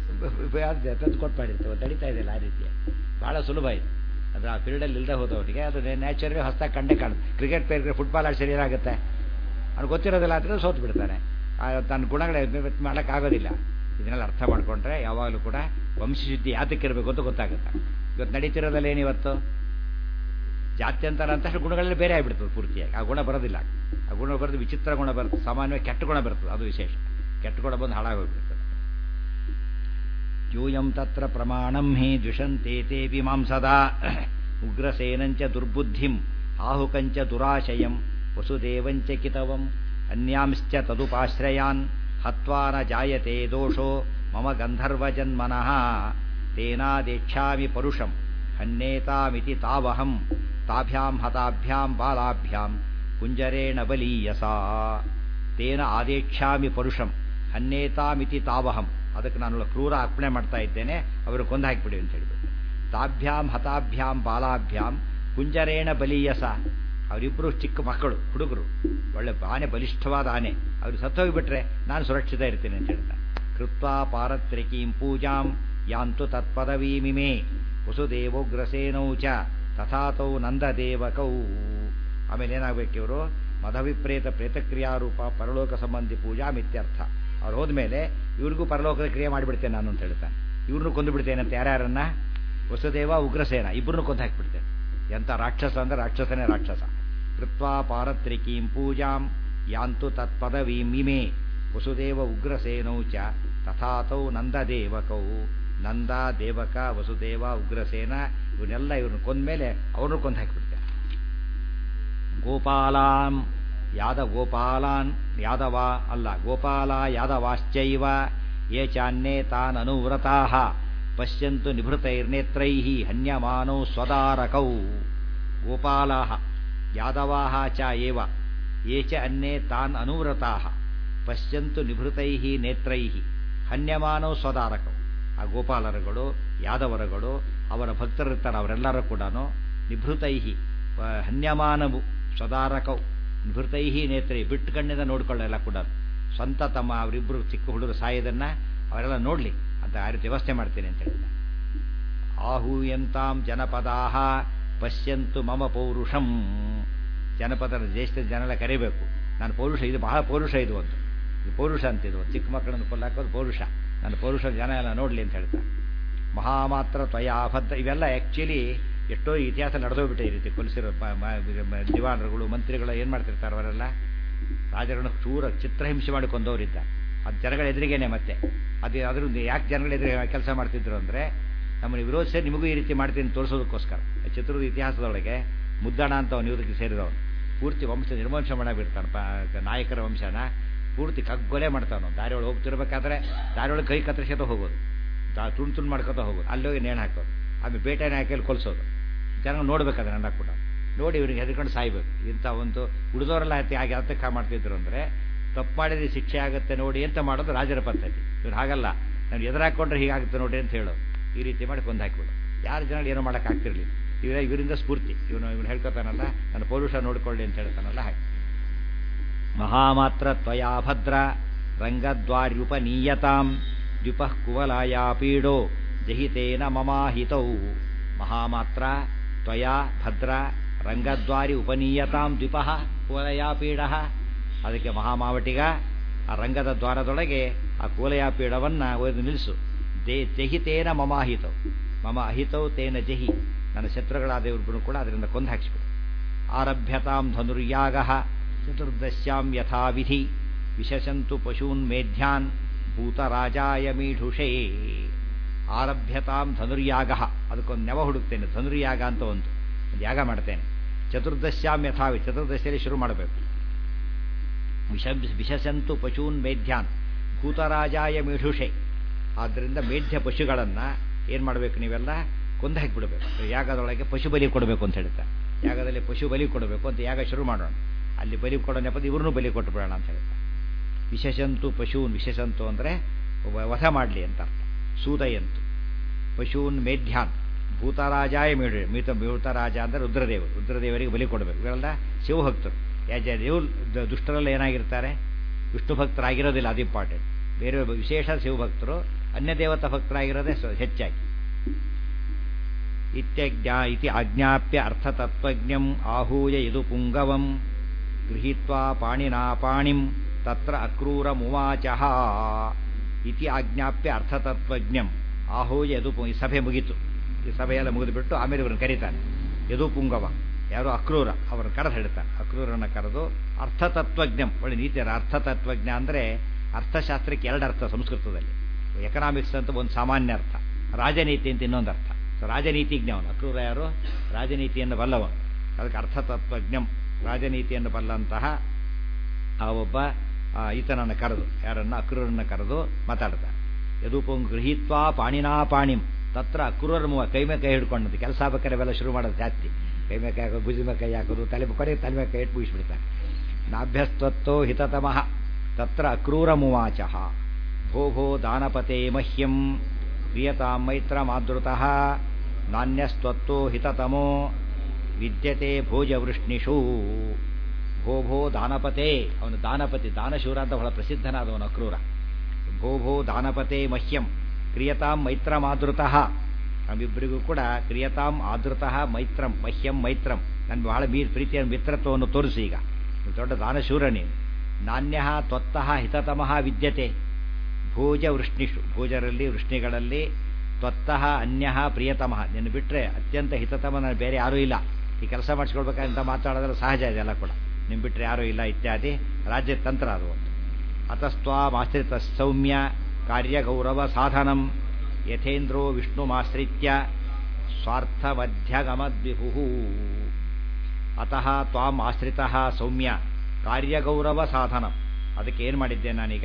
ತಂದು ಕೊಟ್ಟು ಮಾಡಿರ್ತೇವೆ ತಡಿತಾ ಇದೆಯಲ್ಲ ಆ ರೀತಿ ಭಾಳ ಸುಲಭ ಇದು ಅದು ಆ ಫೀಲ್ಡಲ್ಲಿ ಇಲ್ಲದೆ ಹೋದವರಿಗೆ ಅದು ನ್ಯಾಚುರಲಿ ಹೊಸದಾಗಿ ಕಂಡೇ ಕಾಣುತ್ತೆ ಕ್ರಿಕೆಟ್ ಪ್ಲೇಯರ್ಗೆ ಫುಟ್ಬಾಲ್ ಆಡಿ ಸರಿ ಏನಾಗುತ್ತೆ ಅವ್ನು ಗೊತ್ತಿರೋದಿಲ್ಲ ಅಂದರೆ ಸೋತು ಬಿಡ್ತಾನೆ ಆ ತನ್ನ ಗುಣಗಳ ಮಾಡೋಕ್ಕಾಗೋದಿಲ್ಲ ಇದನ್ನೆಲ್ಲ ಅರ್ಥ ಮಾಡಿಕೊಂಡ್ರೆ ಯಾವಾಗಲೂ ಕೂಡ ವಂಶಶುದ್ಧಿ ಯಾತಕ್ಕಿರಬೇಕು ಅಂತ ಗೊತ್ತಾಗುತ್ತೆ ಇವತ್ತು ನಡೀತಿರೋದಲ್ಲಿ ಏನಿವತ್ತು ಜಾತ್ಯಂತರ ಅಂತ ಗುಣಗಳಲ್ಲಿ ಬೇರೆ ಆಗಿಬಿಡ್ತದೆ ಪೂರ್ತಿಯಾಗಿ ಆ ಗುಣ ಬರೋದಿಲ್ಲ ಆ ಗುಣ ಬರೋದು ವಿಚಿತ್ರ ಗುಣ ಬರ್ತದೆ ಸಾಮಾನ್ಯವಾಗಿ ಕೆಟ್ಟ ಗುಣ ಬರ್ತದೆ ಅದು ವಿಶೇಷ ಕೆಟ್ಟ ಗುಣ ಬಂದು ಹಾಳಾಗೋಗ್ಬಿಡ್ತದೆ ಯೂಯಂ ತತ್ರ ಪ್ರಮಾಣಂ ಹಿ ದ್ವಿಷಂತೆ ತೇಪಿ ಮಾಂಸದಾ ಉಗ್ರಸೇನಂಚ ದುರ್ಬುದ್ಧಿಂ ಆಹುಕಂಚ ದುರಾಶಯಂ ವಸುದೇವಂಚ ಕಿತವಂ ಅನ್ಯಾಂಶ್ಚ ತದುಪಾಶ್ರಯಾನ್ ಹತ್ವಾ ನ ಜಾಯತೆ ದೋಷೋ ಮಮ ಗಂಧರ್ವಜನ್ಮನಃ ತೇನಾದೇಕ್ಷಾಮಿ ಪರುಷಂ ಹನ್ನೇತಾಮಿತಿ ತಾವಹಂ ತಾಭ್ಯಾಂ ಹತಾಭ್ಯಾಂ ಬಾಲಾಭ್ಯಾಂ ಕುಂಜರೇಣ ಬಲೀಯಸಾ ತೇನ ಆದೇಕ್ಷಾಮಿ ಪರುಷಂ ಹನ್ನೇತಾಮಿತಿ ತಾವಹಂ ಅದಕ್ಕೆ ನಾನು ಕ್ರೂರ ಅರ್ಪಣೆ ಮಾಡ್ತಾ ಇದ್ದೇನೆ ಅವರು ಕೊಂದು ಹಾಕಿಬಿಡಿ ಅಂತ ಹೇಳಿಬಿಟ್ಟು ತಾಭ್ಯಾಂ ಹತಾಭ್ಯಾಂ ಬಾಲಾಭ್ಯಾಂ ಕುಂಜರೇಣ ಬಲೀಯಸ ಅವರಿಬ್ಬರು ಚಿಕ್ಕ ಮಕ್ಕಳು ಹುಡುಗರು ಒಳ್ಳೆ ಆನೆ ಬಲಿಷ್ಠವಾದ ಆನೆ ಅವರು ಸತ್ತೋಗಿಬಿಟ್ರೆ ನಾನು ಸುರಕ್ಷಿತ ಇರ್ತೀನಿ ಅಂತ ಹೇಳ್ತಾರೆ ಕೃತ್ವಾ ಪಾರತ್ರಿಕೀಂ ಪೂಜಾಂ ಯಾಂತು ತತ್ಪದವೀಮಿಮೇ ವಸುದೇವೋಗ್ರಸೇನೌ ಚ ತಥಾತೌ ನಂದದೇವಕೌ ಆಮೇಲೆ ಏನಾಗಬೇಕು ಇವರು ಮಧವಿಪ್ರೇತ ಪ್ರೇತಕ್ರಿಯಾರೂಪ ಪರಲೋಕ ಸಂಬಂಧಿ ಪೂಜಾ ಮಿತ್ಯರ್ಥ ಅವ್ರು ಹೋದ್ಮೇಲೆ ಇವ್ರಿಗೂ ಪರಲೋಕದ ಕ್ರಿಯೆ ಮಾಡಿಬಿಡ್ತೇನೆ ನಾನು ಅಂತ ಹೇಳ್ತಾನೆ ಇವ್ರನ್ನೂ ಕೊಂದು ಬಿಡ್ತೇನೆ ಅಂತ ಯಾರ್ಯಾರನ್ನ ವಸುದೇವ ಉಗ್ರಸೇನ ಇಬ್ಬರನ್ನೂ ಕೊಂದು ಹಾಕಿಬಿಡ್ತೇನೆ ಎಂಥ ರಾಕ್ಷಸ ಅಂದ್ರೆ ರಾಕ್ಷಸನೇ ರಾಕ್ಷಸ ಕೃತ್ವಾ ಪಾರತ್ರಿಕೀಂ ಪೂಜಾಂ ಯಾಂತು ತತ್ಪದವೀಂ ಇಮೇ ವಸುದೇವ ಉಗ್ರಸೇನೌ ಚ ತಥಾತೌ ನಂದದೇವಕೌ ನಂದ ದೇವಕ ವಸುದೇವ ಉಗ್ರಸೇನ ಇವನ್ನೆಲ್ಲ ಇವ್ರನ್ನ ಕೊಂದ್ಮೇಲೆ ಅವ್ರನ್ನೂ ಕೊಂದು ಹಾಕಿಬಿಡ್ತಾರೆ ಗೋಪಾಲಾಂ ಯಾದ ಗೋಪಾಲಾನ್ ಯಾದವ ಅಲ್ಲ ಗೋಪಾಲ ಯಾದವಾಶ್ಚೈವ ಯೇ ಚಾನ್ಯೇ ತಾನ್ ಅನುವ್ರತಾ ಪಶ್ಯಂತು ನಿಭೃತೈರ್ನೇತ್ರೈ ಹನ್ಯಮಾನೌ ಸ್ವದಾರಕೌ ಗೋಪಾಲಾ ಯಾದವಾ ಚ ಏವ ಯೇ ಚ ಅನ್ಯೇ ತಾನ್ ಅನುವ್ರತಾ ಪಶ್ಯಂತು ನಿಭೃತೈ ನೇತ್ರೈ ಹನ್ಯಮಾನೌ ಸ್ವದಾರಕೌ ಆ ಗೋಪಾಲರುಗಳು ಯಾದವರಗಳು ಅವರ ಭಕ್ತರಿರ್ತಾರೆ ಅವರೆಲ್ಲರೂ ಕೂಡ ನಿಭೃತೈ ಹನ್ಯಮಾನವು ಸ್ವದಾರಕವು ನಿಭೃತೈ ನೇತ್ರಿ ಬಿಟ್ಟು ಕಣ್ಣಿಂದ ನೋಡ್ಕೊಳ್ಳೆಲ್ಲ ಕೂಡ ಸ್ವಂತ ತಮ್ಮ ಅವರಿಬ್ಬರು ಚಿಕ್ಕ ಹುಡುಗರು ಸಾಯೋದನ್ನು ಅವರೆಲ್ಲ ನೋಡಲಿ ಅಂತ ಆ ರೀತಿ ವ್ಯವಸ್ಥೆ ಮಾಡ್ತೀನಿ ಅಂತ ಹೇಳಿದ ಆಹೂಯಂತಾಂ ಜನಪದಾಹ ಪಶ್ಯಂತು ಮಮ ಪೌರುಷಂ ಜನಪದರ ದೇಶದ ಜನರ ಕರಿಬೇಕು ನಾನು ಪೌರುಷ ಇದು ಬಹಳ ಪೌರುಷ ಇದು ಒಂದು ಇದು ಪೌರುಷ ಅಂತಿದು ಚಿಕ್ಕ ಮಕ್ಕಳನ್ನು ಕೊಲ್ಲಾಕೋದು ಪೌರುಷ ನನ್ನ ಪೌರುಷ ಜನ ಎಲ್ಲ ನೋಡಲಿ ಅಂತ ಹೇಳ್ತಾ ಮಹಾಮಾತ್ರ ತ್ವಯಾಭದ್ದ ಇವೆಲ್ಲ ಆ್ಯಕ್ಚುಲಿ ಎಷ್ಟೋ ಇತಿಹಾಸ ನಡೆದೋಗ್ಬಿಟ್ಟೆ ಈ ರೀತಿ ಕೊಲಿಸಿರೋ ದಿವಾನರುಗಳು ಮಂತ್ರಿಗಳು ಏನು ಮಾಡ್ತಿರ್ತಾರೆ ಅವರೆಲ್ಲ ರಾಜರನ್ನು ಚೂರ ಚಿತ್ರಹಿಂಸೆ ಮಾಡಿ ಕೊಂದವರಿದ್ದ ಅದು ಜನಗಳ ಎದುರಿಗೇನೆ ಮತ್ತೆ ಅದು ಅದ್ರಿಂದ ಯಾಕೆ ಜನಗಳ ಎದುರಿಗೆ ಕೆಲಸ ಮಾಡ್ತಿದ್ರು ಅಂದರೆ ನಮ್ಮನ್ನು ವಿರೋಧಿಸಿ ನಿಮಗೂ ಈ ರೀತಿ ಮಾಡ್ತೀನಿ ತೋರಿಸೋದಕ್ಕೋಸ್ಕರ ಚಿತ್ರದ ಇತಿಹಾಸದೊಳಗೆ ಮುದ್ದಣ ಅಂತ ಅವನು ಇವರಿಗೆ ಸೇರಿದವನು ಪೂರ್ತಿ ವಂಶ ನಿರ್ವಂಶ ಮಾಡಬಿಡ್ತಾನೆ ಪ ನಾಯಕರ ವಂಶನ ಪೂರ್ತಿ ಕಗ್ಗೊಲೆ ಮಾಡ್ತಾನು ದಾರಿ ಒಳಗೆ ಹೋಗ್ತಿರ್ಬೇಕಾದ್ರೆ ದಾರಿ ಒಳಗೆ ಕೈ ಕತ್ತರಿಸ್ಕೊತ ಹೋಗೋದು ದಾ ತುಂಡು ತುಂಡು ಮಾಡ್ಕೊತ ಹೋಗೋದು ಅಲ್ಲೋಗಿ ನೇಣು ಹಾಕೋದು ಆಮೇಲೆ ಬೇಟೆನ ಹಾಕಿ ಕೊಲ್ಸೋದು ಜನ ನೋಡ್ಬೇಕಾದ್ರೆ ನನ್ನ ಕೂಡ ನೋಡಿ ಇವ್ರಿಗೆ ಹೆದರ್ಕೊಂಡು ಸಾಯ್ಬೇಕು ಇಂಥ ಒಂದು ಉಳಿದವರೆಲ್ಲ ಹತ್ತಿ ಹಾಗೆ ಹತ್ತಕ್ಕ ಮಾಡ್ತಿದ್ರು ಅಂದರೆ ತಪ್ಪು ಮಾಡಿದ್ರೆ ಶಿಕ್ಷೆ ಆಗುತ್ತೆ ನೋಡಿ ಅಂತ ಮಾಡೋದು ರಾಜರ ಪದ್ಧತಿ ಇವ್ರು ಹಾಗಲ್ಲ ನಾನು ಎದುರಾಕೊಂಡ್ರೆ ಹೀಗಾಗುತ್ತೆ ನೋಡಿ ಅಂತ ಹೇಳೋದು ಈ ರೀತಿ ಮಾಡಿ ಕೊಂದು ಹಾಕಿಬಿಡು ಯಾರು ಜನ ಏನೋ ಮಾಡೋಕ್ಕಾಗ್ತಿರ್ಲಿಲ್ಲ ಇವರ ಇವರಿಂದ ಸ್ಫೂರ್ತಿ ಇವನು ಇವನು ಹೇಳ್ಕೊತಾನಲ್ಲ ನನ್ನ ಪೌರುಷ ನೋಡಿಕೊಳ್ಳಿ ಅಂತ ಹೇಳ್ತಾನಲ್ಲ ಹಾಗೆ ಮಹಾಮಾತ್ರ ತ್ವಯಾ ಭದ್ರ ರಂಗದ್ವಾರ್ಯುಪನೀಯತಾಂ ದ್ಯುಪಃ ಕುವಲಾಯಾ ಪೀಡೋ ಜಹಿತೇನ ಮಮಾಹಿತೌ ಮಹಾಮಾತ್ರ ತ್ವಯಾ ಭದ್ರ ರಂಗದ್ವಾರಿ ಉಪನೀಯತಾಂ ದ್ವಿಪಃ ಕುವಲಯಾ ಪೀಡ ಅದಕ್ಕೆ ಮಹಾಮಾವಟಿಗ ಆ ರಂಗದ ದ್ವಾರದೊಳಗೆ ಆ ಕೂಲಯಾ ಪೀಡವನ್ನು ಒಯ್ದು ನಿಲ್ಲಿಸು ದೇ ಜಹಿತೇನ ಮಮಾಹಿತವು ಮಮ ಅಹಿತೌ ತೇನ ಜಹಿ ನನ್ನ ಶತ್ರುಗಳಾದ ಇವ್ರಿಬ್ಬರು ಕೂಡ ಅದರಿಂದ ಕೊಂದು ಹಾಕಿಸ್ಬಿಡು ಆರಭ್ಯತಾಂ ಧನುರ್ಯಾಗ ಚತುರ್ದಶ್ಯಾಂ ಯಥಾವಿಧಿ ವಿಶಸಂತು ಪಶೂನ್ ಮೇಧ್ಯಾನ್ ಭೂತರಾಜಾಯ ಮೀಢುಷೇ ಆರಭ್ಯತಾಂ ಧನುರ್ಯಾಗ ಅದಕ್ಕೊಂದು ನೆವ ಹುಡುಕ್ತೇನೆ ಧನುರ್ಯಾಗ ಅಂತ ಒಂದು ಒಂದು ಯಾಗ ಮಾಡ್ತೇನೆ ಚತುರ್ದಶ್ಯಾಂ ಯಥಾವಿ ಚತುರ್ದಶಿಯಲ್ಲಿ ಶುರು ಮಾಡಬೇಕು ವಿಷ ವಿಶಸಂತು ಪಶೂನ್ ಮೇಧ್ಯಾನ್ ಭೂತರಾಜಾಯ ಮೀಢುಷೆ ಆದ್ದರಿಂದ ಮೇಧ್ಯ ಪಶುಗಳನ್ನು ಏನು ಮಾಡಬೇಕು ನೀವೆಲ್ಲ ಕೊಂದು ಹಾಕಿಬಿಡಬೇಕು ಯಾಗದೊಳಗೆ ಪಶು ಬಲಿ ಕೊಡಬೇಕು ಅಂತ ಹೇಳ್ತಾರೆ ಯಾಗದಲ್ಲಿ ಪಶು ಬಲಿ ಕೊಡಬೇಕು ಅಂತ ಯಾಗ ಶುರು ಮಾಡೋಣ ಅಲ್ಲಿ ಬಲಿ ಕೊಡೋ ನೆಪದ ಇವ್ರನ್ನೂ ಬಲಿ ಕೊಟ್ಟು ಬಿಡೋಣ ಅಂತ ಹೇಳ್ತಾರೆ ವಿಶೇಷಂತು ಪಶೂನ್ ವಿಶೇಷಂತು ಅಂದರೆ ವಧ ಮಾಡಲಿ ಅಂತ ಅರ್ಥ ಸೂದಯಂತು ಪಶೂನ್ ಮೇಧ್ಯಾನ್ ಭೂತರಾಜಾಯ ಮೇಡು ಮೀತ ಭೂತರಾಜ ಅಂದರೆ ರುದ್ರದೇವರು ರುದ್ರದೇವರಿಗೆ ಬಲಿ ಕೊಡಬೇಕು ಇವೆಲ್ಲ ಶಿವಭಕ್ತರು ಯಾಜ ದೇವ್ ದುಷ್ಟರೆಲ್ಲ ಏನಾಗಿರ್ತಾರೆ ವಿಷ್ಣು ಭಕ್ತರಾಗಿರೋದಿಲ್ಲ ಅದು ಇಂಪಾರ್ಟೆಂಟ್ ಬೇರೆ ವಿಶೇಷ ಶಿವಭಕ್ತರು ಅನ್ಯ ದೇವತಾ ಭಕ್ತರಾಗಿರೋದೇ ಹೆಚ್ಚಾಗಿ ಇತ್ಯಜ್ಞಾ ಇತಿ ಆಜ್ಞಾಪ್ಯ ಅರ್ಥತತ್ವಜ್ಞಂ ಆಹೂಯ ಇದು ಪುಂಗವಂ ಗೃಹೀತ್ವಾ ಪಾಣಿನಾ ಪಾಣಿಂ ತತ್ರ ಅಕ್ರೂರಮುವಾಚಃ ಇತಿ ಆಜ್ಞಾಪ್ಯ ಅರ್ಥತತ್ವಜ್ಞಂ ಆಹೂಯ ಯದು ಈ ಸಭೆ ಮುಗೀತು ಈ ಸಭೆಯೆಲ್ಲ ಮುಗಿದುಬಿಟ್ಟು ಆಮೇಲೆ ಇವ್ರನ್ನ ಕರೀತಾನೆ ಯದು ಪುಂಗವ ಯಾರು ಅಕ್ರೂರ ಅವರನ್ನು ಕರೆದು ಹೇಳ್ತಾನೆ ಅಕ್ರೂರನ್ನು ಕರೆದು ಅರ್ಥತತ್ವಜ್ಞಂ ಒಳ್ಳೆ ನೀತಿ ಅರ್ಥತತ್ವಜ್ಞ ಅಂದರೆ ಅರ್ಥಶಾಸ್ತ್ರಕ್ಕೆ ಎರಡು ಅರ್ಥ ಸಂಸ್ಕೃತದಲ್ಲಿ ಎಕನಾಮಿಕ್ಸ್ ಅಂತ ಒಂದು ಸಾಮಾನ್ಯ ಅರ್ಥ ರಾಜನೀತಿ ಅಂತ ಇನ್ನೊಂದು ಅರ್ಥ ಸೊ ರಾಜನೀತಿಜ್ಞ ಅವನು ಅಕ್ರೂರ ಯಾರು ರಾಜನೀತಿಯನ್ನು ಬಲ್ಲವನು ಅದಕ್ಕೆ ಅರ್ಥತತ್ವಜ್ಞಂ ರಾಜನೀತಿಯನ್ನು ಬಲ್ಲಂತಹ ಆ ಒಬ್ಬ ಈತನನ್ನು ಕರೆದು ಯಾರನ್ನು ಅಕ್ರೂರನ್ನು ಕರೆದು ಮಾತಾಡ್ತಾನೆ ಯದುಪುಂಗ್ ಗೃಹೀತ್ವಾ ಪಾಣಿನಾ ಪಾಣಿಂ ತತ್ರ ಅಕ್ರೂರ ಮುವ ಕೈ ಮೇಲೆ ಕೈ ಹಿಡ್ಕೊಂಡಂತೆ ಕೆಲಸ ಆಗ್ಬೇಕಾದ್ರೆ ಅವೆಲ್ಲ ಶುರು ಮಾಡೋದು ಜಾಸ್ತಿ ಕೈ ಮೇಲೆ ಕೈ ಹಾಕೋದು ಭುಜ ಮೇಲೆ ಕೈ ಹಾಕೋದು ತಲೆ ಕೊನೆಗೆ ತಲೆ ಮೇಲೆ ಕೈ ಇಟ್ಟು ಮುಗಿಸ್ಬಿಡ್ತಾನೆ ನಾಭ್ಯಸ್ತತ್ವೋ ಹಿತತಮಃ ತತ್ರ ಅಕ್ರೂರ ಮುವಾಚ ಭೋ ಭೋ ದಾನಪತೆ ಮಹ್ಯಂ ಪ್ರಿಯತಾಂ ಮೈತ್ರ ಮಾದೃತಃ ನಾಣ್ಯಸ್ತ್ವತ್ತೋ ಹಿತತಮೋ ವಿದ್ಯತೆ ಭೋಜವೃಷ್ಣಿಷು ಭೋ ಭೋ ದಾನಪತೆ ಅವನು ದಾನಪತಿ ದಾನಶೂರ ಅಂತ ಬಹಳ ಪ್ರಸಿದ್ಧನಾದವನು ಅಕ್ರೂರ ಭೋ ಭೋ ದಾನಪತೆ ಮಹ್ಯಂ ಕ್ರಿಯತಾಂ ಮೈತ್ರ ಮಾದೃತಃ ನಮ್ಮಿಬ್ಬರಿಗೂ ಕೂಡ ಕ್ರಿಯತಾಂ ಆದೃತಃ ಮೈತ್ರಂ ಮಹ್ಯಂ ಮೈತ್ರಂ ನನ್ನ ಬಹಳ ಮೀರ್ ಪ್ರೀತಿಯ ಮಿತ್ರತ್ವವನ್ನು ತೋರಿಸಿ ಈಗ ದೊಡ್ಡ ದಾನಶೂರ ನೀನು ನಾಣ್ಯ ತ್ವತ್ತಃ ಹಿತತಮಃ ವಿದ್ಯತೆ ಭೋಜ ವೃಷ್ಣಿಷು ಭೋಜರಲ್ಲಿ ವೃಷ್ಣಿಗಳಲ್ಲಿ ತ್ವತ್ತಃ ಅನ್ಯ ಪ್ರಿಯತಮಃ ನಿನ್ನ ಬಿಟ್ಟರೆ ಅತ್ಯಂತ ಹಿತತಮ ನಾನು ಬೇರೆ ಯಾರೂ ಇಲ್ಲ ಈ ಕೆಲಸ ಮಾಡಿಸ್ಕೊಳ್ಬೇಕಂತ ಮಾತಾಡೋದ್ರೆ ಸಹಜ ಇದೆಲ್ಲ ಕೂಡ ನಿಮ್ಮ ಬಿಟ್ಟರೆ ಯಾರೂ ಇಲ್ಲ ಇತ್ಯಾದಿ ರಾಜ್ಯ ತಂತ್ರ ಅದು ಒಂದು ಅತಸ್ತ್ವಾಮಾಶ್ರಿತ ಸೌಮ್ಯ ಕಾರ್ಯಗೌರವ ಸಾಧನಂ ಯಥೇಂದ್ರೋ ವಿಷ್ಣುಮಾಶ್ರಿತ್ಯ ಸ್ವಾರ್ಥಮಧ್ಯಗಮದ್ವಿಭು ಅತಃ ತ್ವಾಂ ಆಶ್ರಿತ ಸೌಮ್ಯ ಕಾರ್ಯಗೌರವ ಸಾಧನಂ ಅದಕ್ಕೆ ಏನು ಮಾಡಿದ್ದೆ ನಾನೀಗ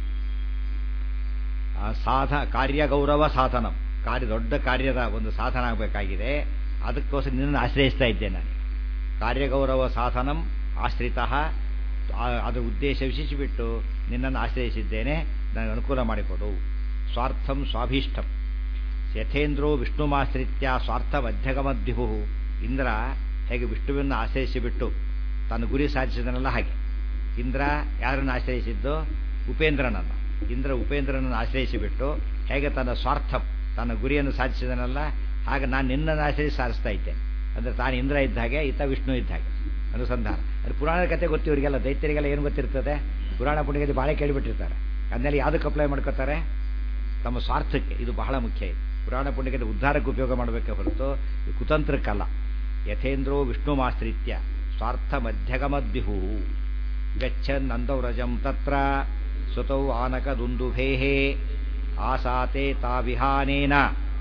ಸಾಧ ಕಾರ್ಯಗೌರವ ಸಾಧನಂ ಕಾರ್ಯ ದೊಡ್ಡ ಕಾರ್ಯದ ಒಂದು ಸಾಧನ ಆಗಬೇಕಾಗಿದೆ ಅದಕ್ಕೋಸ್ಕರ ನಿನ್ನನ್ನು ಆಶ್ರಯಿಸ್ತಾ ಇದ್ದೆ ನಾನು ಕಾರ್ಯಗೌರವ ಸಾಧನಂ ಆಶ್ರಿತ ಅದರ ಉದ್ದೇಶ ವಿಶೇಷಿಬಿಟ್ಟು ನಿನ್ನನ್ನು ಆಶ್ರಯಿಸಿದ್ದೇನೆ ನನಗೆ ಅನುಕೂಲ ಮಾಡಿಕೊಡು ಸ್ವಾರ್ಥಂ ಸ್ವಾಭೀಷ್ಟಂ ಯಥೇಂದ್ರೋ ವಿಷ್ಣುಮಾಶ್ರಿತ್ಯ ಸ್ವಾರ್ಥಮಧ್ಯಗಮದ್ವಿಭು ಇಂದ್ರ ಹೇಗೆ ವಿಷ್ಣುವನ್ನು ಆಶ್ರಯಿಸಿಬಿಟ್ಟು ತನ್ನ ಗುರಿ ಸಾಧಿಸಿದನಲ್ಲ ಹಾಗೆ ಇಂದ್ರ ಯಾರನ್ನು ಆಶ್ರಯಿಸಿದ್ದು ಉಪೇಂದ್ರನನ್ನು ಇಂದ್ರ ಉಪೇಂದ್ರನನ್ನು ಆಶ್ರಯಿಸಿಬಿಟ್ಟು ಹೇಗೆ ತನ್ನ ಸ್ವಾರ್ಥ ತನ್ನ ಗುರಿಯನ್ನು ಸಾಧಿಸಿದನಲ್ಲ ಹಾಗೆ ನಾನು ನಿನ್ನನ್ನು ಆಶ್ರಯಿಸಿ ಸಾಧಿಸ್ತಾ ಇದ್ದೇನೆ ಅಂದರೆ ತಾನು ಇಂದ್ರ ಇದ್ದ ಹಾಗೆ ಈತ ವಿಷ್ಣು ಇದ್ದ ಹಾಗೆ ಅನುಸಂಧಾನ ಅದು ಪುರಾಣದ ಕತೆ ಗೊತ್ತು ಇವರಿಗೆಲ್ಲ ದೈತ್ಯರಿಗೆಲ್ಲ ಏನು ಗೊತ್ತಿರ್ತದೆ ಪುರಾಣ ಪುಣ್ಯಕ್ಕೆ ಭಾಳ ಕೇಳಿಬಿಟ್ಟಿರ್ತಾರೆ ಅದನ್ನೆಲ್ಲ ಯಾವುದಕ್ಕೆ ಅಪ್ಲೈ ಮಾಡ್ಕೋತಾರೆ ತಮ್ಮ ಸ್ವಾರ್ಥಕ್ಕೆ ಇದು ಬಹಳ ಮುಖ್ಯ ಇದೆ ಪುರಾಣ ಪುಣ್ಯಕ್ಕೆ ಉದ್ಧಾರಕ್ಕೆ ಉಪಯೋಗ ಮಾಡಬೇಕೆ ಹೊರತು ಕುತಂತ್ರಕ್ಕಲ್ಲ ಯಥೇಂದ್ರೋ ವಿಷ್ಣುಮಾಶ್ರಿತ್ಯ ಸ್ವಾರ್ಥ ಮಧ್ಯಗಮದ್ವಿಹು ಗಚ್ಚನ್ ನಂದವ್ರಜಂ ತತ್ರ ಸುತೌ ಆನಕದುಂದುಭೇಃ ಆಸಾತೆ ತಾವಿಹಾನೇನ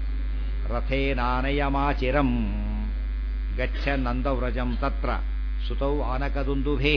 ರಥೇನಾನಯಮಾಚಿರಂ ಗಚ್ಚನ್ ನಂದವ್ರಜಂ ತತ್ರ ಸುತೌ ಆನಕದುಂದುಭೇಃ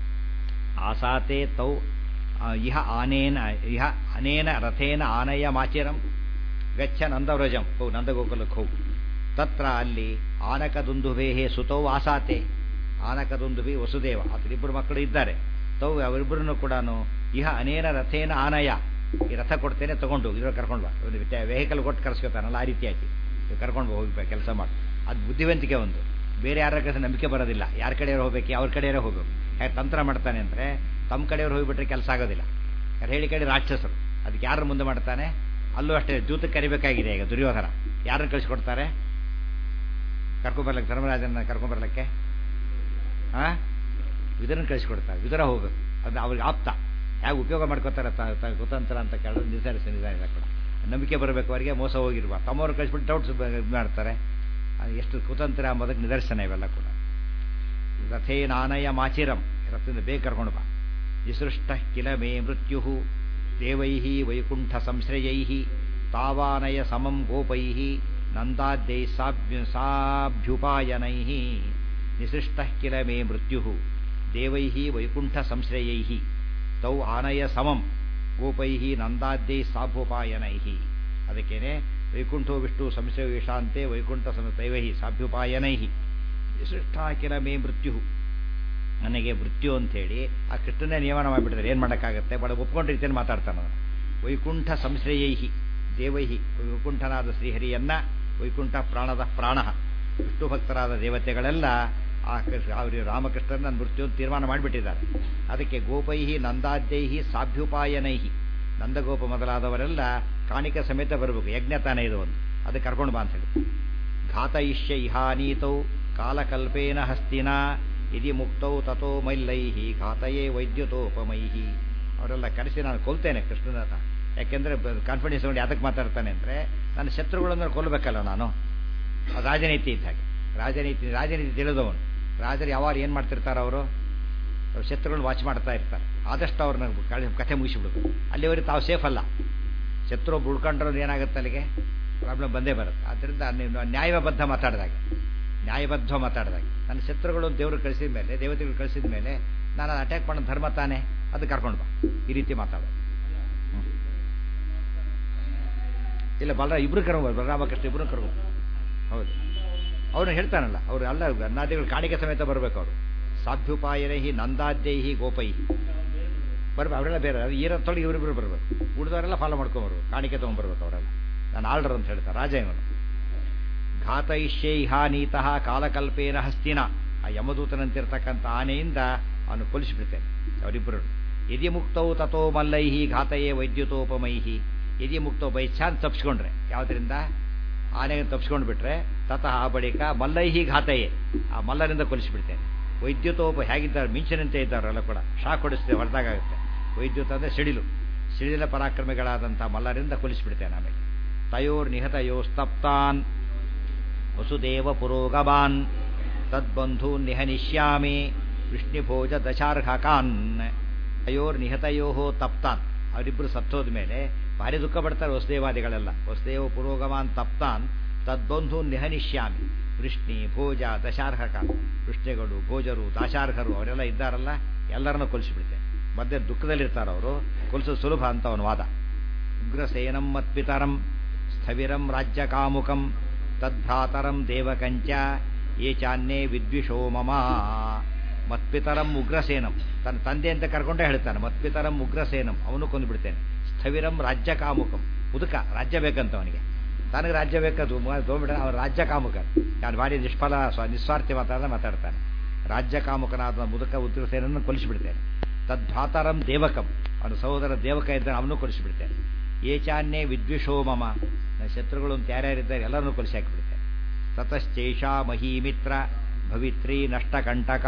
ಆಸಾತೆ ತೌ ಆ, ಇಹ ಆನೇನ ಇಹ ಅನೇನ ರಥೇನ ಆನಯಮಾಚಿರಂ ಗಚ್ಚ ನಂದವ್ರಜಂ ಹೋ ನಂದಗೋಕುಲಕ್ಕೆ ಹೋಗು ತತ್ರ ಅಲ್ಲಿ ಆನಕದುಂದುಭೇಹೆ ಸುತೌ ಆಸಾತೆ ಆನಕದುಂದುಭಿ ವಸುದೇವ ಆತರಿಬ್ಬರು ಮಕ್ಕಳು ಇದ್ದಾರೆ ತೌ ಅವರಿಬ್ಬರನ್ನು ಕೂಡ ಇಹ ಅನೇನ ರಥೇನ ಆನಯ ಈ ರಥ ಕೊಡ್ತೇನೆ ತಗೊಂಡು ಇದ್ರ ಕರ್ಕೊಂಡು ಬಾ ಒಂದು ವೆಹಿಕಲ್ ಕೊಟ್ಟು ಕರ್ಸ್ಕೊತಾನಲ್ಲ ಆ ರೀತಿಯಾಗಿ ಇವ್ರು ಕರ್ಕೊಂಡು ಹೋಗಿ ಕೆಲಸ ಮಾಡಿ ಅದು ಬುದ್ಧಿವಂತಿಕೆ ಒಂದು ಬೇರೆ ಯಾರ ಕೆಲಸ ನಂಬಿಕೆ ಬರೋದಿಲ್ಲ ಯಾರ ಕಡೆಯವರು ಹೋಗ್ಬೇಕು ಅವ್ರ ಕಡೆಯವರೇ ಹೋಗ್ಬೇಕು ಯಾಕೆ ತಂತ್ರ ಮಾಡ್ತಾನೆ ಅಂದರೆ ತಮ್ಮ ಕಡೆಯವರು ಹೋಗಿಬಿಟ್ರೆ ಕೆಲಸ ಆಗೋದಿಲ್ಲ ಯಾರು ಹೇಳಿ ಕಡೆ ರಾಕ್ಷಸರು ಅದಕ್ಕೆ ಯಾರು ಮುಂದೆ ಮಾಡ್ತಾನೆ ಅಲ್ಲೂ ಅಷ್ಟೇ ದೂತಕ್ಕೆ ಕರಿಬೇಕಾಗಿದೆ ಈಗ ದುರ್ಯೋಧನ ಯಾರನ್ನು ಕಳಿಸ್ಕೊಡ್ತಾರೆ ಕರ್ಕೊಂಬರ್ಲಿಕ್ಕೆ ಧರ್ಮರಾಜನ ಕರ್ಕೊಂಬರ್ಲಿಕ್ಕೆ ಹಾಂ ವಿದುರನ್ನ ಕಳಿಸ್ಕೊಡ್ತಾರೆ ವಿದುರ ಹೋಗ್ಬೇಕು ಅದು ಅವ್ರಿಗೆ ಆಪ್ತ ಹೇಗೆ ಉಪಯೋಗ ಮಾಡ್ಕೋತಾರೆ ತ- ತ- ಕುತಂತ್ರ ಅಂತ ಕೇಳೋದು ನಿರ್ಧರಿಸಿ ನಿರ್ಧಾರ ಕೂಡ ನಂಬಿಕೆ ಬರಬೇಕು ಅವರಿಗೆ ಮೋಸ ಹೋಗಿರುವ ತಮ್ಮವ್ರು ಕಳಿಸ್ಬಿಟ್ಟು ಡೌಟ್ಸ್ ಇದು ಮಾಡ್ತಾರೆ ಅದು ಎಷ್ಟು ಕುತಂತ್ರ ಎಂಬುದಕ್ಕೆ ನಿದರ್ಶನ ಇವೆಲ್ಲ ಕೂಡ ರಥೇನಾನಯ ಮಾಚಿರಂ ರಥದಿಂದ ಬೇಗ ಕರ್ಕೊಂಡು ಬಾ ವಿಸೃಷ್ಟ ಕಿಲ ಮೇ ಮೃತ್ಯು ದೇವೈ ವೈಕುಂಠ ಸಂಶ್ರಯೈ ತಾವಾನಯ ಸಮಂ ಗೋಪೈ ನಂದಾದ್ಯೈ ಸಾಭ್ಯ ಸಾಭ್ಯುಪಾಯನೈ ನಿಸೃಷ್ಟ ಕಿಲ ಮೇ ಮೃತ್ಯು ದೇವೈ ವೈಕುಂಠ ಸಂಶ್ರಯೈ ತೌ ಆನಯ ಸಮಂ ಗೋಪೈ ನಂದಾದ್ಯೈ ಸಾಭ್ಯುಪಾಯನೈ ಅದಕ್ಕೇನೆ ವೈಕುಂಠೋ ವಿಷ್ಣು ಸಂಶಯ ವಿಷಾಂತೆ ವೈಕುಂಠ ಸಮ ದೈವೈ ಸಾಭ್ಯುಪಾಯನೈ ವಿಶಿಷ್ಟ ಕಿಲ ಮೇ ಮೃತ್ಯು ನನಗೆ ಮೃತ್ಯು ಅಂಥೇಳಿ ಆ ಕೃಷ್ಣನೇ ನಿಯಮನ ಮಾಡಿಬಿಟ್ಟಿದ್ದಾರೆ ಏನು ಮಾಡೋಕ್ಕಾಗತ್ತೆ ಬಡ ಒಪ್ಕೊಂಡ ರೀತಿಯಲ್ಲಿ ಮಾತಾಡ್ತಾನೆ ಅವನು ವೈಕುಂಠ ಸಂಶ್ರಯೈಹಿ ದೇವೈಹಿ ವೈಕುಂಠನಾದ ಶ್ರೀಹರಿಯನ್ನ ವೈಕುಂಠ ಪ್ರಾಣದ ಪ್ರಾಣ ವಿಷ್ಣು ಭಕ್ತರಾದ ದೇವತೆಗಳೆಲ್ಲ ಆ ಕೃಷ್ಣ ಅವರು ರಾಮಕೃಷ್ಣನ ಮೃತ್ಯು ಅಂತ ತೀರ್ಮಾನ ಮಾಡಿಬಿಟ್ಟಿದ್ದಾರೆ ಅದಕ್ಕೆ ಗೋಪೈಹಿ ನಂದಾದ್ಯೈಹಿ ಸಾಭ್ಯುಪಾಯನೈಹಿ ನಂದಗೋಪ ಮೊದಲಾದವರೆಲ್ಲ ಕಾಣಿಕ ಸಮೇತ ಬರಬೇಕು ಯಜ್ಞ ತಾನೇ ಇದು ಒಂದು ಅದಕ್ಕೆ ಕರ್ಕೊಂಡು ಬಾ ಅಂತ ಹೇಳಿ ಘಾತಯಿಷ್ಯ ಇಹಾನೀತೌ ಕಾಲಕಲ್ಪೇನ ಹಸ್ತಿನ ಇದಿ ಮುಕ್ತೌ ತಥೋ ಮೈಲ್ಲೈಹಿ ಘಾತಯೇ ವೈದ್ಯುತೋಪಮೈಹಿ ಅವರೆಲ್ಲ ಕರೆಸಿ ನಾನು ಕೊಲ್ತೇನೆ ಕೃಷ್ಣನಾಥ ಯಾಕೆಂದರೆ ಕಾನ್ಫಿಡೆನ್ಸ್ ತಗೊಂಡು ಯಾತಕ್ಕೆ ಮಾತಾಡ್ತಾನೆ ಅಂದರೆ ನನ್ನ ಶತ್ರುಗಳನ್ನು ಕೊಲ್ಲಬೇಕಲ್ಲ ನಾನು ಅದು ರಾಜನೀತಿ ಇದ್ದ ಹಾಗೆ ರಾಜನೀತಿ ರಾಜನೀತಿ ತಿಳಿದವನು ರಾಜರು ಯಾವಾಗ ಏನು ಮಾಡ್ತಿರ್ತಾರೆ ಅವರು ಅವ್ರ ಶತ್ರುಗಳನ್ನ ವಾಚ್ ಮಾಡ್ತಾ ಇರ್ತಾರೆ ಆದಷ್ಟು ಅವ್ರನ್ನ ಕಳೆ- ಕಥೆ ಮುಗಿಸಿಬಿಡೋದು ಅಲ್ಲಿವರೆಗೆ ತಾವು ಸೇಫ್ ಅಲ್ಲ ಶತ್ರು ಒಬ್ಬ ಉಳ್ಕೊಂಡ್ರೆ ಏನಾಗುತ್ತೆ ಅಲ್ಲಿಗೆ ಪ್ರಾಬ್ಲಮ್ ಬಂದೇ ಬರುತ್ತೆ ಆದ್ದರಿಂದ ನೀವು ನ್ಯಾಯಬದ್ಧ ಮಾತಾಡಿದಾಗ ನ್ಯಾಯಬದ್ಧ ಮಾತಾಡಿದಾಗ ನನ್ನ ಶತ್ರುಗಳು ದೇವರು ಕಳಿಸಿದ ಮೇಲೆ ದೇವತೆಗಳು ಕಳಿಸಿದ ಮೇಲೆ ನಾನು ಅಟ್ಯಾಕ್ ಮಾಡೋ ಧರ್ಮ ತಾನೇ ಅದು ಕರ್ಕೊಂಡು ಬಾ ಈ ರೀತಿ ಮಾತಾಡೋದು ಹ್ಮ್. ಇಲ್ಲ ಬಲರ ಇಬ್ರು ಕರ್ಕೊಂಡು ಬಲರಾಮಕೃಷ್ಣ ಇಬ್ರು ಕರ್ಕೊಂಡು ಹೌದು ಅವನು ಹೇಳ್ತಾನಲ್ಲ ಅವರು ಅಲ್ಲ ಅನ್ನಾದಿಗಳು ಕಾಣಿಕೆ ಸಮೇತ ಬರಬೇಕು ಅವರು ಸಾಭ್ಯುಪಾಯನೈಹಿ ನಂದಾದ್ಯೈಹಿ ಗೋಪೈಹಿ ಬರ್ಬೇಕು ಅವರೆಲ್ಲ ಬೇರೆ ಅದು ಈರತ್ತೊಳಗೆ ಇವರಿಬ್ಬರು ಬರಬೇಕು ಉಳಿದವರೆಲ್ಲ ಫಾಲೋ ಮಾಡ್ಕೊಂಬರ್ಬೇಕು ಕಾಣಿಕೆ ತೊಗೊಂಡ್ಬರ್ಬೇಕು ಅವರೆಲ್ಲ ನಾನು ಆರ್ಡರ್ ಅಂತ ಹೇಳ್ತಾರೆ ರಾಜ ಇವನು ಘಾತಯಿಷ್ಯೇ ಇಹಾನೀತಃ ಕಾಲಕಲ್ಪೇನ ಹಸ್ತಿನ ಆ ಯಮದೂತನಂತಿರ್ತಕ್ಕಂಥ ಆನೆಯಿಂದ ಅವನು ಕೊಲಿಸಿಬಿಡ್ತೇನೆ ಅವರಿಬ್ಬರು ಯದಿ ಮುಕ್ತವು ತಥೋ ಮಲ್ಲೈಹಿ ಘಾತಯೇ ವೈದ್ಯುತೋಪಮೈಹಿ ಯದಿ ಮುಕ್ತವು ಬೈ ಚಾನ್ಸ್ ತಪ್ಪಿಸ್ಕೊಂಡ್ರೆ ಯಾವುದರಿಂದ ಆನೆಗೆ ತಪ್ಪಿಸ್ಕೊಂಡು ಬಿಟ್ರೆ ತತಃ ಆ ಬಳಿಕ ಮಲ್ಲೈಹಿ ಘಾತಯೇ ಆ ಮಲ್ಲರಿಂದ ಕೊಲಿಸಿಬಿಡ್ತೇನೆ ವೈದ್ಯುತೋಪ ಹೇಗಿದ್ದಾರೆ ಮಿಂಚಿನಂತೆ ಇದ್ದಾರಲ್ಲ ಕೂಡ ಶಾಕ್ ಹೊಡಿಸ್ತೇವೆ ಹೊರದಾಗುತ್ತೆ ವೈದ್ಯುತ ಅಂದರೆ ಸಿಡಿಲು ಸಿಡಿಲ ಪರಾಕ್ರಮಿಗಳಾದಂಥ ಮಲ್ಲರಿಂದ ಕೊಲಿಸಿಬಿಡ್ತೇನೆ ಆಮೇಲೆ ತಯೋರ್ ನಿಹತಯೋ ಸ್ತಪ್ತಾನ್ ವಸುದೇವ ಪುರೋಗಮಾನ್ ತದ್ಬಂಧೂ ನಿಹನಿಷ್ಯಾಮಿ ವೃಷ್ಣಿಭೋಜ ದಶಾರ್ಹಕಾನ್ ಅಯೋರ್ ನಿಹತಯೋ ತಪ್ತಾನ್ ಅವರಿಬ್ಬರು ಸತ್ತೋದ ಮೇಲೆ ಭಾರಿ ದುಃಖ ಪಡ್ತಾರೆ ವಸುದೇವಾದಿಗಳೆಲ್ಲ ವಸುದೇವ ಪುರೋಗಮಾನ್ ತಪ್ತಾನ್ ತದ್ಬಂಧು ನಿಹನಿಷ್ಯಾಮಿ ವೃಷ್ಣಿ ಭೋಜ ದಶಾರ್ಹಕ ವೃಷ್ಣಿಗಳು ಭೋಜರು ದಾಶಾರ್ಹರು ಅವರೆಲ್ಲ ಇದ್ದಾರಲ್ಲ ಎಲ್ಲರನ್ನೂ ಕೊಲಿಸಿಬಿಡ್ತೇನೆ ಮಧ್ಯೆ ದುಃಖದಲ್ಲಿರ್ತಾರೆ ಅವರು ಕೊಲಿಸೋದು ಸುಲಭ ಅಂತ ಅವನ ವಾದ ಉಗ್ರಸೇನಂ ಮತ್ಪಿತರಂ ಸ್ಥವಿರಂ ರಾಜ್ಯಕಾಮುಕಂ ತದ್ಭ್ರಾತರಂ ದೇವಕಂಚ ಏ ಚಾನ್ಯೇ ವಿದ್ವಿಷೋ ಮಮ ಮತ್ಪಿತರಂ ಉಗ್ರಸೇನಂ ತನ್ನ ತಂದೆ ಅಂತ ಕರ್ಕೊಂಡೇ ಹೇಳ್ತಾನೆ ಮತ್ಪಿತರಂ ಉಗ್ರಸೇನಂ ಅವನು ಕೊಂದುಬಿಡ್ತೇನೆ ಸ್ಥವಿರಂ ರಾಜ್ಯಕಾಮುಕಂ ಮುದುಕ ರಾಜ್ಯ ಬೇಕಂತ ಅವನಿಗೆ ತನಗೆ ರಾಜ್ಯ ಬೇಕದು ತೊಗೊಂಡ್ಬಿಡ ಅವನು ರಾಜ್ಯ ಕಾಮುಕ ನಾನು ಭಾರಿ ನಿಷ್ಫಲ ಸ್ವ ನಿಸ್ವಾರ್ಥಿ ಮಾತಾಡ ಮಾತಾಡ್ತಾನೆ ರಾಜ್ಯ ಕಾಮುಕನಾದ ಮುದುಕ ಉಗ್ರಸೇನನ್ನು ಕೊಲಿಸಿಬಿಡ್ತೇನೆ ತದ್ಭ್ರಾತರಂ ದೇವಕಂ ಅವನ ಸಹೋದರ ದೇವಕ ಇದ್ದಾನೆ ಅವನು ಕೊಲಿಸಿಬಿಡ್ತೇನೆ ಏಚಾನ್ಯೇ ವಿದ್ವಿಷೋ ಮಮ ನನ್ನ ಶತ್ರುಗಳು ಅಂತ ಯಾರ್ಯಾರಿದ್ದಾರೆ ಎಲ್ಲರನ್ನೂ ಕೊಲಿಸಿ ಹಾಕಿಬಿಡ್ತೇನೆ ತತಶ್ಚೈಷಾ ಮಹೀಮಿತ್ರ ಭವಿತ್ರಿ ನಷ್ಟಕಂಟಕ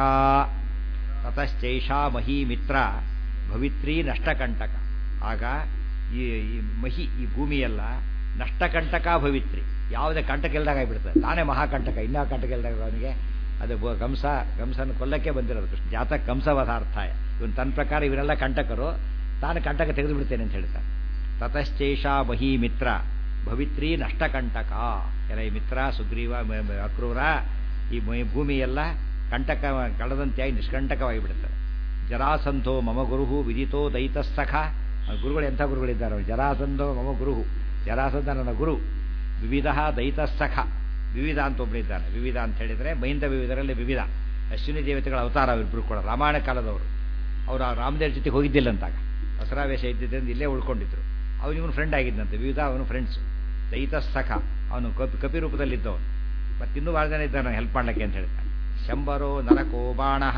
ತತಶ್ಚೈಷಾ ಮಹೀಮಿತ್ರ ಭವಿತ್ರಿ ನಷ್ಟಕಂಟಕ ಆಗ ಈ ಈ ಮಹಿ ಈ ಭೂಮಿಯೆಲ್ಲ ನಷ್ಟಕಂಟಕ ಭವಿತ್ರಿ ಯಾವುದೇ ಕಂಟಕ ಇಲ್ದಾಗ ಆಗಿಬಿಡ್ತದೆ ತಾನೇ ಮಹಾಕಂಟಕ ಇನ್ನೂ ಕಂಟಕ ಇಲ್ದಾಗ ಅವನಿಗೆ ಅದು ಬ- ಕಂಸ ಕಂಸನ ಕೊಲ್ಲಕ್ಕೆ ಬಂದಿರೋದು ಕೃಷ್ಣ ಜಾತ ಕಂಸವಧಾರ್ಥಾಯ ಇವನು ತನ್ನ ಪ್ರಕಾರ ಇವರೆಲ್ಲ ಕಂಟಕರು ತಾನು ಕಂಟಕ ತೆಗೆದು ಬಿಡ್ತೇನೆ ಅಂತ ಹೇಳ್ತಾನೆ ತತಶ್ಚೇಷಾ ಮಹಿ ಮಿತ್ರ ಭವಿತ್ರಿ ನಷ್ಟಕಂಟಕ ಎಲ್ಲ ಈ ಮಿತ್ರ ಸುಗ್ರೀವ ಮ- ಮ- ಅಕ್ರೂರ ಈ ಮ- ಭೂಮಿಯೆಲ್ಲ ಕಂಟಕ ಕಳೆದಂತೆಯಾಗಿ ನಿಷ್ಕಂಟಕವಾಗಿ ಬಿಡುತ್ತದೆ ಜರಾಸಂಧೋ ಮಮ ಗುರುಹು ವಿದಿತೋ ದೈತಸ್ಸಖ ಆ ಗುರುಗಳು ಎಂಥ ಗುರುಗಳಿದ್ದಾರೆ ಅವ್ರು. ಜರಾಸಂಧೋ ಮಮ ಗುರುಹು ಜರಾಸಂಧ ನನ್ನ ಗುರು ವಿವಿಧ ದೈತಸ್ಸಖ ವಿವಿಧ ಅಂತ ಒಬ್ಬರಿದ್ದಾನೆ ವಿವಿಧ ಅಂತ ಹೇಳಿದರೆ ಮೈಂದ ವಿವಿಧರಲ್ಲಿ ವಿವಿಧ ಅಶ್ವಿನಿ ದೇವತೆಗಳ ಅವತಾರ ಅವರಿಬ್ಬರು ಕೂಡ ರಾಮಾಯಣ ಕಾಲದವರು ಅವರು ಆ ರಾಮದೇವ್ರ ಜೊತೆಗೆ ಹೋಗಿದ್ದಿಲ್ಲ ಅಂತಾಗ ದಸರಾವೇಶ ಇದ್ದಿದ್ದರಿಂದ ಇಲ್ಲೇ ಉಳ್ಕೊಂಡಿದ್ರು ಅವನು ಇವನು ಫ್ರೆಂಡ್ ಆಗಿದ್ದಂತೆ ವಿವಿಧ ಅವನು ಫ್ರೆಂಡ್ಸು ದೈತಸ್ಸಖ ಅವನು ಕಪಿ ಕಪಿ ರೂಪದಲ್ಲಿದ್ದವನು ಮತ್ತಿನ್ನೂ ಭಾಳ ಜನ ಇದ್ದಾನೆ ಹೆಲ್ಪ್ ಮಾಡ್ಲಿಕ್ಕೆ ಅಂತ ಹೇಳ್ತಾನೆ ಶಂಬರೋ ನರಕೋ ಬಾಣಃ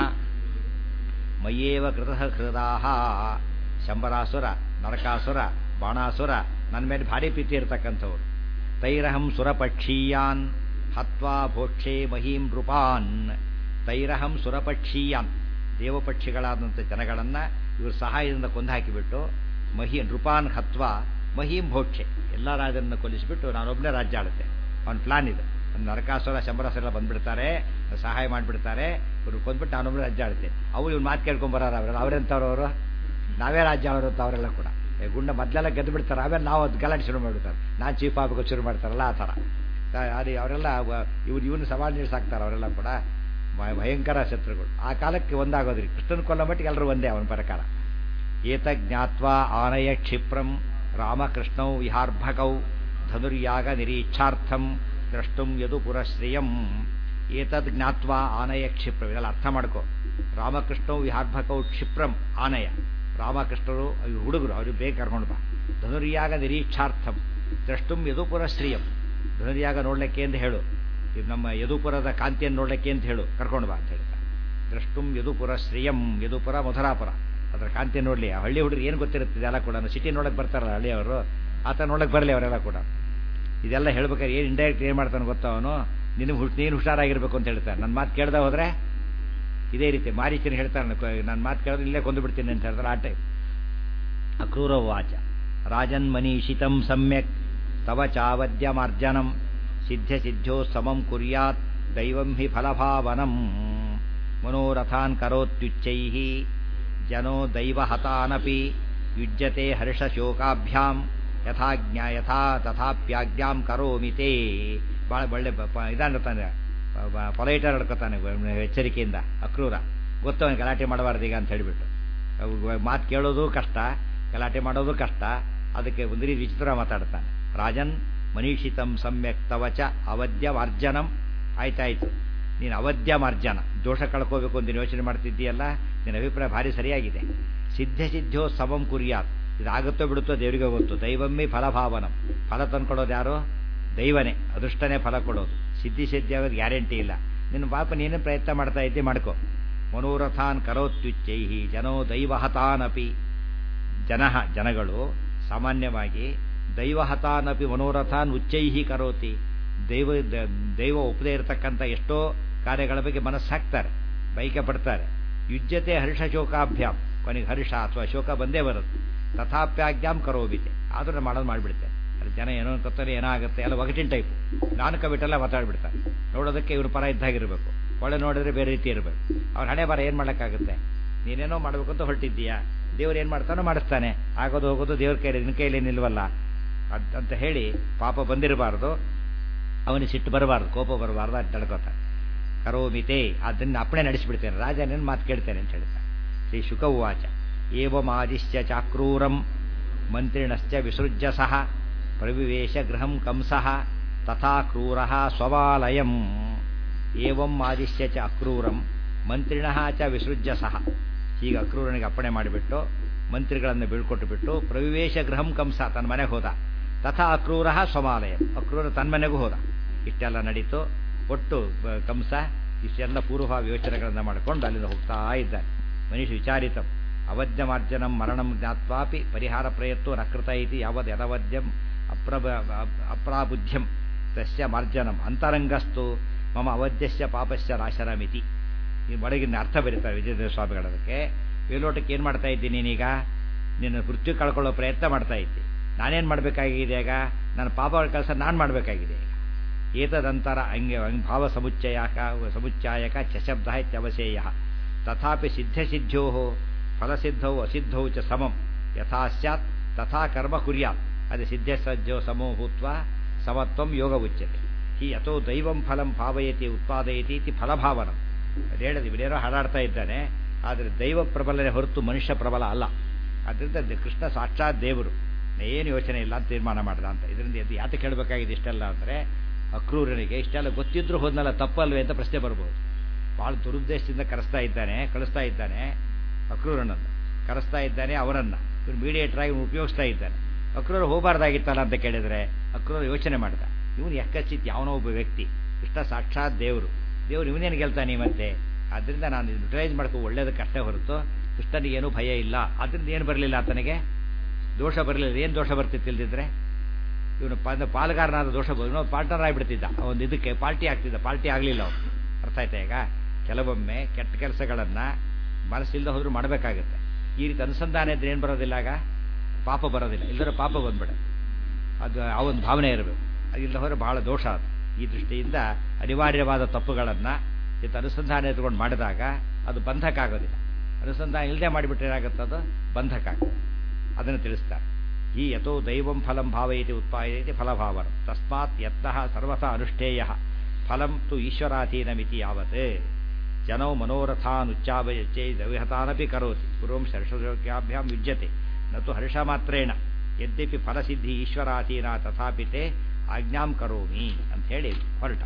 ಮಯ್ಯೇವ ಕೃತಃ ಹೃದಾಹ ಶಂಬರಾಸುರ ನರಕಾಸುರ ಬಾಣಾಸುರ ನನ್ನ ಮೇಲೆ ಭಾರಿ ಪ್ರೀತಿ ಇರತಕ್ಕಂಥವ್ರು ತೈರಹಂ ಸುರಪಕ್ಷೀಯಾನ್ ಹತ್ವಾ ಭೋಕ್ಷೇ ಮಹೀಂ ನೃಪಾನ್ ತೈರಹಂ ಸುರಪಕ್ಷೀಯಾನ್ ದೇವಪಕ್ಷಿಗಳಾದಂಥ ಜನಗಳನ್ನು ಇವರು ಸಹಾಯದಿಂದ ಕೊಂದು ಹಾಕಿಬಿಟ್ಟು ಮಹಿ ನೃಪಾನ್ ಹತ್ವಾ ಮಹೀಂ ಭೋಕ್ಷೆ ಎಲ್ಲ ರಾಜರನ್ನು ಕೊಲ್ಲಿಸಿಬಿಟ್ಟು ನಾನೊಬ್ಬನೇ ರಾಜ್ಯ ಆಳುತ್ತೆ ಅವನ ಪ್ಲಾನ್ ಇದೆ ಒಂದು ನರಕಾಸುರ ಶಂಬರಾಸುರ ಎಲ್ಲ ಬಂದ್ಬಿಡ್ತಾರೆ ಸಹಾಯ ಮಾಡಿಬಿಡ್ತಾರೆ ಇವ್ರು ಕೊಂದ್ಬಿಟ್ಟು ನಾನೊಬ್ಬನೇ ರಾಜ್ಯ ಆಳ್ತೇನೆ ಅವ್ರು ಇವ್ನು ಮಾತು ಕೇಳ್ಕೊಂಬರಾರ ಅವರೆಲ್ಲ ಅವರೆಂಥವ್ರವರು ನಾವೇ ರಾಜ್ಯ ಆಳೋರು ಅಂತ ಅವರೆಲ್ಲ ಕೂಡ ಏ, ಗುಂಡ ಮೊದಲೆಲ್ಲ ಗೆದ್ದು ಬಿಡ್ತಾರೆ ಆಮೇಲೆ ನಾವು ಅದು ಗಲಾಟೆ ಶುರು ಮಾಡಿಬಿಡ್ತಾರೆ ನಾನು ಚೀಫ್ ಆಗಬೇಕು ಶುರು ಮಾಡ್ತಾರಲ್ಲ ಆ ಥರ ಅದು ಅವರೆಲ್ಲ ಇವ್ರು ಇವನು ಸವಾಲು ನಿಲ್ಸಾಕ್ತಾರೆ ಅವರೆಲ್ಲ ಕೂಡ ಭಯ- ಭಯಂಕರ ಶತ್ರುಗಳು ಆ ಕಾಲಕ್ಕೆ ಒಂದಾಗೋದ್ರಿ ಕೃಷ್ಣನ ಕೊಲ್ಲ ಮಟ್ಟಿಗೆ ಎಲ್ಲರೂ ಒಂದೇ ಅವನ ಪ್ರಕಾರ ಏತ ಜ್ಞಾತ್ವಾ ಆನಯ ಕ್ಷಿಪ್ರಂ ರಾಮಕೃಷ್ಣೌ ವಿಹಾರ್ಭಕೌ ಧನುರ್ಯಾಗ ನಿರೀಕ್ಷಾರ್ಥಂ ದ್ರಷ್ಟುಂ ಯದು ಪುರಶ್ರಿಯಂ ಏತದ್ ಜ್ಞಾತ್ವಾ ಆನಯ ಕ್ಷಿಪ್ರಂ ಇದೆಲ್ಲ ಅರ್ಥ ಮಾಡ್ಕೋ ರಾಮಕೃಷ್ಣೌ ವಿಹಾರ್ಭಕೌ ಕ್ಷಿಪ್ರಂ ಆನಯ ರಾಮಕೃಷ್ಣರು ಅವ್ರು ಹುಡುಗರು ಅವ್ರಿಗೆ ಬೇಗ ಕರ್ಕೊಂಡು ಬಾ ಧನುರ್ಯಾಗ ನಿರೀಕ್ಷಾರ್ಥಂ ದ್ರಷ್ಟುಂ ಯದುಪುರ ಶ್ರೀಯಂ ಧನುರ್ಯಾಗ ನೋಡ್ಲಿಕ್ಕೆ ಅಂತ ಹೇಳು ಇದು ನಮ್ಮ ಯದುಪುರದ ಕಾಂತಿಯನ್ನು ನೋಡ್ಲಿಕ್ಕೆ ಅಂತ ಹೇಳು ಕರ್ಕೊಂಡು ಬಾ ಅಂತ ಹೇಳ್ತಾರೆ ದ್ರಷ್ಟುಂ ಯದುಪುರ ಶ್ರೀಯಂ ಯದುಪುರ ಮಧುರಾಪುರ ಅದರ ಕಾಂತಿ ನೋಡಲಿ ಆ ಹಳ್ಳಿ ಹುಡುಗರು ಏನು ಗೊತ್ತಿರುತ್ತೆ ಇದೆಲ್ಲ ಕೂಡ ಸಿಟಿ ನೋಡಕ್ಕೆ ಬರ್ತಾರಲ್ಲ ಹಳ್ಳಿಯವರು ಆತ ನೋಡಕ್ಕೆ ಬರಲಿ ಅವರೆಲ್ಲ ಕೂಡ ಇದೆಲ್ಲ ಹೇಳ್ಬೇಕಾದ್ರೆ ಏನು ಇಂಡೈರೆಕ್ಟ್ ಏನು ಮಾಡ್ತಾನೆ ಗೊತ್ತಾ ಅವನು ನಿನಗೆ ಹುಷ್ ನೀನು ಹುಷಾರಾಗಿರ್ಬೇಕು ಅಂತ ಹೇಳ್ತಾನೆ ನನ್ನ ಮಾತು ಕೇಳ್ದ ಹೋದ್ರೆ ಇದೇ ರೀತಿ ಮಾರೀಚನ ಹೇಳ್ತಾನೆ ನನ್ನ ಮಾತು ಕೇಳಿದ್ರೆ ಇಲ್ಲೇ ಕೊಂದು ಬಿಡ್ತೀನಿ ಅಂತ ಹೇಳ್ತಾರೆ ಆ ಟೈಪ್ ಅಕ್ರೂರ ವಾಚ ರಾಜನ್ ಮನೀಷಿತಂ ಸಮ್ಯಕ್ ತವ ಚಾವದ್ಯಮಾರ್ಜನಂ ಸಿದ್ಧ ಸಿದ್ಧೋ ಸಮಂ ಕುರ್ಯಾತ್ ದೈವಂ ಹಿ ಫಲಭಾವನಂ ಮನೋರಥಾನ್ ಕರೋತ್ಯುಚ್ಚೈ ಜನೋ ದೈವಹತಾನಪಿ ಯುಜ್ಯತೆ ಹರ್ಷಶೋಕಾಭ್ಯಾಂ ಯಥಾ ಜ್ಞಾ ಯಥಾ ತಥಾಪ್ಯಾಜ್ಞಾಂ ಕರೋಮಿ ತೇ ಭಾಳ ಒಳ್ಳೆ ಇದಾಗಿರ್ತಾನೆ ಪೊಲೈಟರ್ ಹಿಡ್ಕೊತಾನೆ ಎಚ್ಚರಿಕೆಯಿಂದ ಅಕ್ರೂರ ಗೊತ್ತು ಅವನು ಗಲಾಟೆ ಮಾಡಬಾರ್ದು ಈಗ ಅಂತ ಹೇಳಿಬಿಟ್ಟು ಮಾತು ಕೇಳೋದು ಕಷ್ಟ ಗಲಾಟೆ ಮಾಡೋದು ಕಷ್ಟ ಅದಕ್ಕೆ ಒಂದು ರೀತಿ ವಿಚಿತ್ರ ಮಾತಾಡ್ತಾನೆ ರಾಜನ್ ಮನೀಷಿತಂ ಸಮ್ಯಕ್ ತವಚ ಅವಧ್ಯಮಾರ್ಜನಂ ಆಯ್ತಾಯ್ತು ನೀನು ಅವಧ್ಯಮಾರ್ಜನ ದೋಷ ಕಳ್ಕೋಬೇಕು ಅಂತ ಯೋಚನೆ ಮಾಡ್ತಿದ್ದೀಯಲ್ಲ ನಿನ್ನ ಅಭಿಪ್ರಾಯ ಭಾರಿ ಸರಿಯಾಗಿದೆ ಸಿದ್ಧ ಸಿದ್ಧೋ ಸಮಂ ಕುರಿಯಾತ್ ಇದಾಗುತ್ತೋ ಬಿಡುತ್ತೋ ದೇವರಿಗೆ ಗೊತ್ತು ದೈವಮ್ಮಿ ಫಲಭಾವನಂ ಫಲ ತಂದ್ಕೊಡೋದು ಯಾರು ದೈವನೇ ಅದೃಷ್ಟನೇ ಫಲ ಕೊಡೋದು ಸಿದ್ಧಿ ಸಿದ್ಧಿ ಆಗೋದು ಗ್ಯಾರಂಟಿ ಇಲ್ಲ ನಿನ್ನ ಪಾಪ ನೀನೇ ಪ್ರಯತ್ನ ಮಾಡ್ತಾ ಇದ್ದಿ ಮಾಡ್ಕೋ ಮನೋರಥಾನ್ ಕರೋತ್ಯುಚ್ಚೈಹಿ ಜನೋ ದೈವಹತಾನಪಿ ಜನ ಜನಗಳು ಸಾಮಾನ್ಯವಾಗಿ ದೈವಹತಾನಪಿ ಮನೋರಥಾನ್ ಉಚ್ಚೈಹಿ ಕರೋತಿ ದೈವ ದ- ದೈವ ಒಪ್ಪದೇ ಇರತಕ್ಕಂಥ ಎಷ್ಟೋ ಕಾರ್ಯಗಳ ಬಗ್ಗೆ ಮನಸ್ಸು ಹಾಕ್ತಾರೆ ಬೈಕೆ ಪಡ್ತಾರೆ ಯುಜ್ಯತೆ ಹರ್ಷ ಶೋಕಾಭ್ಯಾಮ್ ಕೊನೆಗೆ ಹರ್ಷ ಅಥವಾ ಶೋಕ ಬಂದೇ ಬರುತ್ತೆ ತಥಾಪ್ಯಾಜ್ಞಾಂ ಕರೋಬಿತೆ ಆದರೂ ಮಾಡೋದು ಮಾಡಿಬಿಡುತ್ತೆ ಅಲ್ಲಿ ಜನ ಏನೋ ಅನ್ಕೋತಾರೆ ಏನಾಗುತ್ತೆ ಎಲ್ಲ ಒಗಟಿನ ಟೈಪು ನಾನು ಕಬಿಟ್ಟೆಲ್ಲ ಮಾತಾಡ್ಬಿಡ್ತಾರೆ ನೋಡೋದಕ್ಕೆ ಇವ್ರ ಪರ ಇದ್ದಾಗಿರ್ಬೇಕು ಒಳ್ಳೆ ನೋಡಿದ್ರೆ ಬೇರೆ ರೀತಿ ಇರಬೇಕು ಅವ್ರ ಹಣೆ ಬರ ಏನು ಮಾಡೋಕ್ಕಾಗುತ್ತೆ ನೀನೇನೋ ಮಾಡಬೇಕು ಅಂತ ಹೊರಟಿದ್ದೀಯಾ ದೇವ್ರು ಏನು ಮಾಡ್ತಾನೋ ಮಾಡಿಸ್ತಾನೆ ಆಗೋದು ಹೋಗೋದು ದೇವ್ರ ಕೈಲಿ ನಿನ್ನ ಕೈಲಿ ನಿಲ್ವಲ್ಲ ಅದ್- ಅಂತ ಹೇಳಿ ಪಾಪ ಬಂದಿರಬಾರ್ದು ಅವನಿಗೆ ಸಿಟ್ಟು ಬರಬಾರ್ದು ಕೋಪ ಬರಬಾರ್ದು ಅಂತ ನಡ್ಕೋತಾನೆ ಕರೋಮಿತೆ ಅದನ್ನು ಅಪ್ಪಣೆ ನಡೆಸಿಬಿಡ್ತೇನೆ ರಾಜನೇನು ಮಾತು ಕೇಳ್ತೇನೆ ಅಂತ ಹೇಳ್ತಾನೆ ಶ್ರೀ ಶುಕ ಉವಾಚ ಏವಮಾದಿಶ್ಚ ಚಾಕ್ರೂರಂ ಮಂತ್ರಿಣಶ್ಚ ವಿಸೃಜ್ಯ ಸಹ ಪ್ರವಿವೇಶ ಗೃಹಂ ಕಂಸಃ ತಥಾ ಕ್ರೂರಃ ಸ್ವವಾಲಯಂ ಏವಂ ಆದಿಶ್ಯ ಚ ಅಕ್ರೂರಂ ಮಂತ್ರಿಣಃ ಚ ವಿಸೃಜ್ಯ ಸಹ ಹೀಗೆ ಅಕ್ರೂರನಿಗೆ ಅಪ್ಪಣೆ ಮಾಡಿಬಿಟ್ಟು ಮಂತ್ರಿಗಳನ್ನು ಬೀಳ್ಕೊಟ್ಟು ಬಿಟ್ಟು ಪ್ರವಿವೇಶ ಗೃಹಂ ಕಂಸ ತನ್ನ ಮನೆಗೆ ಹೋದ ತಥಾ ಅಕ್ರೂರ ಸ್ವಮಾಲಯ ಅಕ್ರೂರ ತನ್ನ ಮನೆಗೂ ಹೋದ ಇಷ್ಟೆಲ್ಲ ನಡೀತು ಒಟ್ಟು ಬ- ಕಂಸ ಇಷ್ಟೆಲ್ಲ ಪೂರ್ವಭಾವ ಯೋಚನೆಗಳನ್ನು ಮಾಡಿಕೊಂಡು ಅಲ್ಲಿಂದ ಹೋಗ್ತಾ ಇದ್ದಾನೆ ಮನುಷ್ಯ ವಿಚಾರಿತಂ ಅವಧ್ಯಮಾರ್ಜನಂ ಮರಣಂ ಜ್ಞಾತ್ವಾಪಿ ಪರಿಹಾರ ಪ್ರಯತ್ನೋ ನಕೃತ ಇತಿ ಯಾವದ್ ಯದವದ್ಯಂ ಅಪ್ರಭ ಅಪ್ರಾಬುದ್ಧ್ಯಂ ತಸ್ಯ ಮಾರ್ಜನಂ ಅಂತರಂಗಸ್ತು ಮಮ ಅವಧ್ಯಸ್ಯ ಪಾಪಸ್ಯ ನಾಶನಮಿತಿ ಈ ಒಳಗಿನ ಅರ್ಥ ಬರೀತಾರೆ ವಿಜಯದೇವ ಸ್ವಾಮಿಗಳದಕ್ಕೆ ಮೇಲೋಟಕ್ಕೆ ಏನು ಮಾಡ್ತಾ ಇದ್ದೀನಿ ನೀನೀಗ ನಿನ್ನ ಮೃತ್ಯು ಕಳ್ಕೊಳ್ಳೋ ಪ್ರಯತ್ನ ಮಾಡ್ತಾ ಇದ್ದಿ ನಾನೇನು ಮಾಡಬೇಕಾಗಿದೆ ಈಗ ನನ್ನ ಪಾಪಗಳ ಕೆಲಸ ನಾನು ಮಾಡಬೇಕಾಗಿದೆ ಈಗ ಏತದಂತರ ಅಂಗ ಭಾವ ಸಮುಚ್ಚಯಕ ಸಮುಚ್ಚಾಯಕ ಚಶಬ್ದ ಇತ್ಯವಶೇಯ ತಥಾಪಿ ಸಿದ್ಧಸಿದ್ಧ್ಯೋ ಫಲಸಿದ್ಧೌ ಅಸಿದ್ಧೌ ಚ ಸಮಂ ಯಥಾ ಸ್ಯಾತ್ ತಥಾ ಕರ್ಮ ಕುರ್ಯಾತ್ ಅದೇ ಸಿದ್ಧ ಸಜ್ಜೋ ಸಮೋ ಭೂತ್ವ ಸಮತ್ವಂ ಯೋಗ ಉಚ್ಯತೆ ಹಿ ಯಥೋ ದೈವಂ ಫಲಂ ಭಾವಯತಿ ಉತ್ಪಾದಯತಿ ಇತಿ ಫಲಭಾವನಂ ಅದು ಹೇಳಿದ ಇವನೇನೋ ಹಾಡಾಡ್ತಾ ಇದ್ದಾನೆ ಆದರೆ ದೈವ ಪ್ರಬಲನೆ ಹೊರತು ಮನುಷ್ಯ ಪ್ರಬಲ ಅಲ್ಲ ಅದರಿಂದ ದ- ಕೃಷ್ಣ ಸಾಕ್ಷಾತ್ ದೇವರು ಏನು ಯೋಚನೆ ಇಲ್ಲ ಅಂತ ತೀರ್ಮಾನ ಮಾಡ್ದ ಅಂತ ಇದರಿಂದ ಇದು ಯಾಕೆ ಕೇಳಬೇಕಾಗಿದೆ ಇಷ್ಟೆಲ್ಲ ಅಂದರೆ ಅಕ್ರೂರನಿಗೆ ಇಷ್ಟೆಲ್ಲ ಗೊತ್ತಿದ್ರೂ ಹೋದ್ನಲ್ಲ ತಪ್ಪಲ್ವೇ ಅಂತ ಪ್ರಶ್ನೆ ಬರ್ಬೋದು ಭಾಳ ದುರುದ್ದೇಶದಿಂದ ಕರೆಸ್ತಾ ಇದ್ದಾನೆ ಕಳಿಸ್ತಾ ಇದ್ದಾನೆ ಅಕ್ರೂರನನ್ನು ಕರೆಸ್ತಾ ಇದ್ದಾನೆ ಅವರನ್ನು ಇವ್ರು ಮೀಡಿಯೇಟರ್ ಆಗಿ ಉಪಯೋಗಿಸ್ತಾ ಇದ್ದಾನೆ ಅಕ್ರೂರ ಹೋಗಬಾರ್ದಾಗಿತ್ತಲ್ಲ ಅಂತ ಕೇಳಿದರೆ ಅಕ್ರೂರ ಯೋಚನೆ ಮಾಡ್ದ ಇವನು ಎಕ್ಕಚ್ಚಿತ್ ಯಾವನೋ ಒಬ್ಬ ವ್ಯಕ್ತಿ ಕೃಷ್ಣ ಸಾಕ್ಷಾತ್ ದೇವರು ದೇವ್ರು ಇವನೇನು ಗೆಲ್ತಾನೆ ಮತ್ತೆ ಆದ್ದರಿಂದ ನಾನು ಯುಟಿಲೈಸ್ ಮಾಡ್ಕೊ ಒಳ್ಳೇದಕ್ಕಷ್ಟೇ ಹೊರತು ಕೃಷ್ಣನಿಗೇನು ಭಯ ಇಲ್ಲ ಅದರಿಂದ ಏನು ಬರಲಿಲ್ಲ ಆತನಿಗೆ ದೋಷ ಬರಲಿಲ್ಲ ಏನು ದೋಷ ಬರ್ತಿತ್ತು ಇಲ್ದಿದ್ರೆ ಇವನು ಪ ಪಾಲುಗಾರನಾದ ದೋಷ ಇವನು ಪಾರ್ಟ್ನರ್ ಆಗಿಬಿಡ್ತಿದ್ದ ಒಂದು ಇದಕ್ಕೆ ಪಾರ್ಟಿ ಆಗ್ತಿದ್ದ ಪಾರ್ಟಿ ಆಗಲಿಲ್ಲ ಅವನು ಅರ್ಥ ಆಯ್ತಾ ಈಗ ಕೆಲವೊಮ್ಮೆ ಕೆಟ್ಟ ಕೆಲಸಗಳನ್ನು ಮನಸ್ಸಿಲ್ಲದೆ ಹೋದ್ರೂ ಮಾಡಬೇಕಾಗುತ್ತೆ ಈ ರೀತಿ ಅನುಸಂಧಾನ ಇದ್ರೆ ಏನು ಬರೋದಿಲ್ಲ ಆಗ ಪಾಪ ಬರೋದಿಲ್ಲ ಇಲ್ಲದ್ರೆ ಪಾಪ ಬಂದ್ಬಿಡ ಅದು ಆ ಒಂದು ಭಾವನೆ ಇರಬೇಕು ಅದಿಲ್ಲ ಹೋದರೆ ಬಹಳ ದೋಷ ಅದು ಈ ದೃಷ್ಟಿಯಿಂದ ಅನಿವಾರ್ಯವಾದ ತಪ್ಪುಗಳನ್ನು ಇದು ಅನುಸಂಧಾನ ಎತ್ಕೊಂಡು ಮಾಡಿದಾಗ ಅದು ಬಂಧಕ್ಕಾಗೋದಿಲ್ಲ ಅನುಸಂಧಾನ ಇಲ್ಲದೆ ಮಾಡಿಬಿಟ್ರೆ ಏನಾಗುತ್ತೆ ಅದು ಬಂಧಕ ಅದನ್ನು ತಿಳಿಸ್ತಾರೆ ಈ ಯಥೋ ದೈವಂ ಫಲಂ ಭಾವಯತಿ ಉತ್ಪಾದಯತಿ ಫಲಭಾವನ ತಸ್ಮಾತ್ ಯತ್ನಃ ಸರ್ವಥಾ ಅನುಷ್ಠೇಯ ಫಲಂ ತು ಈಶ್ವರಾಧೀನಮಿತಿ ಯಾವತ್ ಜನೋ ಮನೋರಥಾನುಚ್ಚಾವಯಚೇದವಿಹತಾನಪಿ ಕರೋತಿ ಪೂರ್ವಂ ಶರ್ಷಯೋಗ್ಯಾಭ್ಯಾಂ ಯುಜ್ಯತೆ ನತು ಹರ್ಷಮಾತ್ರೇಣ ಯದ್ಯಪಿ ಫಲಸಿದ್ಧಿ ಈಶ್ವರಾಧೀನ ತಥಾಪಿ ತೇ ಆಜ್ಞಾಂ ಕರೋಮಿ ಅಂತ ಹೇಳಿ ಹೊರಟ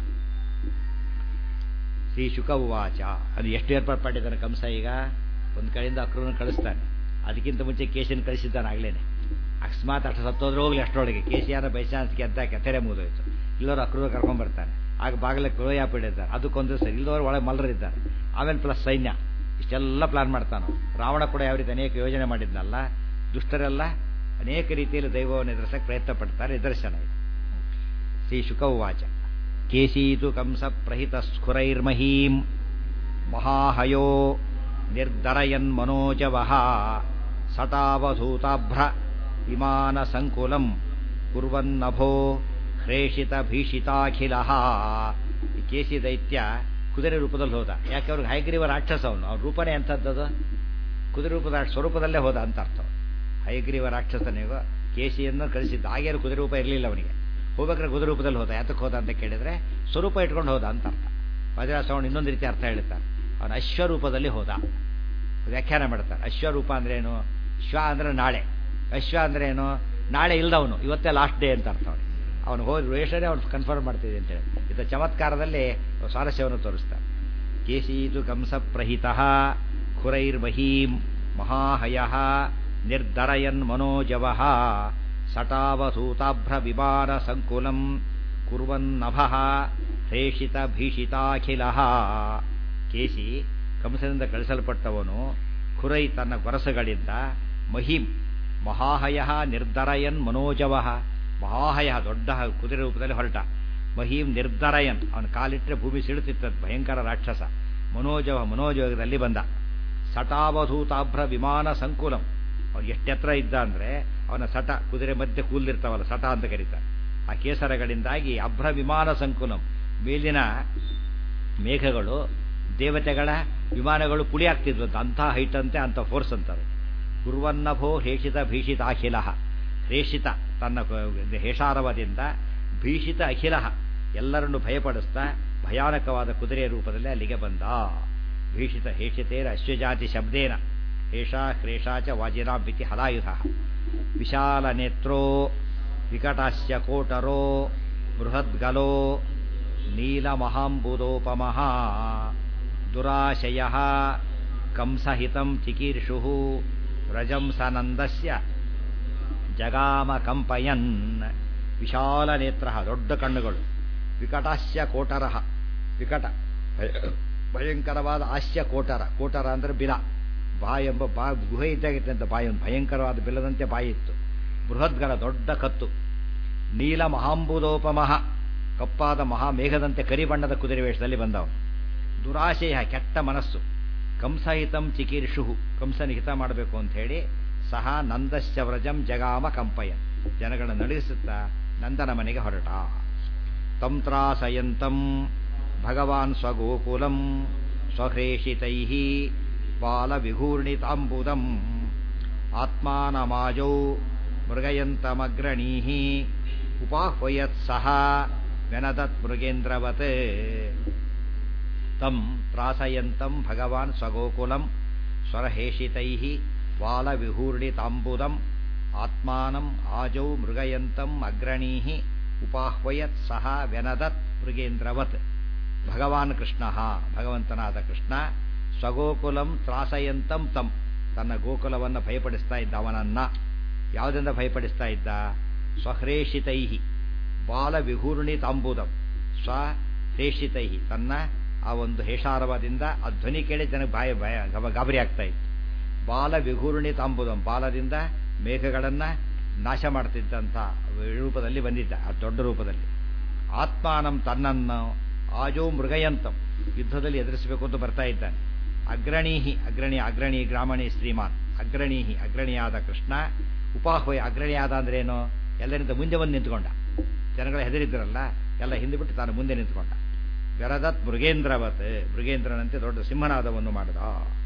ಶ್ರೀ ಶುಕ ಉವಾಚ ಅದು ಎಷ್ಟು ಏರ್ಪಾಡು ಮಾಡಿದ್ದಾನೆ ಕಂಸ ಈಗ ಒಂದು ಕಡೆಯಿಂದ ಅಕ್ರೂರನ ಕಳಿಸ್ತಾನೆ ಅದಕ್ಕಿಂತ ಮುಂಚೆ ಕೇಶಿನ ಕಳಿಸಿದ್ದಾನೆ ಆಗ್ಲೇನೆ ಅಕಸ್ಮಾತ್ ಅಷ್ಟು ಸತ್ತೋದ್ರೆ ಹೋಗ್ಲಿ ಅಷ್ಟರೊಳಗೆ ಕೇಶಿಯಾನ ಬೈಚಾನ್ಸ್ಗೆ ಅಂತ ಕೆತ್ತರೆ ಮುಗಿದೋಯ್ತು ಇಲ್ಲವರು ಅಕ್ರೂರ ಕರ್ಕೊಂಡ್ಬರ್ತಾನೆ ಆಗ ಬಾಗಿಲಕ್ಕೆ ಕ್ರೋಯಾಪಿಡಿದ್ದಾರೆ ಅದಕ್ಕೊಂದು ಸರಿ ಇಲ್ಲದವ್ರು ಒಳಗೆ ಮಲ್ಲರಿದ್ದಾರೆ ಆಮೇಲೆ ಪ್ಲಸ್ ಸೈನ್ಯ ಇಷ್ಟೆಲ್ಲ ಪ್ಲಾನ್ ಮಾಡ್ತಾನೆ ರಾವಣ ಕೂಡ ಯಾವ ರೀತಿ ಅನೇಕ ಯೋಜನೆ ಮಾಡಿದ್ನಲ್ಲ ದುಷ್ಟರೆಲ್ಲ ಅನೇಕ ರೀತಿಯಲ್ಲಿ ದೈವವನ್ನು ಎದುರಿಸಕ್ಕೆ ಪ್ರಯತ್ನ ಪಡ್ತಾರೆ ನಿದರ್ಶನ ಇದು ಶ್ರೀ ಶುಕ ಉವಾಚ ಕೇಶೀತು ಕಂಸ ಪ್ರಹಿತ ಸ್ಫುರೈರ್ಮಹೀಂ ಮಹಾಹಯೋ ನಿರ್ಧರಯನ್ ಮನೋಜವಃ ಸಟಾವಧೂತಾಭ್ರ ವಿಮಾನ ಸಂಕುಲಂ ಕುರ್ವನ್ನಭೋ ಹ್ರೇಷಿತ ಭೀಷಿತಾಖಿಲ ಈ ಕೇಸಿ ದೈತ್ಯ ಕುದುರೆ ರೂಪದಲ್ಲಿ ಹೋದ ಯಾಕೆ ಅವ್ರಿಗೆ ಹೈಗ್ರೀವ ರಾಕ್ಷಸ ಅವನು ಅವ್ರ ರೂಪನೇ ಎಂಥದ್ದದು ಕುದುರೆ ರೂಪದ ಸ್ವರೂಪದಲ್ಲೇ ಹೋದ ಅಂತ ಅರ್ಥ ಹೈಗ್ರೀವ ರಾಕ್ಷಸನಿಗೂ ಕೇಸಿಯನ್ನು ಕಳಿಸಿದ್ದ ಆಗೇನು ಕುದುರೆ ರೂಪ ಇರಲಿಲ್ಲ ಅವನಿಗೆ ಹೋಗ್ಬೇಕಾದ್ರೆ ಕುದುರೆ ರೂಪದಲ್ಲಿ ಹೋದ ಯಾತಕ್ಕೆ ಹೋದ ಅಂತ ಕೇಳಿದ್ರೆ ಸ್ವರೂಪ ಇಟ್ಕೊಂಡು ಹೋದ ಅಂತ ಅರ್ಥ ವಜ್ರಾಸವಣ್ಣ ಇನ್ನೊಂದು ರೀತಿ ಅರ್ಥ ಹೇಳ್ತಾರೆ ಅವನು ಅಶ್ವರೂಪದಲ್ಲಿ ಹೋದ ವ್ಯಾಖ್ಯಾನ ಮಾಡ್ತಾರೆ ಅಶ್ವರೂಪ ಅಂದ್ರೇನು ಶ್ವ ಅಂದ್ರೆ ನಾಳೆ ಅಶ್ವ ಅಂದ್ರೇನು ನಾಳೆ ಇಲ್ದವನು ಇವತ್ತೇ ಲಾಸ್ಟ್ ಡೇ ಅಂತ ಅರ್ಥ ಅವನಿಗೆ ಅವನು ಹೋಗಿ ವೇಷನೇ ಅವನು ಕನ್ಫರ್ಮ್ ಮಾಡ್ತಿದೆ ಅಂತೇಳಿ ಇದು ಚಮತ್ಕಾರದಲ್ಲಿ ಸ್ವಾರಸ್ಯವನ್ನು ತೋರಿಸ್ತಾರೆ ಕೇಸೀತು ಕಂಸ ಪ್ರಹಿತ ಖುರೈರ್ಮಹೀಂ ಮಹಾಹಯ ನಿರ್ಧರಯನ್ ಮನೋಜವ ಸಟಾವಧೂತಾಭ್ರ ವಿಮಾನ ಸಂಕುಲಂ ಕುರ್ವನ್ನಭ ಪ್ರೇಷಿತ ಭೀಷಿತಾಖಿಲ ಕೇಸಿ ಕಂಸನಿಂದ ಕಳಿಸಲ್ಪಟ್ಟವನು ಖುರೈ ತನ್ನ ಗೊರಸುಗಳಿಂದ ಮಹಿಂ ಮಹಾಹಯ ನಿರ್ಧರಯನ್ ಮನೋಜವ ಮಹಾಹಯ ದೊಡ್ಡ ಕುದುರೆ ರೂಪದಲ್ಲಿ ಹೊರಟ ಮಹೀಂ ನಿರ್ಧರಯನ್ ಅವನ ಕಾಲಿಟ್ಟರೆ ಭೂಮಿ ಸಿಡುತ್ತಿತ್ತದ ಭಯಂಕರ ರಾಕ್ಷಸ ಮನೋಜವ ಮನೋಜೋಗದಲ್ಲಿ ಬಂದ ಸಟಾವಧೂತಾಭ್ರ ವಿಮಾನ ಸಂಕುಲಂ ಅವನು ಎಷ್ಟೆತ್ರ ಇದ್ದ ಅಂದರೆ ಅವನ ಸಟ ಕುದುರೆ ಮಧ್ಯೆ ಕೂಲ್ದಿರ್ತಾವಲ್ಲ ಸಟ ಅಂತ ಕರೀತಾರೆ ಆ ಕೇಸರಗಳಿಂದಾಗಿ ಅಭ್ರ ವಿಮಾನ ಸಂಕುಲಂ ಮೇಲಿನ ಮೇಘಗಳು ದೇವತೆಗಳ ವಿಮಾನಗಳು ಪುಳಿ ಆಗ್ತಿದ್ವಂತ ಅಂಥ ಹೈಟ್ ಅಂತೆ ಅಂಥ ಫೋರ್ಸ್ ಅಂತಾರೆ ಕುರ್ವನ್ನಭೋ ಹೇಷಿತ ಭೀಷಿತ ಅಖಿಲ ಹೇಷಿತ ತನ್ನ ಹೇಷಾರವದಿಂದ ಭೀಷಿತ ಅಖಿಲ ಎಲ್ಲರನ್ನು ಭಯಪಡಿಸ್ತಾ ಭಯಾನಕವಾದ ಕುದುರೆಯ ರೂಪದಲ್ಲಿ ಅಲ್ಲಿಗೆ ಬಂದ ಭೀಷಿತ ಹೇಷಿತೇರ ಅಶ್ವಜಾತಿ ಶಬ್ದೇನ ಹೇಷಾ ಕ್ರೇಷಾ ಚ ವಾಜಿನಾಂಬಿತಿ ಹಲಾಯುಧ ವಿಶಾಲ ನೇತ್ರೋ ವಿಕಟಾಸ್ಯ ಕೋಟರೋ ಬೃಹದ್ಗಲೋ ನೀಲಮಹಾಂಬುದೋಪಮಃ ದುರಾಶಯ ಕಂಸಹಿತಂ ಚಿಕೀರ್ಷು ವ್ರಜಂಸನಂದಸ್ಯ ಜಗಾಮ ಕಂಪಯನ್ ವಿಶಾಲ ನೇತ್ರ ದೊಡ್ಡ ಕಣ್ಣುಗಳು ವಿಕಟಾಸ್ಯ ಕೋಟರ ವಿಕಟ ಭಯಂಕರವಾದ ಹಾಸ್ಯ ಕೋಟರ ಕೋಟರ ಅಂದರೆ ಬಿಲ ಬಾಯಿ ಎಂಬ ಬಾ ಗುಹೆ ಇದ್ದಾಗಿತ್ತು ಅಂತ ಬಾಯಿ ಒಂದು ಭಯಂಕರವಾದ ಬಿಲದಂತೆ ಬಾಯಿ ಇತ್ತು ಬೃಹದ್ಗಲ ದೊಡ್ಡ ಕತ್ತು ನೀಲ ಮಹಾಂಬುದೋಪಮಃ ಕಪ್ಪಾದ ಮಹಾಮೇಘದಂತೆ ಕರಿಬಣ್ಣದ ಕುದುರೆ ವೇಷದಲ್ಲಿ ಬಂದವನು ದುರಾಶಯ ಕೆಟ್ಟ ಮನಸ್ಸು ಕಂಸಹಿತಂ ಚಿಕೀರ್ಷು ಕಂಸನ ಹಿತ ಮಾಡಬೇಕು ಅಂತ ಹೇಳಿ ಸಹ ನಂದಶ್ಚ ವ್ರಜಂ ಜಗಾಮ ಕಂಪಯನ್ ಜನಗಳ ನಡಿಸುತ್ತಾ ನಂದನ ಮನೆಗೆ ಹೊರಟ ತಂತ್ರಾಸಯಂತಂ ಭಗವಾನ್ ಸ್ವಗೋಕುಲಂ ಸ್ವಹ್ರೇಷಿತೈ ಬಾಲವಿಘೂರ್ಣಿತಾಂಬುದಂ ಆತ್ಮಾನಮಾಜೌ ಮೃಗಯಂತಮಗ್ರಣೀः ಉಪಾಹ್ವಯತ್ ಸಹ ವ್ಯನದತ್ ಮೃಗೇಂದ್ರವತ್ ತಂ ತ್ರಾಸಯಂತಂ ಭಗವಾನ್ ಸ್ವಗೋಕುಲಂ ಸ್ವರಹೇಷಿತೈಃ ಬಾಲವಿಹೂರ್ಣಿತಾಂಬುದಂ ಆತ್ಮಾನಂ ಆಜೌ ಮೃಗಯಂತಂ ಅಗ್ರಣೀಃ ಉಪಾಹ್ವಯತ್ ಸಹ ವ್ಯನದತ್ ಮೃಗೇಂದ್ರವತ್ ಭಗವಾನ್ ಕೃಷ್ಣ ಭಗವಂತನಾದ ಕೃಷ್ಣ ಸ್ವಗೋಕುಲಂ ತ್ರಾಸಯಂತಂ ತಂ ತನ್ನ ಗೋಕುಲವನ್ನು ಭಯಪಡಿಸ್ತಾ ಇದ್ದ ಅವನನ್ನ ಯಾವುದರಿಂದ ಭಯಪಡಿಸ್ತಾ ಇದ್ದ ಸ್ವಹ್ರೇಷಿತೈ ಬಾಲವಿಹೂರ್ಣಿತಾಂಬುದಂ ಸ್ವಹ್ರೇಷಿತೈ ತನ್ನ ಆ ಒಂದು ಹೇಷಾರವದಿಂದ ಆ ಧ್ವನಿ ಕೇಳಿ ಜನಕ್ಕೆ ಬಾಯ ಭಯ ಗಬ ಗಾಬರಿ ಆಗ್ತಾ ಇತ್ತು ಬಾಲ ವಿಘೂರ್ಣಿತಾಂಬುದಂ ಬಾಲದಿಂದ ಮೇಘಗಳನ್ನು ನಾಶ ಮಾಡ್ತಿದ್ದಂಥ ರೂಪದಲ್ಲಿ ಬಂದಿದ್ದ ಆ ದೊಡ್ಡ ರೂಪದಲ್ಲಿ ಆತ್ಮಾನಂ ತನ್ನನ್ನು ಆಜೋ ಮೃಗಯಂತಂ ಯುದ್ಧದಲ್ಲಿ ಎದುರಿಸಬೇಕು ಅಂತ ಬರ್ತಾ ಇದ್ದಾನೆ ಅಗ್ರಣೀಹಿ ಅಗ್ರಣಿ ಅಗ್ರಣಿ ಗ್ರಾಮಣಿ ಶ್ರೀಮಾನ್ ಅಗ್ರಣೀಹಿ ಅಗ್ರಣಿಯಾದ ಕೃಷ್ಣ ಉಪಾಹ್ವಯ ಅಗ್ರಣಿಯಾದ ಅಂದ್ರೇನು ಎಲ್ಲರಿಂದ ಮುಂದೆ ಬಂದು ನಿಂತ್ಕೊಂಡ ಜನಗಳು ಹೆದರಿದ್ರಲ್ಲ ಎಲ್ಲ ಹಿಂದೆ ಬಿಟ್ಟು ತಾನು ಮುಂದೆ ನಿಂತ್ಕೊಂಡ ಗರದತ್ ಮೃಗೇಂದ್ರವತ್ ಮೃಗೇಂದ್ರನಂತೆ ದೊಡ್ಡ ಸಿಂಹನಾದವನ್ನು ಮಾಡಿದ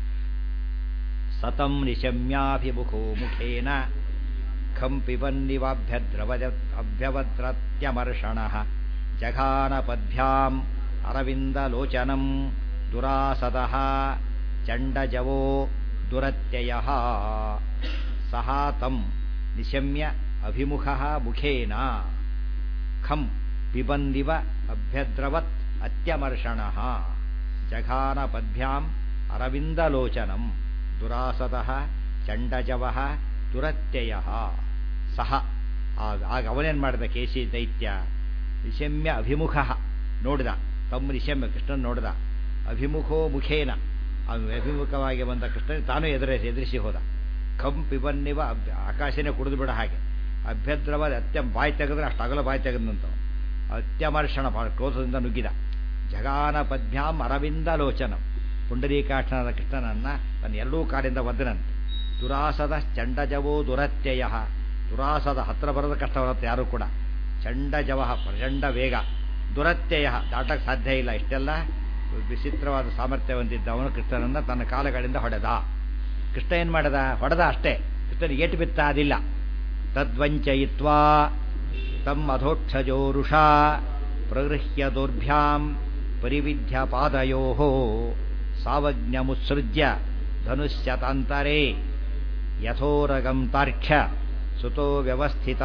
ಸತಂ ನಿಶಮ್ಯಾಭಿಮುಖೋ ಮುಖೇನ ಖಂ ಪಿಬನ್ನಿವಾಭ್ಯದ್ರವಜ ಅಭ್ಯವದ್ರತ್ಯಮರ್ಷಣ ಜಘಾನಪದ್ಭ್ಯಾಂ ಅರವಿಂದಲೋಚನಂ ದುರಾಸದಃ ಚಂಡಜವೋ ದುರತ್ಯಯ ಸಹ ತಂ ನಿಶಮ್ಯ ಅಭಿಮುಖ ಮುಖೇನ ಖಂ ಪಿಬಂದಿವ ಅಭ್ಯದ್ರವತ್ ಅತ್ಯಮರ್ಷಣ ಜಘಾನಪದ್ಭ್ಯಾಂ ಅರವಿಂದಲೋಚನಂ ದುರಾಸದಃ ಚಂಡಜವ ದುರತ್ಯಯ ಸಹ ಆಗ ಆಗ ಅವನೇನು ಮಾಡಿದ ಕೇಸಿ ದೈತ್ಯ ನಿಶಮ್ಯ ಅಭಿಮುಖ ನೋಡಿದ ತಮ್ಮ ನಿಶಮ್ಯ ಕೃಷ್ಣನ್ ನೋಡಿದ ಅಭಿಮುಖೋ ಮುಖೇನ ಅವನು ಅಭಿಮುಖವಾಗಿ ಬಂದ ಕೃಷ್ಣನ್ ತಾನು ಎದುರಿಸಿ ಎದುರಿಸಿ ಹೋದ ಕಂ ಪಿಬನ್ನಿವ ಆಕಾಶನೇ ಕುಡಿದು ಬಿಡ ಹಾಗೆ ಅಭ್ಯದ್ರವಾದ ಅತ್ಯ ಬಾಯಿ ತೆಗೆದ್ರೆ ಅಷ್ಟು ಅಗಲ ಬಾಯಿ ತೆಗೆದಂತವ ಅತ್ಯಮರ್ಷಣ ಕ್ರೋಧದಿಂದ ನುಗ್ಗಿದ ಜಗಾನ ಪದ್ಭ್ಯಾಂ ಅರವಿಂದ ಲೋಚನಂ ಪುಂಡರೀಕಾಕ್ಷನಾದ ಕೃಷ್ಣನನ್ನ ತನ್ನ ಎರಡೂ ಕಾಲಿಂದ ಒದ್ದನಂತೆ ದುರಾಸದ ಚಂಡಜವೋ ದುರತ್ಯಯ ದುರಾಸದ ಹತ್ರ ಬರೋದ ಕಷ್ಟ ಬರುತ್ತೆ ಯಾರೂ ಕೂಡ ಚಂಡಜವ ಪ್ರಚಂಡ ವೇಗ ದುರತ್ಯಯ ದಾಟಕ್ಕೆ ಸಾಧ್ಯ ಇಲ್ಲ ಇಷ್ಟೆಲ್ಲ ವಿಚಿತ್ರವಾದ ಸಾಮರ್ಥ್ಯ ಹೊಂದಿದ್ದವನು ಕೃಷ್ಣನನ್ನ ತನ್ನ ಕಾಲಗಳಿಂದ ಹೊಡೆದ ಕೃಷ್ಣ ಏನು ಮಾಡದ ಹೊಡೆದ ಅಷ್ಟೇ ಕೃಷ್ಣನಿಗೆ ಏಟು ಬಿತ್ತ ಅದಿಲ್ಲ ತದ್ವಂಚಯಿತ್ವಾ ತಮ್ಮ ಅಧೋಕ್ಷಜೋರುಷಾ ಪ್ರಗೃಹ್ಯ ದೌರ್ಭ್ಯಾಂ ಪರಿವಿಧ್ಯ ಪಾದಯೋ ಸಾವಜ್ಞಮುತ್ಸೃಜ್ಯ ಧನುಷ್ಯತಾಂತರೇ ಯಥೋರಗಂ ತಾರ್ಕ್ಷ್ಯ ಸುತೋ ವ್ಯವಸ್ಥಿತ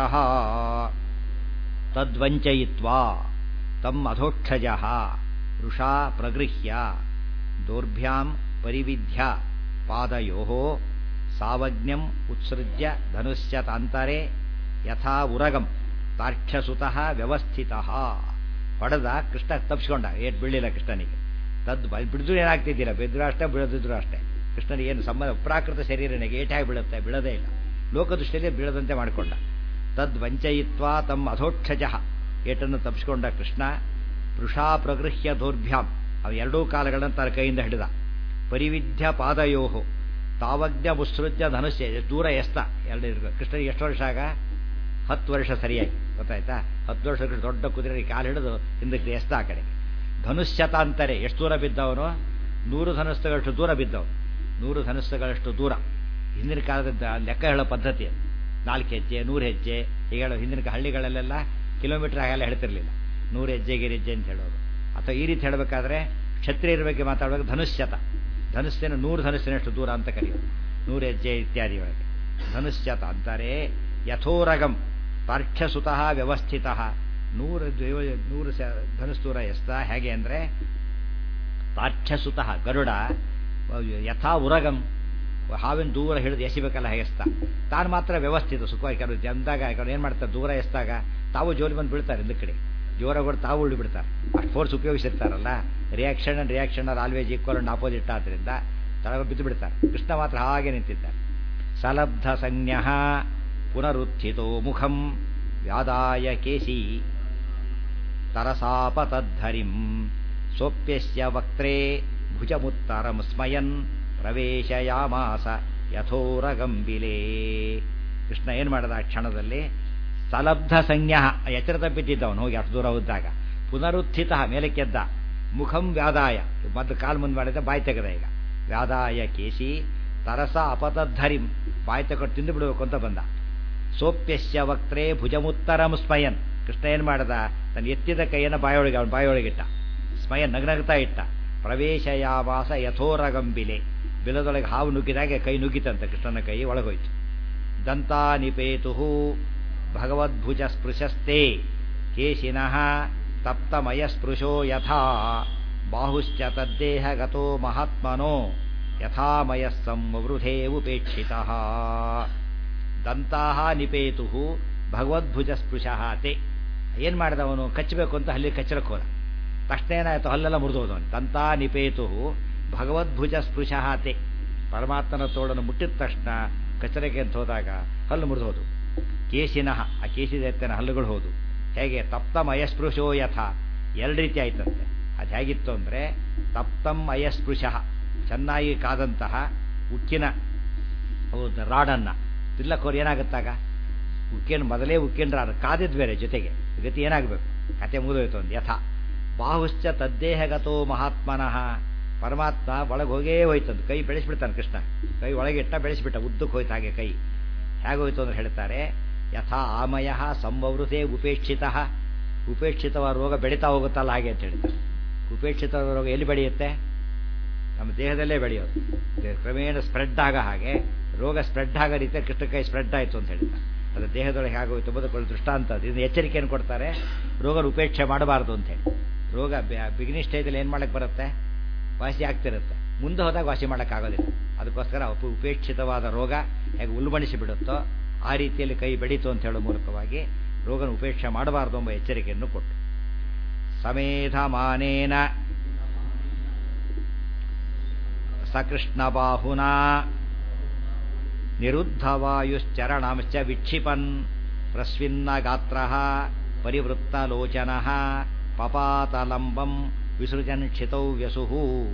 ತದ್ವಂಚಯಿತ್ವಾ ತಮ್ಮ ಅಧೋಕ್ಷಜ ಋಷಾ ಪ್ರಗೃಹ್ಯ ದೌರ್ಭ್ಯಾಂ ಪರಿವಿಧ್ಯ ಪಾದಯೋ ಸಾವಜ್ಞಂ ಉತ್ಸೃಜ್ಯ ಧನುಷ್ಯತಾಂತರೇ ಯಥಾ ಉರಗಂ ತಾರ್ಕ್ಷ್ಯಸುತಃ ವ್ಯವಸ್ಥಿತ ಹೊಡೆದ ಕೃಷ್ಣ ತಪ್ಪಿಸ್ಕೊಂಡ ಏಟ್ ಬೀಳಿಲ್ಲ ಕೃಷ್ಣನಿಗೆ ತದ್ ಬಿಡಿದ್ರು ಏನಾಗ್ತಿದ್ದಿಲ್ಲ ಬಿದ್ರು ಅಷ್ಟೇ ಬೀಳದಿದ್ರು ಅಷ್ಟೇ ಕೃಷ್ಣನಿಗೆ ಏನು ಸಂಬಂಧ ಪ್ರಾಕೃತ ಶರೀರನಿಗೆ ಏಟಾಗಿ ಬೀಳುತ್ತೆ ಬೀಳದೇ ಇಲ್ಲ ಲೋಕದೃಷ್ಟಿಯಲ್ಲಿ ಬೀಳದಂತೆ ಮಾಡಿಕೊಂಡ ತದ್ ವಂಚಯಿತ್ವಾ ತಮ್ಮ ಅಧೋಕ್ಷಜ ಏಟನ್ನು ತಪ್ಪಿಸ್ಕೊಂಡ ಕೃಷ್ಣ ಪೃಷಾ ಪ್ರಗೃಹ್ಯ ದೌರ್ಭ್ಯಾಂ ಅವ ಎರಡೂ ಕಾಲಗಳನ್ನು ತನ್ನ ಕೈಯಿಂದ ಹಿಡಿದ ಪರಿವಿಧ್ಯ ಪಾದಯೋಹೋ ತಾವಜ್ಞ ಮುತ್ಸೃಜ್ಯ ಧನುಷ್ಯ ದೂರ ಎಸ್ತ ಎರಡು ಕೃಷ್ಣನಿಗೆ ಎಷ್ಟು ವರ್ಷ ಆಗ ಹತ್ತು ವರ್ಷ ಸರಿಯಾಗಿ ಗೊತ್ತಾಯ್ತಾ ಹತ್ತು ವರ್ಷ ದೊಡ್ಡ ಕುದುರೆ ಕಾಲು ಹಿಡಿದು ಹಿಂದಕ್ಕೆ ಎಸ್ತ ಆ ಕಡೆಗೆ ಧನುಷ್ಯತಾಂತರೆ ಎಷ್ಟು ದೂರ ಬಿದ್ದವನು ನೂರು ಧನುಸ್ಸುಗಳಷ್ಟು ದೂರ ಬಿದ್ದವನು ನೂರು ಧನುಸ್ಸುಗಳಷ್ಟು ದೂರ ಹಿಂದಿನ ಕಾಲದ ಲೆಕ್ಕ ಹೇಳೋ ಪದ್ಧತಿ ಅದು ನಾಲ್ಕು ಹೆಜ್ಜೆ ನೂರು ಹೆಜ್ಜೆ ಈಗ ಹೇಳೋ ಹಿಂದಿನ ಹಳ್ಳಿಗಳಲ್ಲೆಲ್ಲ ಕಿಲೋಮೀಟರ್ ಆಗೆಲ್ಲ ಹೇಳ್ತಿರ್ಲಿಲ್ಲ ನೂರು ಹೆಜ್ಜೆ ಗಿರಿಜ್ಜೆ ಅಂತ ಹೇಳೋದು ಅಥವಾ ಈ ರೀತಿ ಹೇಳಬೇಕಾದ್ರೆ ಕ್ಷತ್ರಿಯರ ಬಗ್ಗೆ ಮಾತಾಡುವಾಗ ಧನುಷ್ಯತ ಧನುಸ್ಸಿನ ನೂರು ಧನುಸ್ಸಿನಷ್ಟು ದೂರ ಅಂತ ಕರೆಯೋದು ನೂರು ಹೆಜ್ಜೆ ಇತ್ಯಾದಿ ಒಳಗೆ ಧನುಷ್ಯತ ಅಂತಾರೆ ಯಥೋರಗಂ ಪಾರ್ಕ್ಷ್ಯಸುತಃ ವ್ಯವಸ್ಥಿತ ನೂರು ನೂರು ಧನುಸ್ತೂರ ಎಸ್ತ ಹೇಗೆ ಅಂದರೆ ಪಾರ್ಕ್ಷ್ಯಸುತಃ ಗರುಡ ಯಥಾ ಉರಗಂ ಹಾವಿನ ದೂರ ಹಿಡಿದು ಎಸಿಬೇಕಲ್ಲ ಎಸ್ತ ತಾನು ಮಾತ್ರ ವ್ಯವಸ್ಥಿತ ಸುಖವಾಗಿ ಕೆಲವು ಜನದಾಗ ಕೆಲವು ಏನು ಮಾಡ್ತಾರೆ ದೂರ ಎಸ್ದಾಗ ತಾವು ಜೋಲಿ ಬಂದು ಬೀಳ್ತಾರೆ ಹಿಂದ ಕಡೆ ಜೋರ ಕೂಡ ತಾವು ಉಳ್ಳಿ ಬಿಡ್ತಾರೆ ಅಷ್ಟು ಫೋರ್ಸ್ ಉಪಯೋಗಿಸಿರ್ತಾರಲ್ಲ reaction and reaction are always equal and opposite ಆದ್ದರಿಂದ ತಳಗ ಬಿದ್ದು ಬಿಡ್ತಾರೆ ಕೃಷ್ಣ ಮಾತ್ರ ಹಾಗೆ ನಿಂತಿದ್ದಾರೆ ಸಲಬ್ಧ ಸಂಜ್ಞ ಪುನರುತ್ಥಿತೋ ಮುಖಂ ವ್ಯಾದಾಯ ಕೇಸಿ ತರಸಾಪತದ್ಧರಿಂ ಸೋಪ್ಯಸ್ಯ ವಕ್ತ್ರೇ ಭುಜಮುತ್ತರಂ ಸ್ಮಯನ್ ಪ್ರವೇಶಯಾಮಾಸ ಯಥೋರಗಂಬಿಲೇ ಕೃಷ್ಣ ಏನು ಮಾಡದ ಆ ಕ್ಷಣದಲ್ಲಿ ಸಲಬ್ಧ ಸಂಜ್ಞ ಎಚ್ಚರ ತಪ್ಪಿದ್ದವನು ಹೋಗಿ ಅಷ್ಟು ದೂರ ಹೋದಾಗ ಪುನರುತ್ಥಿತ ಮೇಲಕ್ಕೆದ್ದ ಮುಖಂ ವ್ಯಾದಾಯ ಮೊದಲು ಕಾಲು ಮುಂದೆ ಮಾಡಿದ ಬಾಯಿ ತೆಗೆದ ಈಗ ವ್ಯಾದಾಯ ಕೇಶಿ ತರಸ ಅಪತದ್ಧರಿಂ ಬಾಯಿ ತಗೊಂಡು ತಿಂದು ಬಿಡಬೇಕು ಅಂತ ಬಂದ ಸೋಪ್ಯಸ್ಯ ವಕ್ತ್ರೇ ಭುಜಮುತ್ತರಂ ಸ್ಮಯನ್ ಕೃಷ್ಣ ಏನು ಮಾಡ್ದ ತನ್ನ ಎತ್ತಿದ ಕೈಯನ್ನು ಬಾಯೊಳಗೆ ಅವನ ಬಾಯೊಳಗಿಟ್ಟ ಸ್ಮಯನ್ ನಗನಗ್ತಾ ಇಟ್ಟ ಪ್ರವೇಶಯಾವಾಸ ಯಥೋರಗಂಬಿಲೆ ಬಿಲದೊಳಗೆ ಹಾವು ನುಗ್ಗಿದಾಗೆ ಕೈ ನುಗ್ಗಿತಂತ ಕೃಷ್ಣನ ಕೈ ಒಳಗೋಯ್ತು ದಂತಾನಿಪೇತು ಭಗವದ್ಭುಜ ಸ್ಪೃಶಸ್ತೆ ಕೇಶಿನಃ ತಪ್ತಮಯ ಸ್ಪೃಶೋ ಯಥಾ ಬಾಹುಶ್ಚ ತದ್ದೇಹ ಗತೋ ಮಹಾತ್ಮನೋ ಯಥಾಮಯ ಸಂವೃಧೇ ಉಪೇಕ್ಷಿತ ದಂತಾಹ ನಿಪೇತು ಭಗವದ್ಭುಜ ಸ್ಪೃಶಃ ತೇ ಏನು ಮಾಡಿದವನು ಕಚ್ಚಬೇಕು ಅಂತ ಅಲ್ಲಿ ಕಚ್ಚಲಕ್ಕೆ ಹೋದ ತಕ್ಷಣ ಏನಾಯಿತು ಹಲ್ಲೆಲ್ಲ ಮುರಿದೋದವನು ದಂತಾ ನಿಪೇತು ಭಗವದ್ಭುಜ ಸ್ಪೃಶಃ ತೇ ಪರಮಾತ್ಮನ ತೋಳನ್ನು ಮುಟ್ಟಿದ ತಕ್ಷಣ ಕಚ್ಚರಕ್ಕೆ ಅಂತ ಹೋದಾಗ ಹಲ್ಲು ಮುರಿದೋದು ಕೇಶಿನಃ ಆ ಕೇಶಿದೆತ್ತನ ಹಲ್ಲುಗಳು ಹೋದು ಹೇಗೆ ತಪ್ತಂ ಅಯಸ್ಪೃಶೋ ಯಥ ಎರಡು ರೀತಿ ಆಯ್ತಂತೆ ಅದು ಹೇಗಿತ್ತು ಅಂದರೆ ತಪ್ತಂ ಅಯಸ್ಪೃಶಃ ಚೆನ್ನಾಗಿ ಕಾದಂತಹ ಉಕ್ಕಿನ ಹೌದು ರಾಡನ್ನು ತಿಲ್ಲಕ್ಕೋರು ಏನಾಗುತ್ತಾಗ ಉಕ್ಕಿನ ಮೊದಲೇ ಉಕ್ಕಿನ ರಾಡ್ ಕಾದಿದ್ ಬೇರೆ ಜೊತೆಗೆ ಗತಿ ಏನಾಗಬೇಕು ಕತೆ ಮುಗಿದೋಯ್ತು ಒಂದು ಯಥ ಬಾಹುಶ್ಚ ತದ್ದೇಹಗತೋ ಮಹಾತ್ಮನಃ ಪರಮಾತ್ಮ ಒಳಗೆ ಹೋಗೇ ಹೋಯ್ತಂದು ಕೈ ಬೆಳೆಸ್ಬಿಡ್ತಾನೆ ಕೃಷ್ಣ ಕೈ ಒಳಗೆ ಇಟ್ಟ ಬೆಳೆಸ್ಬಿಟ್ಟ ಉದ್ದಕ್ಕೆ ಹೋಯ್ತು ಹಾಗೆ ಕೈ ಹೇಗೋಯ್ತು ಅಂದ್ರೆ ಹೇಳ್ತಾರೆ ಯಥಾ ಆಮಯ ಸಂವೃತೆ ಉಪೇಕ್ಷಿತ ಉಪೇಕ್ಷಿತವಾದ ರೋಗ ಬೆಳೀತಾ ಹೋಗುತ್ತಲ್ಲ ಹಾಗೆ ಅಂತ ಹೇಳ್ತಾರೆ ಉಪೇಕ್ಷಿತವಾದ ರೋಗ ಎಲ್ಲಿ ಬೆಳೆಯುತ್ತೆ ನಮ್ಮ ದೇಹದಲ್ಲೇ ಬೆಳೆಯೋದು ಕ್ರಮೇಣ ಸ್ಪ್ರೆಡ್ ಆಗ ಹಾಗೆ ರೋಗ ಸ್ಪ್ರೆಡ್ ಆಗೋ ರೀತಿ ಕೃಷ್ಣ ಕೈ ಸ್ಪ್ರೆಡ್ ಆಯಿತು ಅಂತ ಹೇಳ್ತಾರೆ ಅದು ದೇಹದೊಳಗೆ ಆಗೋಯ್ತು ಬದುಕೊಳ್ಳೋ ದೃಷ್ಟಾಂತ ಅದು ಇದು ಎಚ್ಚರಿಕೆಯನ್ನು ಕೊಡ್ತಾರೆ ರೋಗ ಉಪೇಕ್ಷೆ ಮಾಡಬಾರ್ದು ಅಂತೇಳಿ ರೋಗ ಬಿಗಿನಿ ಸ್ಟೇಜಲ್ಲಿ ಏನು ಮಾಡಕ್ಕೆ ಬರುತ್ತೆ ವಾಸಿ ಆಗ್ತಿರುತ್ತೆ ಮುಂದೆ ಹೋದಾಗ ವಾಸಿ ಮಾಡೋಕ್ಕಾಗೋದಿಲ್ಲ ಅದಕ್ಕೋಸ್ಕರ ಉಪ ಉಪೇಕ್ಷಿತವಾದ ರೋಗ ಹೇಗೆ ಉಲ್ಬಣಿಸಿ ಬಿಡುತ್ತೋ ಆ ರೀತಿಯಲ್ಲಿ ಕೈ ಬೆಳೀತು ಅಂತ ಹೇಳೋ ಮೂಲಕವಾಗಿ ರೋಗನ ಉಪೇಕ್ಷೆ ಮಾಡಬಾರ್ದು ಎಂಬ ಎಚ್ಚರಿಕೆಯನ್ನು ಕೊಟ್ಟು ಸಮೇಧ ಮಾನೇನ ಸಕೃಷ್ಣಬಾಹುನಾ ನಿರುದ್ಧವಾಯುಶ್ಚರಣಂಶ್ಚ ವಿಕ್ಷಿಪನ್ ಪ್ರಸ್ವಿನ್ನ ಪರಿವೃತ್ತಲೋಚನ ಪಪಾತಲಂಬಂ ವಿಸೃಜನ್ ಕ್ಷಿತೌ ವ್ಯಸುಃ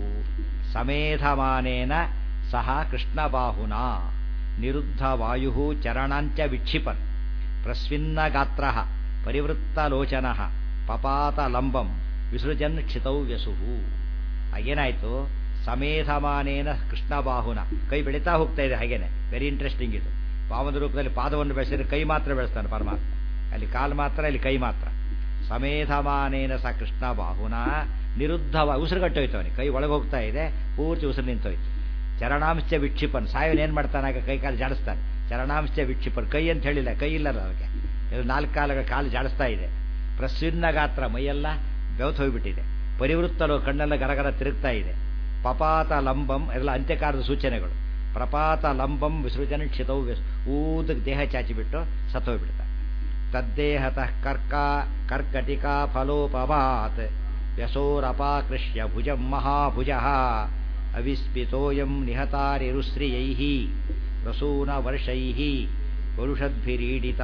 ಸಮೇಧಮಾನೇನ ಸಹ ಕೃಷ್ಣಬಾಹುನಾ ನಿರುದ್ಧವಾಯು ಚರಣಾಂಚ ವಿಕ್ಷಿಪನ್ ಪ್ರಸ್ವಿನ್ನ ಪರಿವೃತ್ತಲೋಚನ ಪಪಾತಲಂಬಂ ವಿಸೃಜನ್ ಕ್ಷಿತೌ ವ್ಯಸುಃ ಏನಾಯಿತು ಸಮೇಧಮಾನೇನ ಕೃಷ್ಣಬಾಹುನ ಕೈ ಬೆಳೀತಾ ಹೋಗ್ತಾ ಇದೆ ಹಾಗೇನೆ ವೆರಿ ಇಂಟ್ರೆಸ್ಟಿಂಗ್ ಇದು ಪಾವನ ರೂಪದಲ್ಲಿ ಪಾದವನ್ನು ಬೆಳೆಸಿದ್ರೆ ಕೈ ಮಾತ್ರ ಬೆಳೆಸ್ತಾನೆ ಪರಮಾತ್ಮ ಅಲ್ಲಿ ಕಾಲು ಮಾತ್ರ ಇಲ್ಲಿ ಕೈ ಮಾತ್ರ ಸಮೇಧಮಾನೇನ ಸ ಕೃಷ್ಣ ಬಾಹುನ ನಿರುದ್ಧವ ಉಸಿರುಗಟ್ಟೋಯ್ತು ಅವನಿಗೆ ಕೈ ಒಳಗೆ ಹೋಗ್ತಾ ಇದೆ ಪೂರ್ತಿ ಉಸಿರು ನಿಂತೋಯ್ತು ಚರಣಾಂಶ ವಿಕ್ಷಿಪನ್ ಸಾಯವನ್ ಏನು ಮಾಡ್ತಾನಾಗ ಕೈ ಕಾಲು ಜಾಡಿಸ್ತಾನೆ ಚರಣಾಂಶ ವಿಕ್ಷಿಪನ್ ಕೈ ಅಂತ ಹೇಳಿಲ್ಲ ಕೈ ಇಲ್ಲಲ್ಲ ಅದಕ್ಕೆ ಇದು ನಾಲ್ಕು ಕಾಲಗಳ ಕಾಲು ಜಾಡಿಸ್ತಾ ಇದೆ ಪ್ರಸ್ವಿನ್ನ ಗಾತ್ರ ಮೈಯೆಲ್ಲ ಬೆವತ್ತು ಹೋಗಿಬಿಟ್ಟಿದೆ ಪರಿವೃತ್ತಲು ಕಣ್ಣೆಲ್ಲ ಗರಗರ ತಿರುಗ್ತಾ ಇದೆ ಪಪಾತ ಲಂಬಂ ಎಲ್ಲ ಅಂತ್ಯಕಾಲದ ಸೂಚನೆಗಳು ಪ್ರಪಾತ ಲಂಬಂ ವಿಸೃಜನ ಕ್ಷಿತೌ ಊದಕ್ಕೆ ದೇಹ ಚಾಚಿಬಿಟ್ಟು ಸತ್ತೋಗ್ಬಿಡ್ತಾರೆ ತದ್ದೇಹತಃ ಕರ್ಕ ಕರ್ಕಟಿಕಾ ಫಲೋಪವಾತ್ ವ್ಯಸೋರಪಾಕೃಷ್ಯ ಭುಜಂ ಮಹಾಭುಜ ಅವಿಸ್ಪಿತೋಯಂ ನಿಹತಾರಿರುಶ್ರಿಯೈ ರಸೂನ ವರ್ಷೈ ವರುಷದ್ಭಿರೀಡಿತ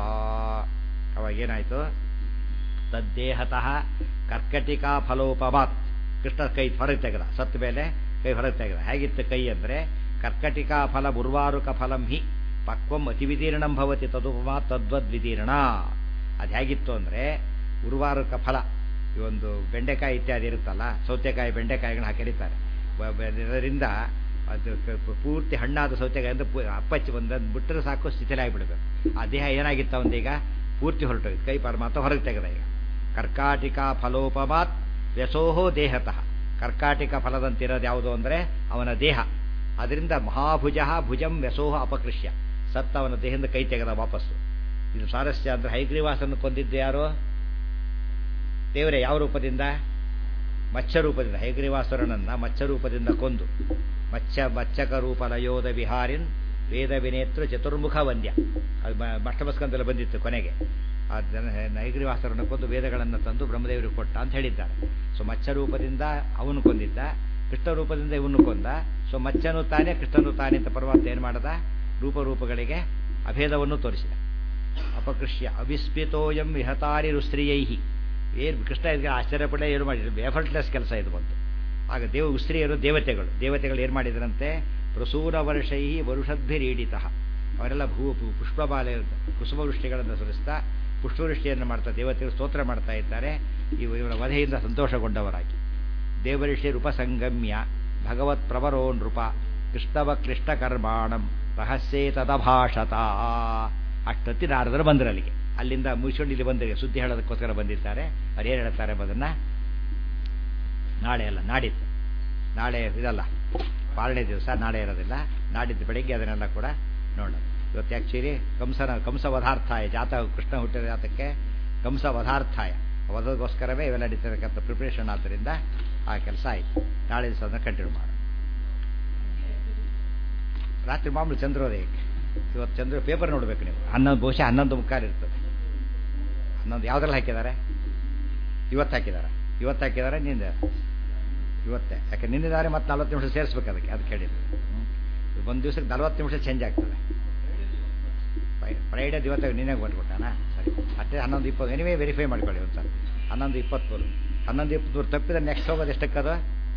ಅವಾಗೇನಾಯಿತು ತದ್ದೇಹತಃ ಕರ್ಕಟಿಕಾ ಫಲೋಪವಾತ್ ಕೃಷ್ಣ ಕೈ ಹೊರಗೆ ತೆಗೆದ ಸತ್ತ ಮೇಲೆ ಕೈ ಹೊರಗೆ ತೆಗೆದ ಹೇಗಿತ್ತು ಕೈ ಅಂದರೆ ಕರ್ಕಟಿಕಾ ಫಲ ಉರ್ವಾರುಕ ಫಲಂ ಹಿ ಪಕ್ವಂ ಅತಿವಿದೀರ್ಣಂ ಭವತಿ ತದುಪಮಾ ತದ್ವದ್ವಿದೀರ್ಣ ಅದು ಹೇಗಿತ್ತು ಅಂದರೆ ಉರ್ವಾರುಕ ಫಲ ಈ ಒಂದು ಬೆಂಡೆಕಾಯಿ ಇತ್ಯಾದಿ ಇರುತ್ತಲ್ಲ ಸೌತೆಕಾಯಿ ಬೆಂಡೆಕಾಯಿಗಳನ್ನ ಹಾಕಿರ್ತಾರೆ ಇದರಿಂದ ಅದು ಪೂರ್ತಿ ಹಣ್ಣಾದ ಸೌತೆಕಾಯಿಂದ ಅಪ್ಪಚ್ಚಿ ಒಂದೊಂದು ಬಿಟ್ಟರೆ ಸಾಕು ಸ್ಥಿತಿಲಾಗಿಬಿಡಬೇಕು ಆ ದೇಹ ಏನಾಗಿತ್ತು ಒಂದೀಗ ಪೂರ್ತಿ ಹೊರಟೋಯ್ತು ಕೈ ಪರಮಾತ್ಮ ಹೊರಗೆ ತೆಗೆದ ಈಗ ಕರ್ಕಾಟಿಕಾ ಫಲೋಪಮಾತ್ ವ್ಯಸೋಹೋ ದೇಹತಃ ಕರ್ಕಾಟಿಕ ಫಲದಂತಿರೋದು ಯಾವುದು ಅಂದರೆ ಅವನ ದೇಹ ಅದರಿಂದ ಮಹಾಭುಜ ಭುಜಂ ವ್ಯಸೋಹ ಅಪಕೃಷ್ಯ ಸತ್ತ ಅವನ ದೇಹದಿಂದ ಕೈ ತೆಗೆದ ವಾಪಸ್ಸು ಇದು ಸ್ವಾರಸ್ಯ ಅಂದರೆ ಹೈಗ್ರೀವಾಸನ್ನು ಕೊಂದಿದ್ದು ಯಾರು ದೇವರೇ ಯಾವ ರೂಪದಿಂದ ಮತ್ಸ್ಯ ರೂಪದಿಂದ ಹೈಗ್ರೀವಾಸುರನನ್ನ ಮತ್ಸ್ಯ ರೂಪದಿಂದ ಕೊಂದು ಮತ್ಸ್ಯ ಮಚ್ಚಕ ರೂಪ ಲಯೋಧ ವಿಹಾರಿನ್ ವೇದ ವಿನೇತೃ ಚತುರ್ಮುಖ ವಂದ್ಯ ಅದು ಮಷ್ಟಮಸ್ಕಂದಲ್ಲಿ ಬಂದಿತ್ತು ಕೊನೆಗೆ ಆ ನೈಗ್ರೀವಾಸರನ್ನು ಕೊಂದು ವೇದಗಳನ್ನು ತಂದು ಬ್ರಹ್ಮದೇವರಿಗೆ ಕೊಟ್ಟ ಅಂತ ಹೇಳಿದ್ದಾರೆ ಸೊ ಮತ್ಸ್ಯ ರೂಪದಿಂದ ಅವನು ಕೊಂದಿದ್ದ ಕೃಷ್ಣ ರೂಪದಿಂದ ಇವನು ಕೊಂದ ಸೊ ಮತ್ಸ್ಯನು ತಾನೇ ಕೃಷ್ಣನು ತಾನೇ ಅಂತ ಪರಮಾತ್ಮ ಏನು ಮಾಡದ ರೂಪರೂಪಗಳಿಗೆ ಅಭೇದವನ್ನು ತೋರಿಸಿದ ಅಪಕೃಷ್ಯ ಅವಿಸ್ಮಿತೋಯಂ ವಿಹತಾರಿ ರುಸ್ತ್ರೀಯೈಹಿ ಏನು ಕೃಷ್ಣ ಇದಕ್ಕೆ ಆಶ್ಚರ್ಯಪಡೇ ಏನು ಮಾಡಿದ್ರು ಎಫರ್ಟ್ಲೆಸ್ ಕೆಲಸ ಇದು ಬಂತು ಆಗ ದೇವ ಉಸ್ತ್ರೀಯರು ದೇವತೆಗಳು ದೇವತೆಗಳು ಏನು ಮಾಡಿದ್ರಂತೆ ಪ್ರಸೂರ ವರ್ಷೈ ವರುಷದ್ಭಿರೀಡಿತ ಅವರೆಲ್ಲ ಭೂ ಪುಷ್ಪಮಾಲೆ ಕುಸುಮವೃಷ್ಟಿಗಳನ್ನು ಸುರಿಸ್ತಾ ಪುಷ್ಪವೃಷ್ಟಿಯನ್ನು ಮಾಡ್ತಾ ದೇವತೆಗಳು ಸ್ತೋತ್ರ ಮಾಡ್ತಾ ಇದ್ದಾರೆ ಇವು ಇವರ ವಧೆಯಿಂದ ಸಂತೋಷಗೊಂಡವರಾಗಿ ದೇವಋಷಿರ್ ಉಪಸಂಗಮ್ಯ ಭಗವತ್ ಪ್ರವರೋ ನೃಪ ಕೃಷ್ಣವ ಕೃಷ್ಣಕರ್ಮಾಣಂ ರಹಸ್ಯೇ ತದಭಾಷತ ಅಷ್ಟೊತ್ತಿ ನಾರದರು ಬಂದರು ಅಲ್ಲಿಗೆ ಅಲ್ಲಿಂದ ಮುಗಿಸ್ಕೊಂಡು ಇಲ್ಲಿ ಬಂದರೆ ಸುದ್ದಿ ಹೇಳೋದಕ್ಕೋಸ್ಕರ ಬಂದಿರ್ತಾರೆ ಅವ್ರು ಏನು ಹೇಳ್ತಾರೆ ಎಂಬುದನ್ನು ನಾಳೆ ಅಲ್ಲ ನಾಡಿದ್ದು ನಾಳೆ ಇದಲ್ಲ ಪಾಲನೆ ದಿವಸ ನಾಳೆ ಇರೋದಿಲ್ಲ ನಾಡಿದ್ದು ಬೆಳಿಗ್ಗೆ ಅದನ್ನೆಲ್ಲ ಕೂಡ ನೋಡೋಣ ಇವತ್ತು ಆ್ಯಕ್ಚುಲಿ ಕಂಸನ ಕಂಸ ವಧಾರ್ಥಾಯ ಜಾತ ಕೃಷ್ಣ ಹುಟ್ಟಿದ ಜಾತಕ್ಕೆ ಕಂಸ ವಧಾರ್ಥಾಯ ವಧಗೋಸ್ಕರವೇ ಇವೆಲ್ಲ ನಡೀತಿರತಕ್ಕಂಥ ಪ್ರಿಪ್ರೇಷನ್ ಆದ್ದರಿಂದ ಆ ಕೆಲಸ ಆಯಿತು ನಾಳೆ ದಿವಸ ಅದನ್ನು ಕಂಟಿನ್ಯೂ ಮಾಡೋಣ ರಾತ್ರಿ ಮಾಮೂಲು ಚಂದ್ರೋದಯಕ್ಕೆ ಇವತ್ತು ಚಂದ್ರ ಪೇಪರ್ ನೋಡಬೇಕು ನೀವು ಹನ್ನೊಂದು ಬಹುಶಃ ಹನ್ನೊಂದು ಮುಕ್ಕಾಲು ಇರ್ತದೆ ಹನ್ನೊಂದು ಯಾವುದ್ರಲ್ಲಿ ಹಾಕಿದ್ದಾರೆ ಇವತ್ತು ಹಾಕಿದ್ದಾರೆ ಇವತ್ತು ಹಾಕಿದ್ದಾರೆ ನಿಂದ ಇವತ್ತೇ ಯಾಕೆ ನಿನ್ನಿದ್ದಾರೆ ಮತ್ತೆ ನಲ್ವತ್ತು ನಿಮಿಷ ಸೇರಿಸ್ಬೇಕು ಅದಕ್ಕೆ ಅದಕ್ಕೆ ಹೇಳಿದ್ದು ಒಂದು ದಿವಸಕ್ಕೆ ನಲ್ವತ್ತು ನಿಮಿಷ ಚೇಂಜ್ ಆಗ್ತದೆ ಫ್ರೈಡೇ ದಿವಸ ನಿನ್ನೆ ಕೊಟ್ಬಿಟ್ಟಾನ ಸರಿ ಅಷ್ಟೇ ಹನ್ನೊಂದು ಇಪ್ಪತ್ತು ಎನಿವೇ ವೆರಿಫೈ ಮಾಡ್ಕೊಳ್ಳಿ ಒಂದು ಸಲ ಹನ್ನೊಂದು ಇಪ್ಪತ್ತ್ಮೂರು ಹನ್ನೊಂದು ಇಪ್ಪತ್ತ್ಮೂರು ತಪ್ಪಿದ್ರೆ ನೆಕ್ಸ್ಟ್ ಹೋಗೋದು ಎಷ್ಟಕ್ಕದು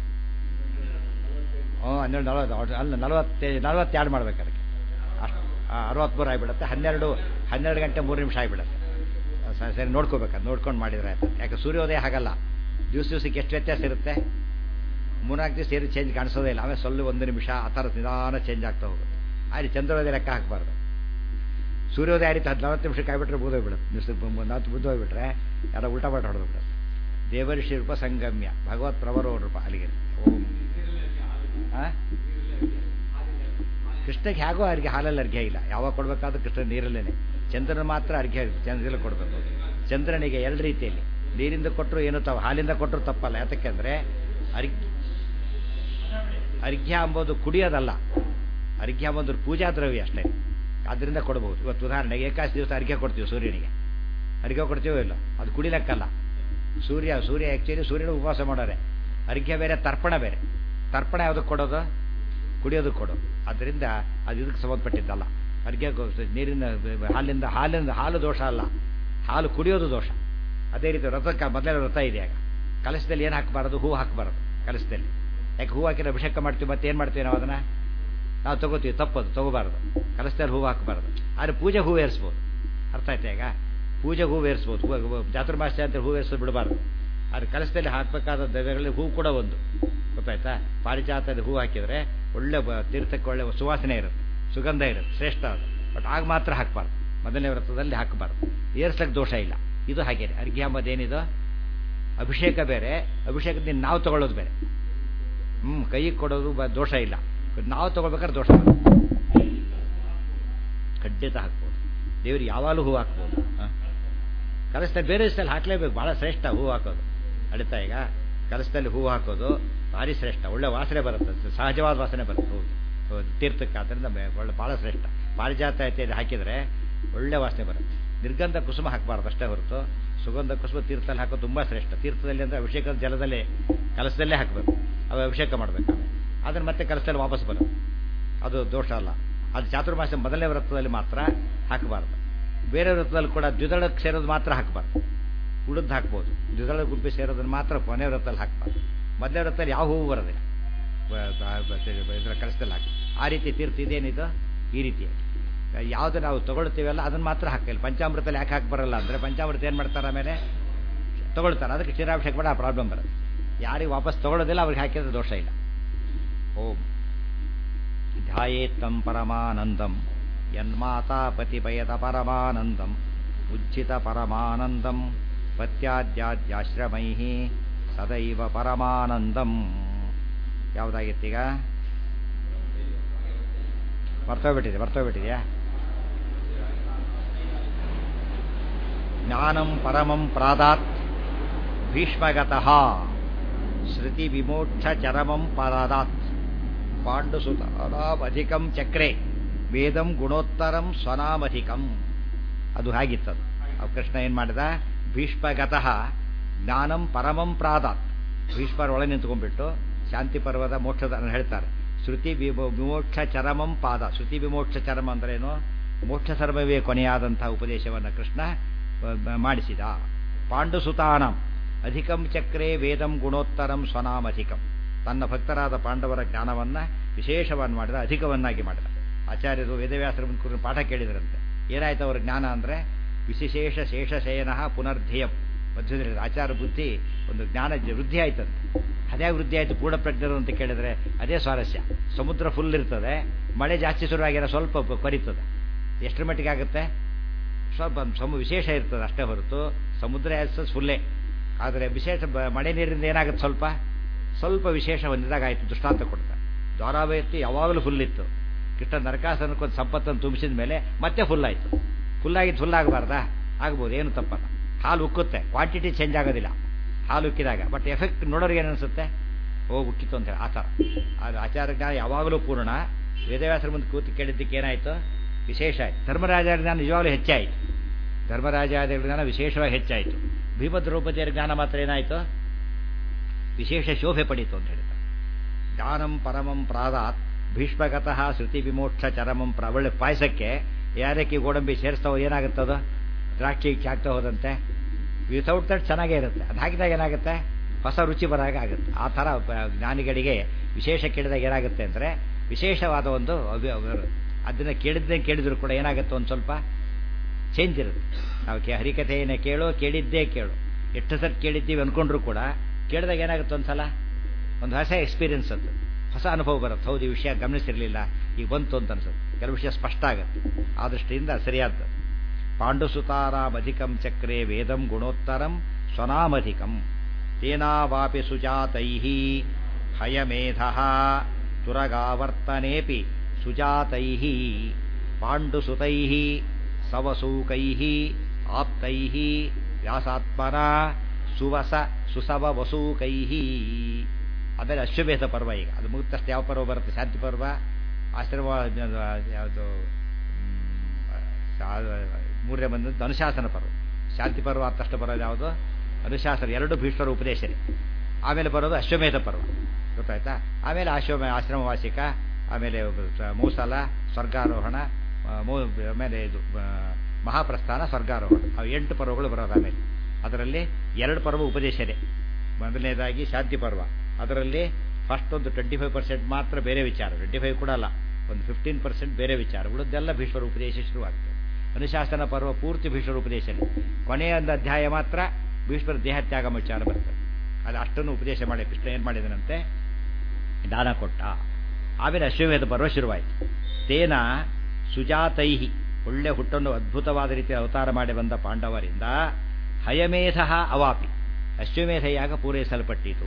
ಹ್ಞೂ ಹನ್ನೆರಡು ನಲ್ವತ್ತು ಅಲ್ಲ ನಲ್ವತ್ತೇ ನಲ್ವತ್ತೆರಡು ಮಾಡ್ಬೇಕು ಅದಕ್ಕೆ ಅಷ್ಟು ಅರವತ್ತ್ಮೂರು ಆಗಿಬಿಡುತ್ತೆ ಹನ್ನೆರಡು ಹನ್ನೆರಡು ಗಂಟೆ ಮೂರು ನಿಮಿಷ ಆಗಿಬಿಡುತ್ತೆ ಸರಿ ಸರಿ ನೋಡ್ಕೋಬೇಕು ಅದು ನೋಡ್ಕೊಂಡು ಮಾಡಿದರೆ ಆಯ್ತು ಯಾಕೆ ಸೂರ್ಯೋದಯ ಹಾಗಲ್ಲ ದಿವಸ ದಿವಸಕ್ಕೆ ಎಷ್ಟು ವ್ಯತ್ಯಾಸ ಇರುತ್ತೆ ಮೂರ್ನಾಲ್ಕು ದಿವಸ ಏನು ಚೇಂಜ್ ಕಾಣಿಸೋದೇ ಇಲ್ಲ ಆಮೇಲೆ ಸ್ವಲ್ಪ ಒಂದು ನಿಮಿಷ ಆ ಥರ ನಿಧಾನ ಚೇಂಜ್ ಆಗ್ತಾ ಹೋಗುತ್ತೆ ಆದರೆ ಚಂದ್ರೋದಯ ಲೆಕ್ಕ ಹಾಕಬಾರ್ದು ಸೂರ್ಯೋದಯ ರೀತಿ ಹತ್ತು ನಲವತ್ತು ನಿಮಿಷಕ್ಕೆ ಆಗಿಬಿಟ್ರೆ ಬೂದೋಗ್ಬಿಡುತ್ತೆ ದಿವಸಕ್ಕೆ ನಾಲ್ಕು ಬುದ್ಧ ಹೋಗ್ಬಿಟ್ರೆ ಯಾರೋ ಉಲ್ಟಾ ಮಾಡಿ ಹೊಡೆದ್ಬಿಡುತ್ತೆ ದೇವರ್ಷಿ ರೂಪ ಸಂಗಮ್ಯ ಭಗವತ್ ಪ್ರವರೋ ರೂಪ ಅಲ್ಲಿಗೆ ಓಂ ಕೃಷ್ಣಕ್ಕೆ ಹೇಗೋ ಅರ್ಘ್ಯ ಹಾಲಲ್ಲಿ ಅರ್ಘ್ಯ ಇಲ್ಲ ಯಾವಾಗ ಕೊಡಬೇಕಾದ್ರೂ ಕೃಷ್ಣ ನೀರಲ್ಲೇನೆ ಚಂದ್ರನ ಮಾತ್ರ ಅರ್ಘ್ಯ ಚಂದ್ರಲ್ಲಿ ಕೊಡಬೇಕು ಚಂದ್ರನಿಗೆ ಎರಡು ರೀತಿಯಲ್ಲಿ ನೀರಿಂದ ಕೊಟ್ಟರು ಏನು ತಾವು ಹಾಲಿಂದ ಕೊಟ್ಟರು ತಪ್ಪಲ್ಲ ಯಾತಕ್ಕೆ ಅಂದರೆ ಅರ್ಘ್ಯ ಅರ್ಘ್ಯ ಅಂಬೋದು ಕುಡಿಯೋದಲ್ಲ ಅರ್ಘ್ಯ ಅಂಬೋದು ಪೂಜಾ ದ್ರವ್ಯ ಅಷ್ಟೇ ಆದ್ದರಿಂದ ಕೊಡಬಹುದು ಇವತ್ತು ಉದಾಹರಣೆಗೆ ಏಕಾದಶಿ ದಿವಸ ಅರ್ಘ್ಯ ಕೊಡ್ತೀವಿ ಸೂರ್ಯನಿಗೆ ಅರ್ಘ್ಯ ಕೊಡ್ತೀವೋ ಇಲ್ಲ ಅದು ಕುಡಿಲಕ್ಕಲ್ಲ ಸೂರ್ಯ ಸೂರ್ಯ ಆ್ಯಕ್ಚುಲಿ ಸೂರ್ಯನ ಉಪವಾಸ ಮಾಡೋರೆ ಅರ್ಘ್ಯ ಬೇರೆ ತರ್ಪಣ ಬೇರೆ ತರ್ಪಣ ಯಾವುದಕ್ಕೆ ಕೊಡೋದು ಕುಡಿಯೋದಕ್ಕೆ ಕೊಡೋದು ಆದ್ದರಿಂದ ಅದು ಇದಕ್ಕೆ ಸಂಬಂಧಪಟ್ಟಿದ್ದಲ್ಲ ಅರ್ಘ್ಯ ನೀರಿನ ಹಾಲಿಂದ ಹಾಲಿಂದ ಹಾಲು ದೋಷ ಅಲ್ಲ ಹಾಲು ಕುಡಿಯೋದು ದೋಷ ಅದೇ ರೀತಿ ವ್ರತಕ್ಕೆ ಮೊದಲೇ ವ್ರತ ಇದೆ ಆಗ ಕಲಸದಲ್ಲಿ ಏನು ಹಾಕಬಾರದು ಹೂ ಹಾಕಬಾರದು ಕಲಸದಲ್ಲಿ ಯಾಕೆ ಹೂ ಹಾಕಿದ್ರೆ ಅಭಿಷೇಕ ಮಾಡ್ತೀವಿ ಮತ್ತೆ ಏನು ಮಾಡ್ತೀವಿ ನಾವು ಅದನ್ನು ನಾವು ತಗೋತೀವಿ ತಪ್ಪದು ತಗೋಬಾರ್ದು ಕಲಸದಲ್ಲಿ ಹೂವು ಹಾಕಬಾರ್ದು ಆದರೆ ಪೂಜೆ ಹೂವು ಏರಿಸ್ಬೋದು ಅರ್ಥ ಆಯ್ತಾ ಈಗ ಪೂಜೆಗೆ ಹೂವು ಏರಿಸ್ಬೋದು ಚಾತುರ್ಮಾಸ್ಯ ಅಂತ ಹೂವು ಏರಿಸೋದು ಬಿಡಬಾರ್ದು ಆದರೆ ಕಲಸದಲ್ಲಿ ಹಾಕಬೇಕಾದ ದ್ರವ್ಯಗಳಲ್ಲಿ ಹೂ ಕೂಡ ಒಂದು ಗೊತ್ತಾಯ್ತಾ ಪಾರಿಜಾತದ ಹೂ ಹಾಕಿದರೆ ಒಳ್ಳೆ ತೀರ್ಥಕ್ಕೆ ಒಳ್ಳೆ ಸುವಾಸನೆ ಇರುತ್ತೆ ಸುಗಂಧ ಇರುತ್ತೆ ಶ್ರೇಷ್ಠ ಅದು ಬಟ್ ಆಗ ಮಾತ್ರ ಹಾಕಬಾರ್ದು ಮೊದಲನೇ ವ್ರತದಲ್ಲಿ ಹಾಕಬಾರ್ದು ಏರ್ಸಕ್ಕೆ ದೋಷ ಇಲ್ಲ ಇದು ಹಾಗೇನೆ ಅರ್ಘ್ಯ ಏನಿದು ಅಭಿಷೇಕ ಬೇರೆ ಅಭಿಷೇಕದಿಂದ ನಾವು ತಗೊಳ್ಳೋದು ಬೇರೆ ಹ್ಞೂ ಕೈಗೆ ಕೊಡೋದು ಬ ದೋಷ ಇಲ್ಲ ನಾವು ತಗೊಳ್ಬೇಕಾದ್ರೆ ದೋಷ ಬರುತ್ತೆ ಖಂಡಿತ ಹಾಕ್ಬೋದು ದೇವ್ರಿಗೆ ಯಾವಾಗಲೂ ಹೂ ಹಾಕ್ಬೋದು ಕಲಸದಲ್ಲಿ ಬೇರೆ ದಿವಸದಲ್ಲಿ ಹಾಕಲೇಬೇಕು ಭಾಳ ಶ್ರೇಷ್ಠ ಹೂ ಹಾಕೋದು ಅಡಿತಾ ಈಗ ಕಲಸದಲ್ಲಿ ಹೂ ಹಾಕೋದು ಭಾರಿ ಶ್ರೇಷ್ಠ ಒಳ್ಳೆ ವಾಸನೆ ಬರುತ್ತೆ ಸಹಜವಾದ ವಾಸನೆ ಬರುತ್ತೆ ಹೂ ತೀರ್ಥಕ್ಕೆ ಆದ್ದರಿಂದ ಒಳ್ಳೆ ಭಾಳ ಶ್ರೇಷ್ಠ ಪಾರಿಜಾತ ಇತ್ಯಾದಿ ಹಾಕಿದರೆ ಒಳ್ಳೆ ವಾಸನೆ ಬರುತ್ತೆ ನಿರ್ಗಂಧ ಕುಸುಮ ಹಾಕಬಾರ್ದು ಅಷ್ಟೇ ಹೊರತು ಸುಗಂಧ ಕುಸುಮ ತೀರ್ಥದಲ್ಲಿ ಹಾಕೋದು ತುಂಬ ಶ್ರೇಷ್ಠ ತೀರ್ಥದಲ್ಲಿ ಅಂದರೆ ಅಭಿಷೇಕದ ಜಲದಲ್ಲೇ ಕಲಸದಲ್ಲೇ ಹಾಕಬೇಕು ಅವು ಅಭಿಷೇಕ ಮಾಡಬೇಕು ಅದನ್ನು ಮತ್ತೆ ಕಲಸದಲ್ಲಿ ವಾಪಸ್ ಬರುತ್ತೆ ಅದು ದೋಷ ಅಲ್ಲ ಅದು ಚಾತುರ್ಮಾಸ ಮೊದಲನೇ ವ್ರತದಲ್ಲಿ ಮಾತ್ರ ಹಾಕಬಾರ್ದು ಬೇರೆ ವ್ರತದಲ್ಲಿ ಕೂಡ ದ್ವಿದಳಕ್ಕೆ ಸೇರೋದು ಮಾತ್ರ ಹಾಕಬಾರ್ದು ಉಳಿದು ಹಾಕ್ಬೋದು ದ್ವಿದಳ ಗುಂಪಿ ಸೇರೋದನ್ನು ಮಾತ್ರ ಕೊನೆ ವ್ರತದಲ್ಲಿ ಹಾಕಬಾರ್ದು ಮೊದಲನೇ ವ್ರತದಲ್ಲಿ ಯಾವ ಹೂವು ಬರೋದಿಲ್ಲ ಇದರ ಕಲಸದಲ್ಲಿ ಹಾಕಿ ಆ ರೀತಿ ತೀರ್ಥ ಇದೇನಿದು ಈ ರೀತಿ ಯಾವುದು ನಾವು ತಗೊಳ್ತೀವಲ್ಲ ಅದನ್ನು ಮಾತ್ರ ಹಾಕಿಲ್ಲ ಪಂಚಾಮೃತದಲ್ಲಿ ಯಾಕೆ ಹಾಕಿ ಬರಲ್ಲ ಅಂದರೆ ಪಂಚಾಮೃತ ಏನು ಮಾಡ್ತಾರೆ ಆಮೇಲೆ ತಗೊಳ್ತಾರೆ ಅದಕ್ಕೆ ಕ್ಷೀರಾಭಿಷೇಕ ಮಾಡಿ ಆ ಪ್ರಾಬ್ಲಮ್ ಬರುತ್ತೆ ಯಾರಿಗೆ ವಾಪಸ್ ತಗೊಳ್ಳೋದಿಲ್ಲ ಅವ್ರಿಗೆ ಹಾಕಿದ್ರೆ ದೋಷ ಇಲ್ಲ ಓಂ ಧ್ಯಾಯೇತ್ತಂ ಪರಮಾನಂದಂ ಯನ್ಮಾತಾ ಪತಿಪಯತ ಪರಮಾನಂದಂ ಉಜ್ಜಿತ ಪರಮಾನಂದಂ ಪತ್ಯಾದ್ಯಾದ್ಯಾಶ್ರಮೈ ಸದೈವ ಪರಮಾನಂದಂ ಯಾವುದಾಗಿತ್ತೀಗ ಬರ್ತೋಗ್ಬಿಟ್ಟಿದೆ ಬರ್ತೋಗ್ಬಿಟ್ಟಿದೆಯಾ ಜ್ಞಾನಂ ಪರಮಂ ಪ್ರಾದಾತ್ ಭೀಷ್ಮಗತಃ ಶ್ರುತಿ ವಿಮೋಕ್ಷ ಚರಮಂ ಪರಾದಾತ್ ಪಾಂಡುಸುತಾನಾಮಧಿಕಂ ಚಕ್ರೆ ವೇದಂ ಗುಣೋತ್ತರಂ ಸ್ವನಾಮಧಿಕಂ ಅದು ಹಾಗಿತ್ತದು ಅವು ಕೃಷ್ಣ ಏನು ಮಾಡಿದ ಭೀಷ್ಮಗತಃ ಜ್ಞಾನಂ ಪರಮಂ ಪ್ರಾದಾತ್ ಭೀಷ್ಮರ ಒಳ ನಿಂತ್ಕೊಂಡ್ಬಿಟ್ಟು ಶಾಂತಿ ಪರ್ವದ ಮೋಕ್ಷದ ಹೇಳ್ತಾರೆ ಶ್ರುತಿ ವಿಮೋಕ್ಷ ಚರಮಂ ಪಾದ ಶ್ರುತಿ ವಿಮೋಕ್ಷ ಚರಮ ಅಂದ್ರೇನು ಮೋಕ್ಷ ಸರ್ವವೇ ಕೊನೆಯಾದಂತಹ ಉಪದೇಶವನ್ನು ಕೃಷ್ಣ ಮಾಡಿಸಿದ ಪಾಂಡುಸುತಾನಂ ಅಧಿಕಂ ಚಕ್ರೇ ವೇದಂ ಗುಣೋತ್ತರಂ ಸ್ವನಾಮಧಿಕಂ ತನ್ನ ಭಕ್ತರಾದ ಪಾಂಡವರ ಜ್ಞಾನವನ್ನು ವಿಶೇಷವನ್ನು ಮಾಡಿದ ಅಧಿಕವನ್ನಾಗಿ ಮಾಡಿದ ಆಚಾರ್ಯರು ವೇದವ್ಯಾಸರ ಕುರಿತು ಪಾಠ ಕೇಳಿದ್ರಂತೆ ಏನಾಯ್ತು ಅವರ ಜ್ಞಾನ ಅಂದರೆ ವಿಶೇಷ ಶೇಷಶಯನ ಪುನರ್ಧೇಯಂ ಮಧ್ಯದಲ್ಲಿ ಆಚಾರ ಬುದ್ಧಿ ಒಂದು ಜ್ಞಾನ ವೃದ್ಧಿ ಆಯ್ತಂತೆ ಅದೇ ವೃದ್ಧಿ ಆಯಿತು ಪೂರ್ಣ ಪ್ರಜ್ಞರು ಅಂತ ಕೇಳಿದರೆ ಅದೇ ಸ್ವಾರಸ್ಯ ಸಮುದ್ರ ಫುಲ್ ಇರ್ತದೆ ಮಳೆ ಜಾಸ್ತಿ ಶುರುವಾಗಿರೋ ಸ್ವಲ್ಪ ಬ- ಕೊರೀತದೆ ಎಷ್ಟರ ಮಟ್ಟಿಗೆ ಆಗುತ್ತೆ ಸ್ವಲ್ಪ ಸಮ ವಿಶೇಷ ಇರ್ತದೆ ಅಷ್ಟೇ ಹೊರತು ಸಮುದ್ರ ಆ್ಯಸ್ ಫುಲ್ಲೇ ಆದರೆ ವಿಶೇಷ ಬ- ಮಳೆ ನೀರಿಂದ ಏನಾಗುತ್ತೆ ಸ್ವಲ್ಪ ಸ್ವಲ್ಪ ವಿಶೇಷ ಹೊಂದಿದಾಗ ಆಯಿತು ದೃಷ್ಟಾಂತ ಕೊಡ್ತಾರೆ ದ್ವಾರಾವತಿ ಯಾವಾಗಲೂ ಫುಲ್ ಇತ್ತು ಕೃಷ್ಣ ನರಕಾಸನಕ್ಕೊಂದು ಸಂಪತ್ತನ್ನು ತುಂಬಿಸಿದ ಮೇಲೆ ಮತ್ತೆ ಫುಲ್ ಆಯಿತು ಫುಲ್ ಆಗಿದ್ದು ಫುಲ್ ಆಗಬಾರ್ದಾ ಆಗ್ಬೋದು ಏನು ತಪ್ಪಲ್ಲ ಹಾಲು ಉಕ್ಕುತ್ತೆ ಕ್ವಾಂಟಿಟಿ ಚೇಂಜ್ ಆಗೋದಿಲ್ಲ ಹಾಲು ಉಕ್ಕಿದಾಗ ಬಟ್ ಎಫೆಕ್ಟ್ ನೋಡೋರಿಗೆ ಏನು ಅನಿಸುತ್ತೆ ಓ ಉಕ್ಕಿತ್ತು ಅಂತೇಳಿ ಆ ಥರ ಅದು ಆಚಾರ ಜ್ಞಾನ ಯಾವಾಗಲೂ ಪೂರ್ಣ ವೇದವ್ಯಾಸರ ಮುಂದೆ ಕೂತು ಕೇಳಿದ್ದಕ್ಕೆ ಏನಾಯಿತು ವಿಶೇಷ ಆಯಿತು ಧರ್ಮರಾಜರ ಜ್ಞಾನ ನಿಜವಾಗಲೂ ಹೆಚ್ಚಾಯಿತು ಧರ್ಮರಾಜಾದಿಗಳ ಜ್ಞಾನ ವಿಶೇಷವಾಗಿ ಹೆಚ್ಚಾಯಿತು ಭೀಮ ದ್ರೌಪದಿಯರ ಜ್ಞಾನ ಮಾತ್ರ ಏನಾಯಿತು ವಿಶೇಷ ಶೋಭೆ ಪಡೀತು ಅಂತ ಹೇಳ್ತಾರೆ ಜ್ಞಾನಂ ಪರಮಂ ಪ್ರಾದಾತ್ ಭೀಷ್ಮಗತಃ ಶ್ರುತಿ ವಿಮೋಕ್ಷ ಚರಮಂ ಪ್ರ ಒಳ್ಳೆ ಪಾಯಸಕ್ಕೆ ಯಾರಕ್ಕೆ ಗೋಡಂಬಿ ಸೇರಿಸ್ತಾವೋ ಏನಾಗುತ್ತದು ದ್ರಾಕ್ಷಿ ಆಗ್ತಾ ಹೋದಂತೆ ವಿತೌಟ್ ದಟ್ ಚೆನ್ನಾಗೇ ಇರುತ್ತೆ ಅದು ಹಾಕಿದಾಗ ಏನಾಗುತ್ತೆ ಹೊಸ ರುಚಿ ಬರಾಗ ಆಗುತ್ತೆ ಆ ಥರ ಪ- ಜ್ಞಾನಿಗಳಿಗೆ ವಿಶೇಷ ಕೇಳಿದಾಗ ಏನಾಗುತ್ತೆ ಅಂದರೆ ವಿಶೇಷವಾದ ಒಂದು ಅಭಿ ಅಭಿ- ಅದನ್ನು ಕೇಳಿದ್ದೇ ಕೇಳಿದ್ರು ಕೂಡ ಏನಾಗುತ್ತೆ ಒಂದು ಸ್ವಲ್ಪ ಚೇಂಜ್ ಇರುತ್ತೆ ನಾವು ಕೆ ಹರಿಕಥೆಯನ್ನೇ ಕೇಳೋ ಕೇಳಿದ್ದೇ ಕೇಳು ಎಷ್ಟು ಸರಿ ಕೇಳಿದ್ದೀವಿ ಅಂದ್ಕೊಂಡ್ರು ಕೂಡ ಕೇಳಿದಾಗ ಏನಾಗುತ್ತೆ ಒಂದು ಸಲ ಒಂದು ಹೊಸ ಎಕ್ಸ್ಪೀರಿಯನ್ಸ್ ಅದು ಹೊಸ ಅನುಭವ ಬರುತ್ತೆ ಹೌದು ಈ ವಿಷಯ ಗಮನಿಸಿರಲಿಲ್ಲ ಈಗ ಬಂತು ಅಂತ ಅನ್ಸುತ್ತೆ ಕೆಲವು ವಿಷಯ ಸ್ಪಷ್ಟ ಆಗುತ್ತೆ ಆ ದೃಷ್ಟಿಯಿಂದ ಸರಿಯಾದ್ದು ಪಾಂಡುಸುತಾರಾಮಧಿಕಂ ಚಕ್ರೆ ವೇದಂ ಗುಣೋತ್ತರಂ ಸ್ವನಾಮಧಿಕಂ ತೇನಾವಾಪಿ ಸುಜಾತೈ ಹಯಮೇಧ ತುರಗಾವರ್ತನೇಪಿ ಸುಜಾತೈ ಪಾಂಡುಸುತೈ ಸವಸೂಕೈ ಆಪ್ತೈ ವ್ಯಾಸಾತ್ಮನ ಸುವಸ ಸುಸವ ವಸೂಕೈ ಆಮೇಲೆ ಅಶ್ವಮೇಧ ಪರ್ವ ಈಗ ಅದು ಮುಗಿದ ತಕ್ಷಣ ಯಾವ ಪರ್ವ ಬರುತ್ತೆ ಶಾಂತಿ ಪರ್ವ ಆಶ್ರಮ ಯಾವುದು ಮೂರನೇ ಬಂದದ್ದು ಅನುಶಾಸನ ಪರ್ವ ಶಾಂತಿ ಪರ್ವ ಆದ ತಕ್ಷಣ ಬರೋದು ಯಾವುದು ಅನುಶಾಸನ ಎರಡು ಭೀಷ್ಮರ ಉಪದೇಶನೇ ಆಮೇಲೆ ಬರೋದು ಅಶ್ವಮೇಧ ಪರ್ವ ಗೊತ್ತಾಯ್ತಾ ಆಮೇಲೆ ಆಶ್ವಮ ಆಶ್ರಮ ವಾಸಿಕ ಆಮೇಲೆ ಮೂಸಲ ಸ್ವರ್ಗಾರೋಹಣ ಆ, ಮೂ ಆಮೇಲೆ ಇದು ಆ, ಮಹಾಪ್ರಸ್ಥಾನ ಸ್ವರ್ಗಾರೋಹಣ ಅವು ಎಂಟು ಪರ್ವಗಳು ಬರೋದು ಆಮೇಲೆ ಅದರಲ್ಲಿ ಎರಡು ಪರ್ವ ಉಪದೇಶನೇ ಮೊದಲನೇದಾಗಿ ಶಾಂತಿ ಪರ್ವ ಅದರಲ್ಲಿ ಫಸ್ಟ್ ಒಂದು ಟ್ವೆಂಟಿ ಫೈವ್ ಪರ್ಸೆಂಟ್ ಮಾತ್ರ ಬೇರೆ ವಿಚಾರ ಟ್ವೆಂಟಿ ಫೈವ್ ಕೂಡ ಅಲ್ಲ ಒಂದು ಫಿಫ್ಟೀನ್ ಪರ್ಸೆಂಟ್ ಬೇರೆ ವಿಚಾರ ಉಳಿದೆಲ್ಲ ಭೀಷ್ಮರ ಉಪದೇಶ ಶುರುವಾಗ್ತದೆ ಅನುಶಾಸನ ಪರ್ವ ಪೂರ್ತಿ ಭೀಷ್ಮರ ಉಪದೇಶನೇ ಕೊನೆಯ ಒಂದು ಅಧ್ಯಾಯ ಮಾತ್ರ ಭೀಷ್ಮರ ದೇಹತ್ಯಾಗ ವಿಚಾರ ಬರ್ತದೆ ಅದು ಅಷ್ಟನ್ನು ಉಪದೇಶ ಮಾಡಿ ಕೃಷ್ಣ ಏನು ಮಾಡಿದನಂತೆ ದಾನ ಕೊಟ್ಟ ಆಮೇಲೆ ಅಶ್ವಮೇಧ ಪರ್ವ ಶುರುವಾಯಿತು ತೇನ ಸುಜಾತೈಹಿ ಒಳ್ಳೆ ಹುಟ್ಟನ್ನು ಅದ್ಭುತವಾದ ರೀತಿಯ ಅವತಾರ ಮಾಡಿ ಬಂದ ಪಾಂಡವರಿಂದ ಹಯಮೇಧ ಅವಾಪಿ ಅಶ್ವಮೇಧ ಯಾಗ ಪೂರೈಸಲ್ಪಟ್ಟಿತು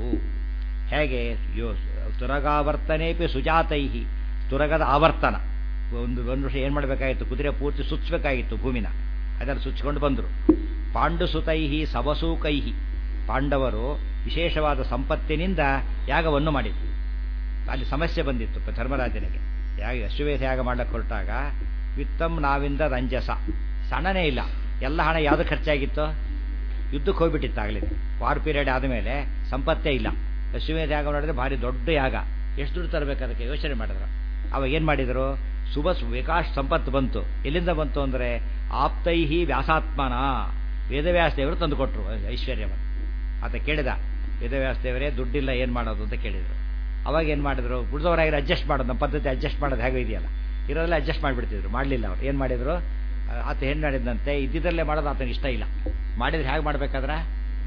ಹೇಗೆ ಯೋ ತುರಗಾವರ್ತನೇಪಿ ಸುಜಾತೈಹಿ ತುರಗದ ಆವರ್ತನ ಒಂದು ಒಂದು ವರ್ಷ ಏನು ಮಾಡಬೇಕಾಗಿತ್ತು ಕುದುರೆ ಪೂರ್ತಿ ಸುಚ್ಚಬೇಕಾಗಿತ್ತು ಭೂಮಿನ ಅದನ್ನು ಸುಚ್ಚಿಕೊಂಡು ಬಂದರು ಪಾಂಡುಸುತೈಹಿ ಸವಸೂಕೈಹಿ ಪಾಂಡವರು ವಿಶೇಷವಾದ ಸಂಪತ್ತಿನಿಂದ ಯಾಗವನ್ನು ಮಾಡಿದರು ಅಲ್ಲಿ ಸಮಸ್ಯೆ ಬಂದಿತ್ತು ಪ- ಧರ್ಮರಾಜನಿಗೆ ಯಾಗ ಅಶ್ವಮೇಧ ಯಾಗ ಮಾಡಕ್ಕೆ ಹೊರಟಾಗ ವಿತ್ತಂ ನಾವಿಂದ ರಂಜಸ ಸಣ್ಣನೇ ಇಲ್ಲ ಎಲ್ಲ ಹಣ ಯಾವುದು ಖರ್ಚಾಗಿತ್ತು ಯುದ್ಧಕ್ಕೆ ಹೋಗ್ಬಿಟ್ಟಿತ್ತು ಆಗಲಿ ವಾರ್ ಪೀರಿಯಡ್ ಆದಮೇಲೆ ಸಂಪತ್ತೇ ಇಲ್ಲ ಅಶ್ವಮೇಧ ಯಾಗ ಮಾಡಿದ್ರೆ ಭಾರಿ ದೊಡ್ಡ ಯಾಗ ಎಷ್ಟು ದುಡ್ಡು ತರಬೇಕು ಅದಕ್ಕೆ ಯೋಚನೆ ಮಾಡಿದ್ರು ಅವಾಗ ಏನು ಮಾಡಿದರು ಶುಭ ವಿಕಾಸ್ ಸಂಪತ್ತು ಬಂತು ಎಲ್ಲಿಂದ ಬಂತು ಅಂದರೆ ಆಪ್ತೈಹಿ ವ್ಯಾಸಾತ್ಮನ ವೇದವ್ಯಾಸ ದೇವರು ತಂದು ಕೊಟ್ಟರು ಐಶ್ವರ್ಯವನ್ನು ಆತ ಕೇಳಿದ ವೇದವ್ಯಾಸ ದೇವರೇ ದುಡ್ಡಿಲ್ಲ ಏನು ಮಾಡೋದು ಅಂತ ಕೇಳಿದರು ಅವಾಗ ಏನು ಮಾಡಿದ್ರು ಉಳಿದವರಾಗಿರೋ ಅಡ್ಜಸ್ಟ್ ಮಾಡೋದು ನಮ್ಮ ಪದ್ಧತಿ ಅಡ್ಜಸ್ಟ್ ಮಾಡೋದು ಹೇಗೆ ಇದೆಯಲ್ಲ ಇರೋದೆಲ್ಲ ಅಡ್ಜಸ್ಟ್ ಮಾಡಿಬಿಡ್ತಿದ್ರು ಮಾಡಲಿಲ್ಲ ಅವ್ರು ಏನು ಮಾಡಿದರು ಆತ ಏನು ಮಾಡಿದಂತೆ ಇದ್ದಿದ್ದರಲ್ಲೇ ಮಾಡೋದು ಆತನಿಗೆ ಇಷ್ಟ ಇಲ್ಲ ಮಾಡಿದ್ರೆ ಹೇಗೆ ಮಾಡ್ಬೇಕಾದ್ರೆ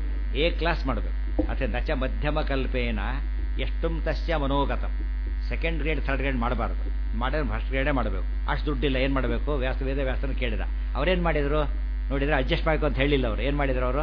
ಎ ಕ್ಲಾಸ್ ಮಾಡಬೇಕು ಅತ್ತೆ ನಚ ಮಧ್ಯಮ ಕಲ್ಪೇನ ಎಷ್ಟುಂ ತಸ್ಯ ಮನೋಗತಂ ಸೆಕೆಂಡ್ ಗ್ರೇಡ್ ಥರ್ಡ್ ಗ್ರೇಡ್ ಮಾಡಬಾರ್ದು ಮಾಡಿದ್ರೆ ಫಸ್ಟ್ ಗ್ರೇಡೇ ಮಾಡಬೇಕು ಅಷ್ಟು ದುಡ್ಡಿಲ್ಲ ಏನು ಮಾಡಬೇಕು ವ್ಯಾಸ ವೇದ ವ್ಯಾಸನ ಕೇಳಿದ ಅವ್ರೇನು ಮಾಡಿದರು ನೋಡಿದ್ರೆ ಅಡ್ಜಸ್ಟ್ ಮಾಡಬೇಕು ಅಂತ ಹೇಳಿಲ್ಲ ಅವರು ಏನು ಮಾಡಿದ್ರು ಅವರು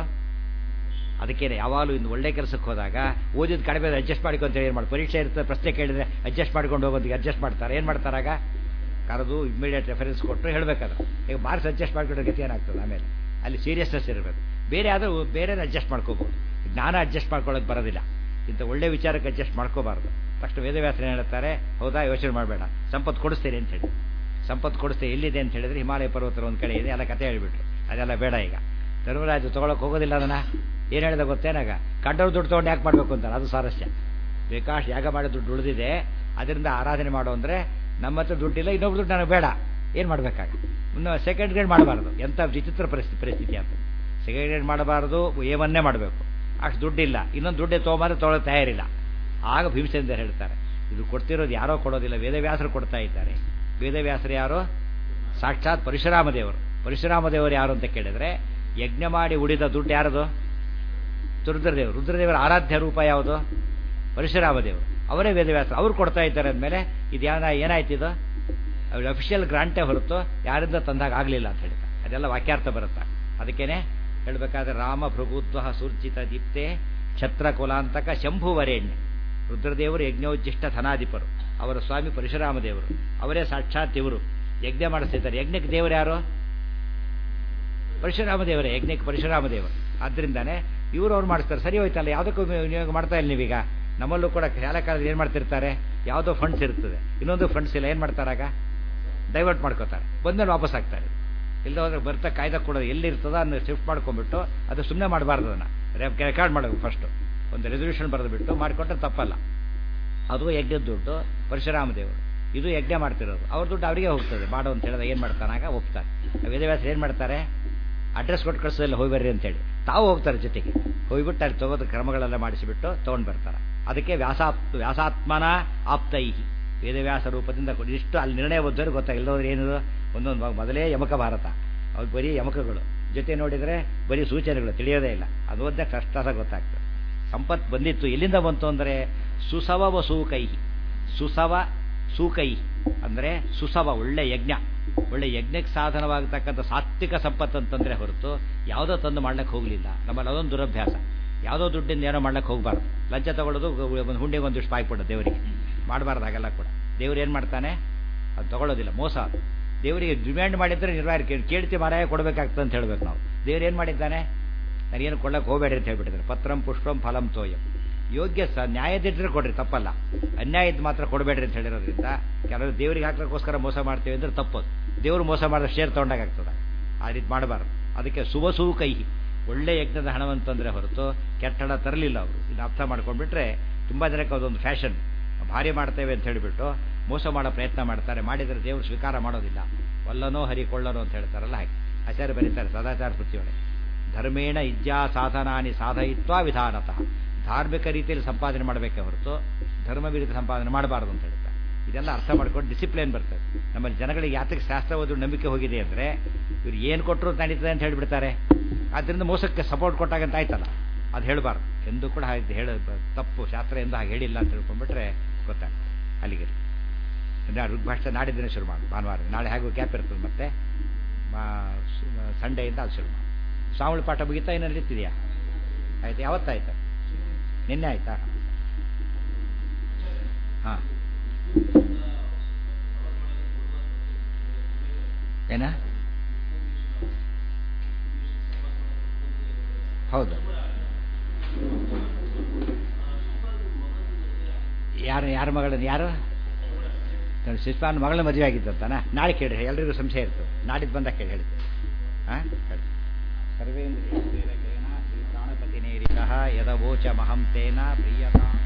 ಅದಕ್ಕೇನೆ ಯಾವಾಗಲೂ ಇನ್ನು ಒಳ್ಳೆ ಕೆಲಸಕ್ಕೆ ಹೋದಾಗ ಓದಿದ ಕಡಿಮೆ ಅಡ್ಜಸ್ಟ್ ಮಾಡ್ಕೊಂತ ಏನು ಮಾಡಿ ಪರೀಕ್ಷೆ ಇರ್ತದೆ ಪ್ರಶ್ನೆ ಕೇಳಿದ್ರೆ ಅಡ್ಜಸ್ಟ್ ಮಾಡ್ಕೊಂಡು ಹೋಗೋದಕ್ಕೆ ಅಡ್ಜಸ್ಟ್ ಮಾಡ್ತಾರೆ ಏನು ಮಾಡ್ತಾರಾಗ ಕರೆದು ಇಮಿಡಿಯೇಟ್ ರೆಫರೆನ್ಸ್ ಕೊಟ್ಟು ಹೇಳಬೇಕಾದ್ರೆ ಈಗ ಮಾರ್ಕ್ಸ್ ಅಡ್ಜಸ್ಟ್ ಮಾಡ್ಕೊಂಡ್ರೆ ಗತಿ ಏನಾಗ್ತದೆ ಆಮೇಲೆ ಅಲ್ಲಿ ಸೀರಿಯಸ್ನೆಸ್ ಇರಬೇಕು ಬೇರೆ ಆದರೂ ಬೇರೆ ಅಡ್ಜಸ್ಟ್ ಮಾಡ್ಕೋಬೋದು ಜ್ಞಾನ ಅಡ್ಜಸ್ಟ್ ಮಾಡ್ಕೊಳ್ಳೋಕೆ ಬರೋದಿಲ್ಲ ಇಂಥ ಒಳ್ಳೆ ವಿಚಾರಕ್ಕೆ ಅಡ್ಜಸ್ಟ್ ಮಾಡ್ಕೋಬಾರ್ದು ತಕ್ಷಣ ವೇದವ್ಯಾಸನ ಹೇಳ್ತಾರೆ ಹೌದಾ ಯೋಚನೆ ಮಾಡಬೇಡ ಸಂಪತ್ತು ಕೊಡಿಸ್ತೀರಿ ಅಂತ ಹೇಳಿ ಸಂಪತ್ತು ಕೊಡಿಸ್ತೀರಿ ಎಲ್ಲಿದೆ ಅಂತ ಹೇಳಿದ್ರೆ ಹಿಮಾಲಯ ಪರ್ವತರ ಒಂದು ಕಡೆ ಇದೆ ಎಲ್ಲ ಕತೆ ಹೇಳಿಬಿಟ್ರು ಅದೆಲ್ಲ ಬೇಡ ಈಗ ಧರ್ಮರಾಜ ತೊಗೊಳಕ್ಕೆ ಹೋಗೋದಿಲ್ಲ ಅದನ್ನ ಏನು ಹೇಳಿದ ಗೊತ್ತೇನಾಗ ಕಂಡವ್ರು ದುಡ್ಡು ತೊಗೊಂಡು ಯಾಕೆ ಮಾಡಬೇಕು ಅಂತಾರೆ ಅದು ಸ್ವಾರಸ್ಯ ಬೇಕಾಶ್ ಯಾಗ ಮಾಡಿ ದುಡ್ಡು ಉಳಿದಿದೆ ಅದರಿಂದ ಆರಾಧನೆ ಮಾಡು ಅಂದರೆ ನಮ್ಮ ಹತ್ರ ದುಡ್ಡಿಲ್ಲ ಇನ್ನೊಬ್ರು ದುಡ್ಡು ನನಗೆ ಬೇಡ ಏನು ಮಾಡಬೇಕಾಗ ಇನ್ನು ಸೆಕೆಂಡ್ ಗ್ರೇಡ್ ಮಾಡಬಾರ್ದು ಎಂಥ ವಿಚಿತ್ರ ಪರಿಸ್ಥಿತಿ ಪರಿಸ್ಥಿತಿ ಅಂತ ಸೆಕೆಂಡ್ ಗ್ರೇಡ್ ಮಾಡಬಾರ್ದು ಏವನ್ನೇ ಮಾಡಬೇಕು ಅಷ್ಟು ದುಡ್ಡಿಲ್ಲ ಇನ್ನೊಂದು ದುಡ್ಡೇ ತೊಗೊಂಬಾದ್ರೆ ತೊಗೊಳ್ಳೋ ತಯಾರಿಲ್ಲ ಆಗ ಭೀಮಸೇಂದ್ರ ಹೇಳ್ತಾರೆ ಇದು ಕೊಡ್ತಿರೋದು ಯಾರೋ ಕೊಡೋದಿಲ್ಲ ವೇದವ್ಯಾಸರು ಕೊಡ್ತಾ ಇದ್ದಾರೆ ವೇದವ್ಯಾಸರು ಯಾರು ಸಾಕ್ಷಾತ್ ಪರಶುರಾಮ ದೇವರು ಪರಶುರಾಮ ದೇವರು ಯಾರು ಅಂತ ಕೇಳಿದ್ರೆ ಯಜ್ಞ ಮಾಡಿ ಉಳಿದ ದುಡ್ಡು ಯಾರದು ರುದ್ರದೇವರು ರುದ್ರದೇವರ ಆರಾಧ್ಯ ರೂಪ ಯಾವುದು ಪರಶುರಾಮ ದೇವರು ಅವರೇ ವೇದವ್ಯಾಸ ಅವ್ರು ಕೊಡ್ತಾ ಇದ್ದಾರೆ ಅಂದಮೇಲೆ ಇದು ಏನ ಏನಾಯ್ತು ಇದು ಅಫಿಷಿಯಲ್ ಗ್ರಾಂಟೇ ಹೊರತು ಯಾರಿಂದ ತಂದಾಗ ಆಗಲಿಲ್ಲ ಅಂತ ಹೇಳ್ತಾರೆ ಅದೆಲ್ಲ ವಾಕ್ಯಾರ್ಥ ಬರುತ್ತೆ ಅದಕ್ಕೇನೆ ಹೇಳಬೇಕಾದ್ರೆ ರಾಮ ಭೃಗುತ್ವ ಸೂರ್ಜಿತ ದೀಪ್ತೆ ಛತ್ರ ಕುಲಾಂತಕ ಶಂಭುವರೇಣ್ಯ ರುದ್ರದೇವರು ಯಜ್ಞೋಚ್ಚಿಷ್ಟ ಧನಾಧಿಪರು ಅವರ ಸ್ವಾಮಿ ಪರಶುರಾಮ ದೇವರು ಅವರೇ ಸಾಕ್ಷಾತ್ ಇವರು ಯಜ್ಞ ಮಾಡಿಸ್ತಿದ್ದಾರೆ ಯಜ್ಞಕ್ಕೆ ದೇವರು ಯಾರು ಪರಶುರಾಮ ದೇವರೇ ಯಜ್ಞಕ್ಕೆ ಪರಶುರಾಮ ದೇವರು ಆದ್ದರಿಂದಾನೆ ಇವರು ಅವ್ರು ಮಾಡಿಸ್ತಾರೆ ಸರಿ ಹೋಯ್ತಲ್ಲ ಯಾವುದಕ್ಕೂ ವಿನಿಯೋಗ ಮಾಡ್ತಾ ಇಲ್ಲ ನೀವೀಗ ನಮ್ಮಲ್ಲೂ ಕೂಡ ಶಾಲಾ ಕಾಲದಲ್ಲಿ ಏನು ಮಾಡ್ತಿರ್ತಾರೆ ಯಾವುದೋ ಫಂಡ್ಸ್ ಇರ್ತದೆ ಇನ್ನೊಂದು ಫಂಡ್ಸ್ ಇಲ್ಲ ಏನು ಮಾಡ್ತಾರಾಗ ಡೈವರ್ಟ್ ಮಾಡ್ಕೋತಾರೆ ಬಂದ್ಮೇಲೆ ವಾಪಸ್ ಆಗ್ತಾರೆ ಇಲ್ಲ ಹೋದ್ರೆ ಬರ್ತಾ ಕಾಯ್ದೆ ಕೊಡೋದು ಎಲ್ಲಿರ್ತದೋ ಅದನ್ನ ಶಿಫ್ಟ್ ಮಾಡ್ಕೊಂಡ್ಬಿಟ್ಟು ಅದು ಸುಮ್ಮನೆ ಮಾಡಬಾರ್ದು ಅದನ್ನು ರೆಕಾರ್ಡ್ ಮಾಡಬೇಕು ಫಸ್ಟು ಒಂದು ರೆಸಲ್ಯೂಷನ್ ಬರೆದು ಬಿಟ್ಟು ಮಾಡಿಕೊಟ್ರೆ ತಪ್ಪಲ್ಲ ಅದು ಯಜ್ಞದ ದುಡ್ಡು ಪರಶುರಾಮ ದೇವರು ಇದು ಯಜ್ಞ ಮಾಡ್ತಿರೋದು ಅವ್ರ ದುಡ್ಡು ಅವರಿಗೆ ಹೋಗ್ತದೆ ಮಾಡು ಅಂತ ಹೇಳಿದ್ರೆ ಏನು ಮಾಡ್ತಾನಾಗ ಒಪ್ತಾರೆ ವೇದವ್ಯಾಸರು ಏನು ಮಾಡ್ತಾರೆ ಅಡ್ರೆಸ್ ಕೊಟ್ಟು ಕಳಿಸೋದಿಲ್ಲ ಹೋಗಿ ಬರ್ರಿ ಅಂತೇಳಿ ತಾವು ಹೋಗ್ತಾರೆ ಜೊತೆಗೆ ಹೋಗ್ಬಿಟ್ಟು ಅಲ್ಲಿ ತಗೋದು ಕ್ರಮಗಳೆಲ್ಲ ಮಾಡಿಸಿಬಿಟ್ಟು ತೊಗೊಂಡು ಬರ್ತಾರೆ ಅದಕ್ಕೆ ವ್ಯಾಸಾಪ್ ವ್ಯಾಸಾತ್ಮನ ಆಪ್ತೈಹಿ ವೇದವ್ಯಾಸ ರೂಪದಿಂದ ಇಷ್ಟು ಅಲ್ಲಿ ನಿರ್ಣಯ ಓದಿದ್ರೆ ಗೊತ್ತಾಗಿಲ್ಲ ಹೋದ್ರೆ ಏನಿದು ಒಂದೊಂದು ಮೊದಲೇ ಯಮಕ ಭಾರತ ಅವ್ರು ಬರೀ ಯಮಕಗಳು ಜೊತೆ ನೋಡಿದರೆ ಬರೀ ಸೂಚನೆಗಳು ತಿಳಿಯೋದೇ ಇಲ್ಲ ಅದು ಓದ್ದೆ ಕಷ್ಟ ಗೊತ್ತಾಗ್ತದೆ ಸಂಪತ್ ಬಂದಿತ್ತು ಎಲ್ಲಿಂದ ಬಂತು ಅಂದರೆ ಸುಸವ ವಸೂಕೈ ಸುಸವ ಸೂಕೈ ಅಂದರೆ ಸುಸವ ಒಳ್ಳೆ ಯಜ್ಞ ಒಳ್ಳೆ ಯಜ್ಞಕ್ಕೆ ಸಾಧನವಾಗತಕ್ಕಂಥ ಸಾತ್ವಿಕ ಸಂಪತ್ತು ಅಂತಂದರೆ ಹೊರತು ಯಾವುದೋ ತಂದು ಮಾಡ್ಲಿಕ್ಕೆ ಹೋಗಲಿಲ್ಲ ನಮ್ಮಲ್ಲಿ ಅದೊಂದು ದುರಭ್ಯಾಸ ಯಾವುದೋ ದುಡ್ಡಿಂದ ಏನೋ ಮಾಡ್ಲಿಕ್ಕೆ ಹೋಗಬಾರ್ದು ಲಂಚ ತಗೊಳ್ಳೋದು ಒಂದು ಹುಂಡಿಗೆ ಒಂದಿಷ್ಟು ಬಾಯ್ಕೊಡೋದು ದೇವರಿಗೆ ಮಾಡಬಾರ್ದು ಹಾಗೆಲ್ಲ ಕೂಡ ದೇವ್ರು ಏನು ಮಾಡ್ತಾನೆ ಅದು ತಗೊಳ್ಳೋದಿಲ್ಲ ಮೋಸ ಅದು ದೇವರಿಗೆ ಡಿಮ್ಯಾಂಡ್ ಮಾಡಿದ್ರೆ ನಿರ್ವಾಹ ಕೇಳ್ತಿ ಮಾರಾಯ ಕೊಡಬೇಕಾಗ್ತದೆ ಅಂತ ಹೇಳ್ಬೇಕು ನಾವು ದೇವ್ರು ಏನು ಮಾಡಿದ್ದಾನೆ ನನಗೇನು ಕೊಡಕ್ಕೆ ಹೋಗಬೇಡ್ರಿ ಅಂತ ಹೇಳ್ಬಿಟ್ಟಿದ್ದಾರೆ ಪತ್ರಂ ಪುಷ್ಪಂ ಫಲಂ ತೋಯಂ ಯೋಗ್ಯ ಸ ನ್ಯಾಯದಿಟ್ಟರೆ ಕೊಡ್ರಿ ತಪ್ಪಲ್ಲ ಅನ್ಯಾಯದ ಮಾತ್ರ ಕೊಡಬೇಡ್ರಿ ಅಂತ ಹೇಳಿರೋದ್ರಿಂದ ಕೆಲವರು ದೇವರಿಗೆ ಹಾಕ್ಲಿಕ್ಕೋಸ್ಕರ ಮೋಸ ಮಾಡ್ತೀವಿ ಅಂದ್ರೆ ತಪ್ಪದು ದೇವರು ಮೋಸ ಮಾಡಿದ್ರೆ ಶೇರ್ ತೊಗೊಂಡಾಗ್ತದೆ ಆ ರೀತಿ ಮಾಡಬಾರ್ದು ಅದಕ್ಕೆ ಸುಬಸೂ ಕೈ ಒಳ್ಳೆ ಯಜ್ಞದ ಹಣವಂತಂದ್ರೆ ಹೊರತು ಕೆಟ್ಟ ಹಣ ತರಲಿಲ್ಲ ಅವರು ಇದು ಅರ್ಥ ಮಾಡ್ಕೊಂಡ್ಬಿಟ್ರೆ ತುಂಬ ಜನಕ್ಕೆ ಅದೊಂದು ಫ್ಯಾಷನ್ ಭಾರಿ ಮಾಡ್ತೇವೆ ಅಂತ ಹೇಳಿಬಿಟ್ಟು ಮೋಸ ಮಾಡೋ ಪ್ರಯತ್ನ ಮಾಡ್ತಾರೆ ಮಾಡಿದರೆ ದೇವರು ಸ್ವೀಕಾರ ಮಾಡೋದಿಲ್ಲ ಒಲ್ಲನೋ ಹರಿಕೊಳ್ಳನೋ ಅಂತ ಹೇಳ್ತಾರಲ್ಲ ಹಾಗೆ ಆಚಾರ್ಯ ಬರೀತಾರೆ ಸದಾಚಾರ ಸ್ಮೃತಿಯೊಳಗೆ ಧರ್ಮೇಣ ಇಜ್ಜಾ ಸಾಧನಾನಿ ಸಾಧಯಿತ್ವ ವಿಧಾನತಃ ಧಾರ್ಮಿಕ ರೀತಿಯಲ್ಲಿ ಸಂಪಾದನೆ ಮಾಡಬೇಕೆ ಹೊರತು ಧರ್ಮ ವಿರುದ್ಧ ಸಂಪಾದನೆ ಮಾಡಬಾರ್ದು ಅಂತ ಹೇಳ್ತಾರೆ ಇದೆಲ್ಲ ಅರ್ಥ ಮಾಡ್ಕೊಂಡು ಡಿಸಿಪ್ಲಿನ್ ಬರ್ತದೆ ನಮ್ಮಲ್ಲಿ ಜನಗಳಿಗೆ ಯಾತಕ್ಕೆ ಶಾಸ್ತ್ರ ಓದು ನಂಬಿಕೆ ಹೋಗಿದೆ ಅಂದರೆ ಇವ್ರು ಏನು ಕೊಟ್ಟರು ನಡೀತದೆ ಅಂತ ಹೇಳಿಬಿಡ್ತಾರೆ ಆದ್ದರಿಂದ ಮೋಸಕ್ಕೆ ಸಪೋರ್ಟ್ ಕೊಟ್ಟಾಗಂತ ಆಯ್ತಲ್ಲ ಅದು ಹೇಳಬಾರ್ದು ಎಂದು ಕೂಡ ಹಾಗೆ ಹೇಳ ತಪ್ಪು ಶಾಸ್ತ್ರ ಎಂದು ಹಾಗೆ ಹೇಳಿಲ್ಲ ಅಂತ ತಿಳ್ಕೊಂಡ್ಬಿಟ್ರೆ ಗೊತ್ತಾಗ್ತದೆ ಅಲ್ಲಿಗೆ ಋಗ್ಭಾಷೆ ನಾಡಿದ್ದಿನ ಶುರು ಮಾಡಿ ಭಾನುವಾರ ನಾಳೆ ಹಾಗೂ ಗ್ಯಾಪ್ ಇರ್ತದೆ ಮತ್ತೆ ಸಂಡೆಯಿಂದ ಅದು ಶುರು ಮಾಡಿ ಶ್ರಾವಣ ಪಾಠ ಮುಗಿತಾ ಏನೋ ನಡೀತಿದೆಯಾ ಆಯ್ತು ಯಾವತ್ತಾಯ್ತು ನಿನ್ನೆ ಆಯ್ತಾ ಹಾಂ ಏನ ಹೌದು ಯಾರು ಯಾರ ಮಗಳನ್ನ ಯಾರು ಶಿಸ್ಪಾನ್ ಮಗಳ ಮದುವೆ ಆಗಿದ್ದಂತಾನ ನಾಳೆ ಕೇಳಿ ಎಲ್ರಿಗೂ ಸಂಶಯ ಇರ್ತದೆ ನಾಡಿದ್ದು ಬಂದಾಗ ಕೇಳಿ ಹೇಳ್ತೇವೆ ಹಾಂ ಹೇಳಿ ಸರ್ವೇಂದ್ರಿಯ ಶ್ರೀ ಪ್ರಾಣಪತಿ ನೇರಿತ ಯದವೋಚ ಮಹಂ ತೇನ ಪ್ರಿಯತಾ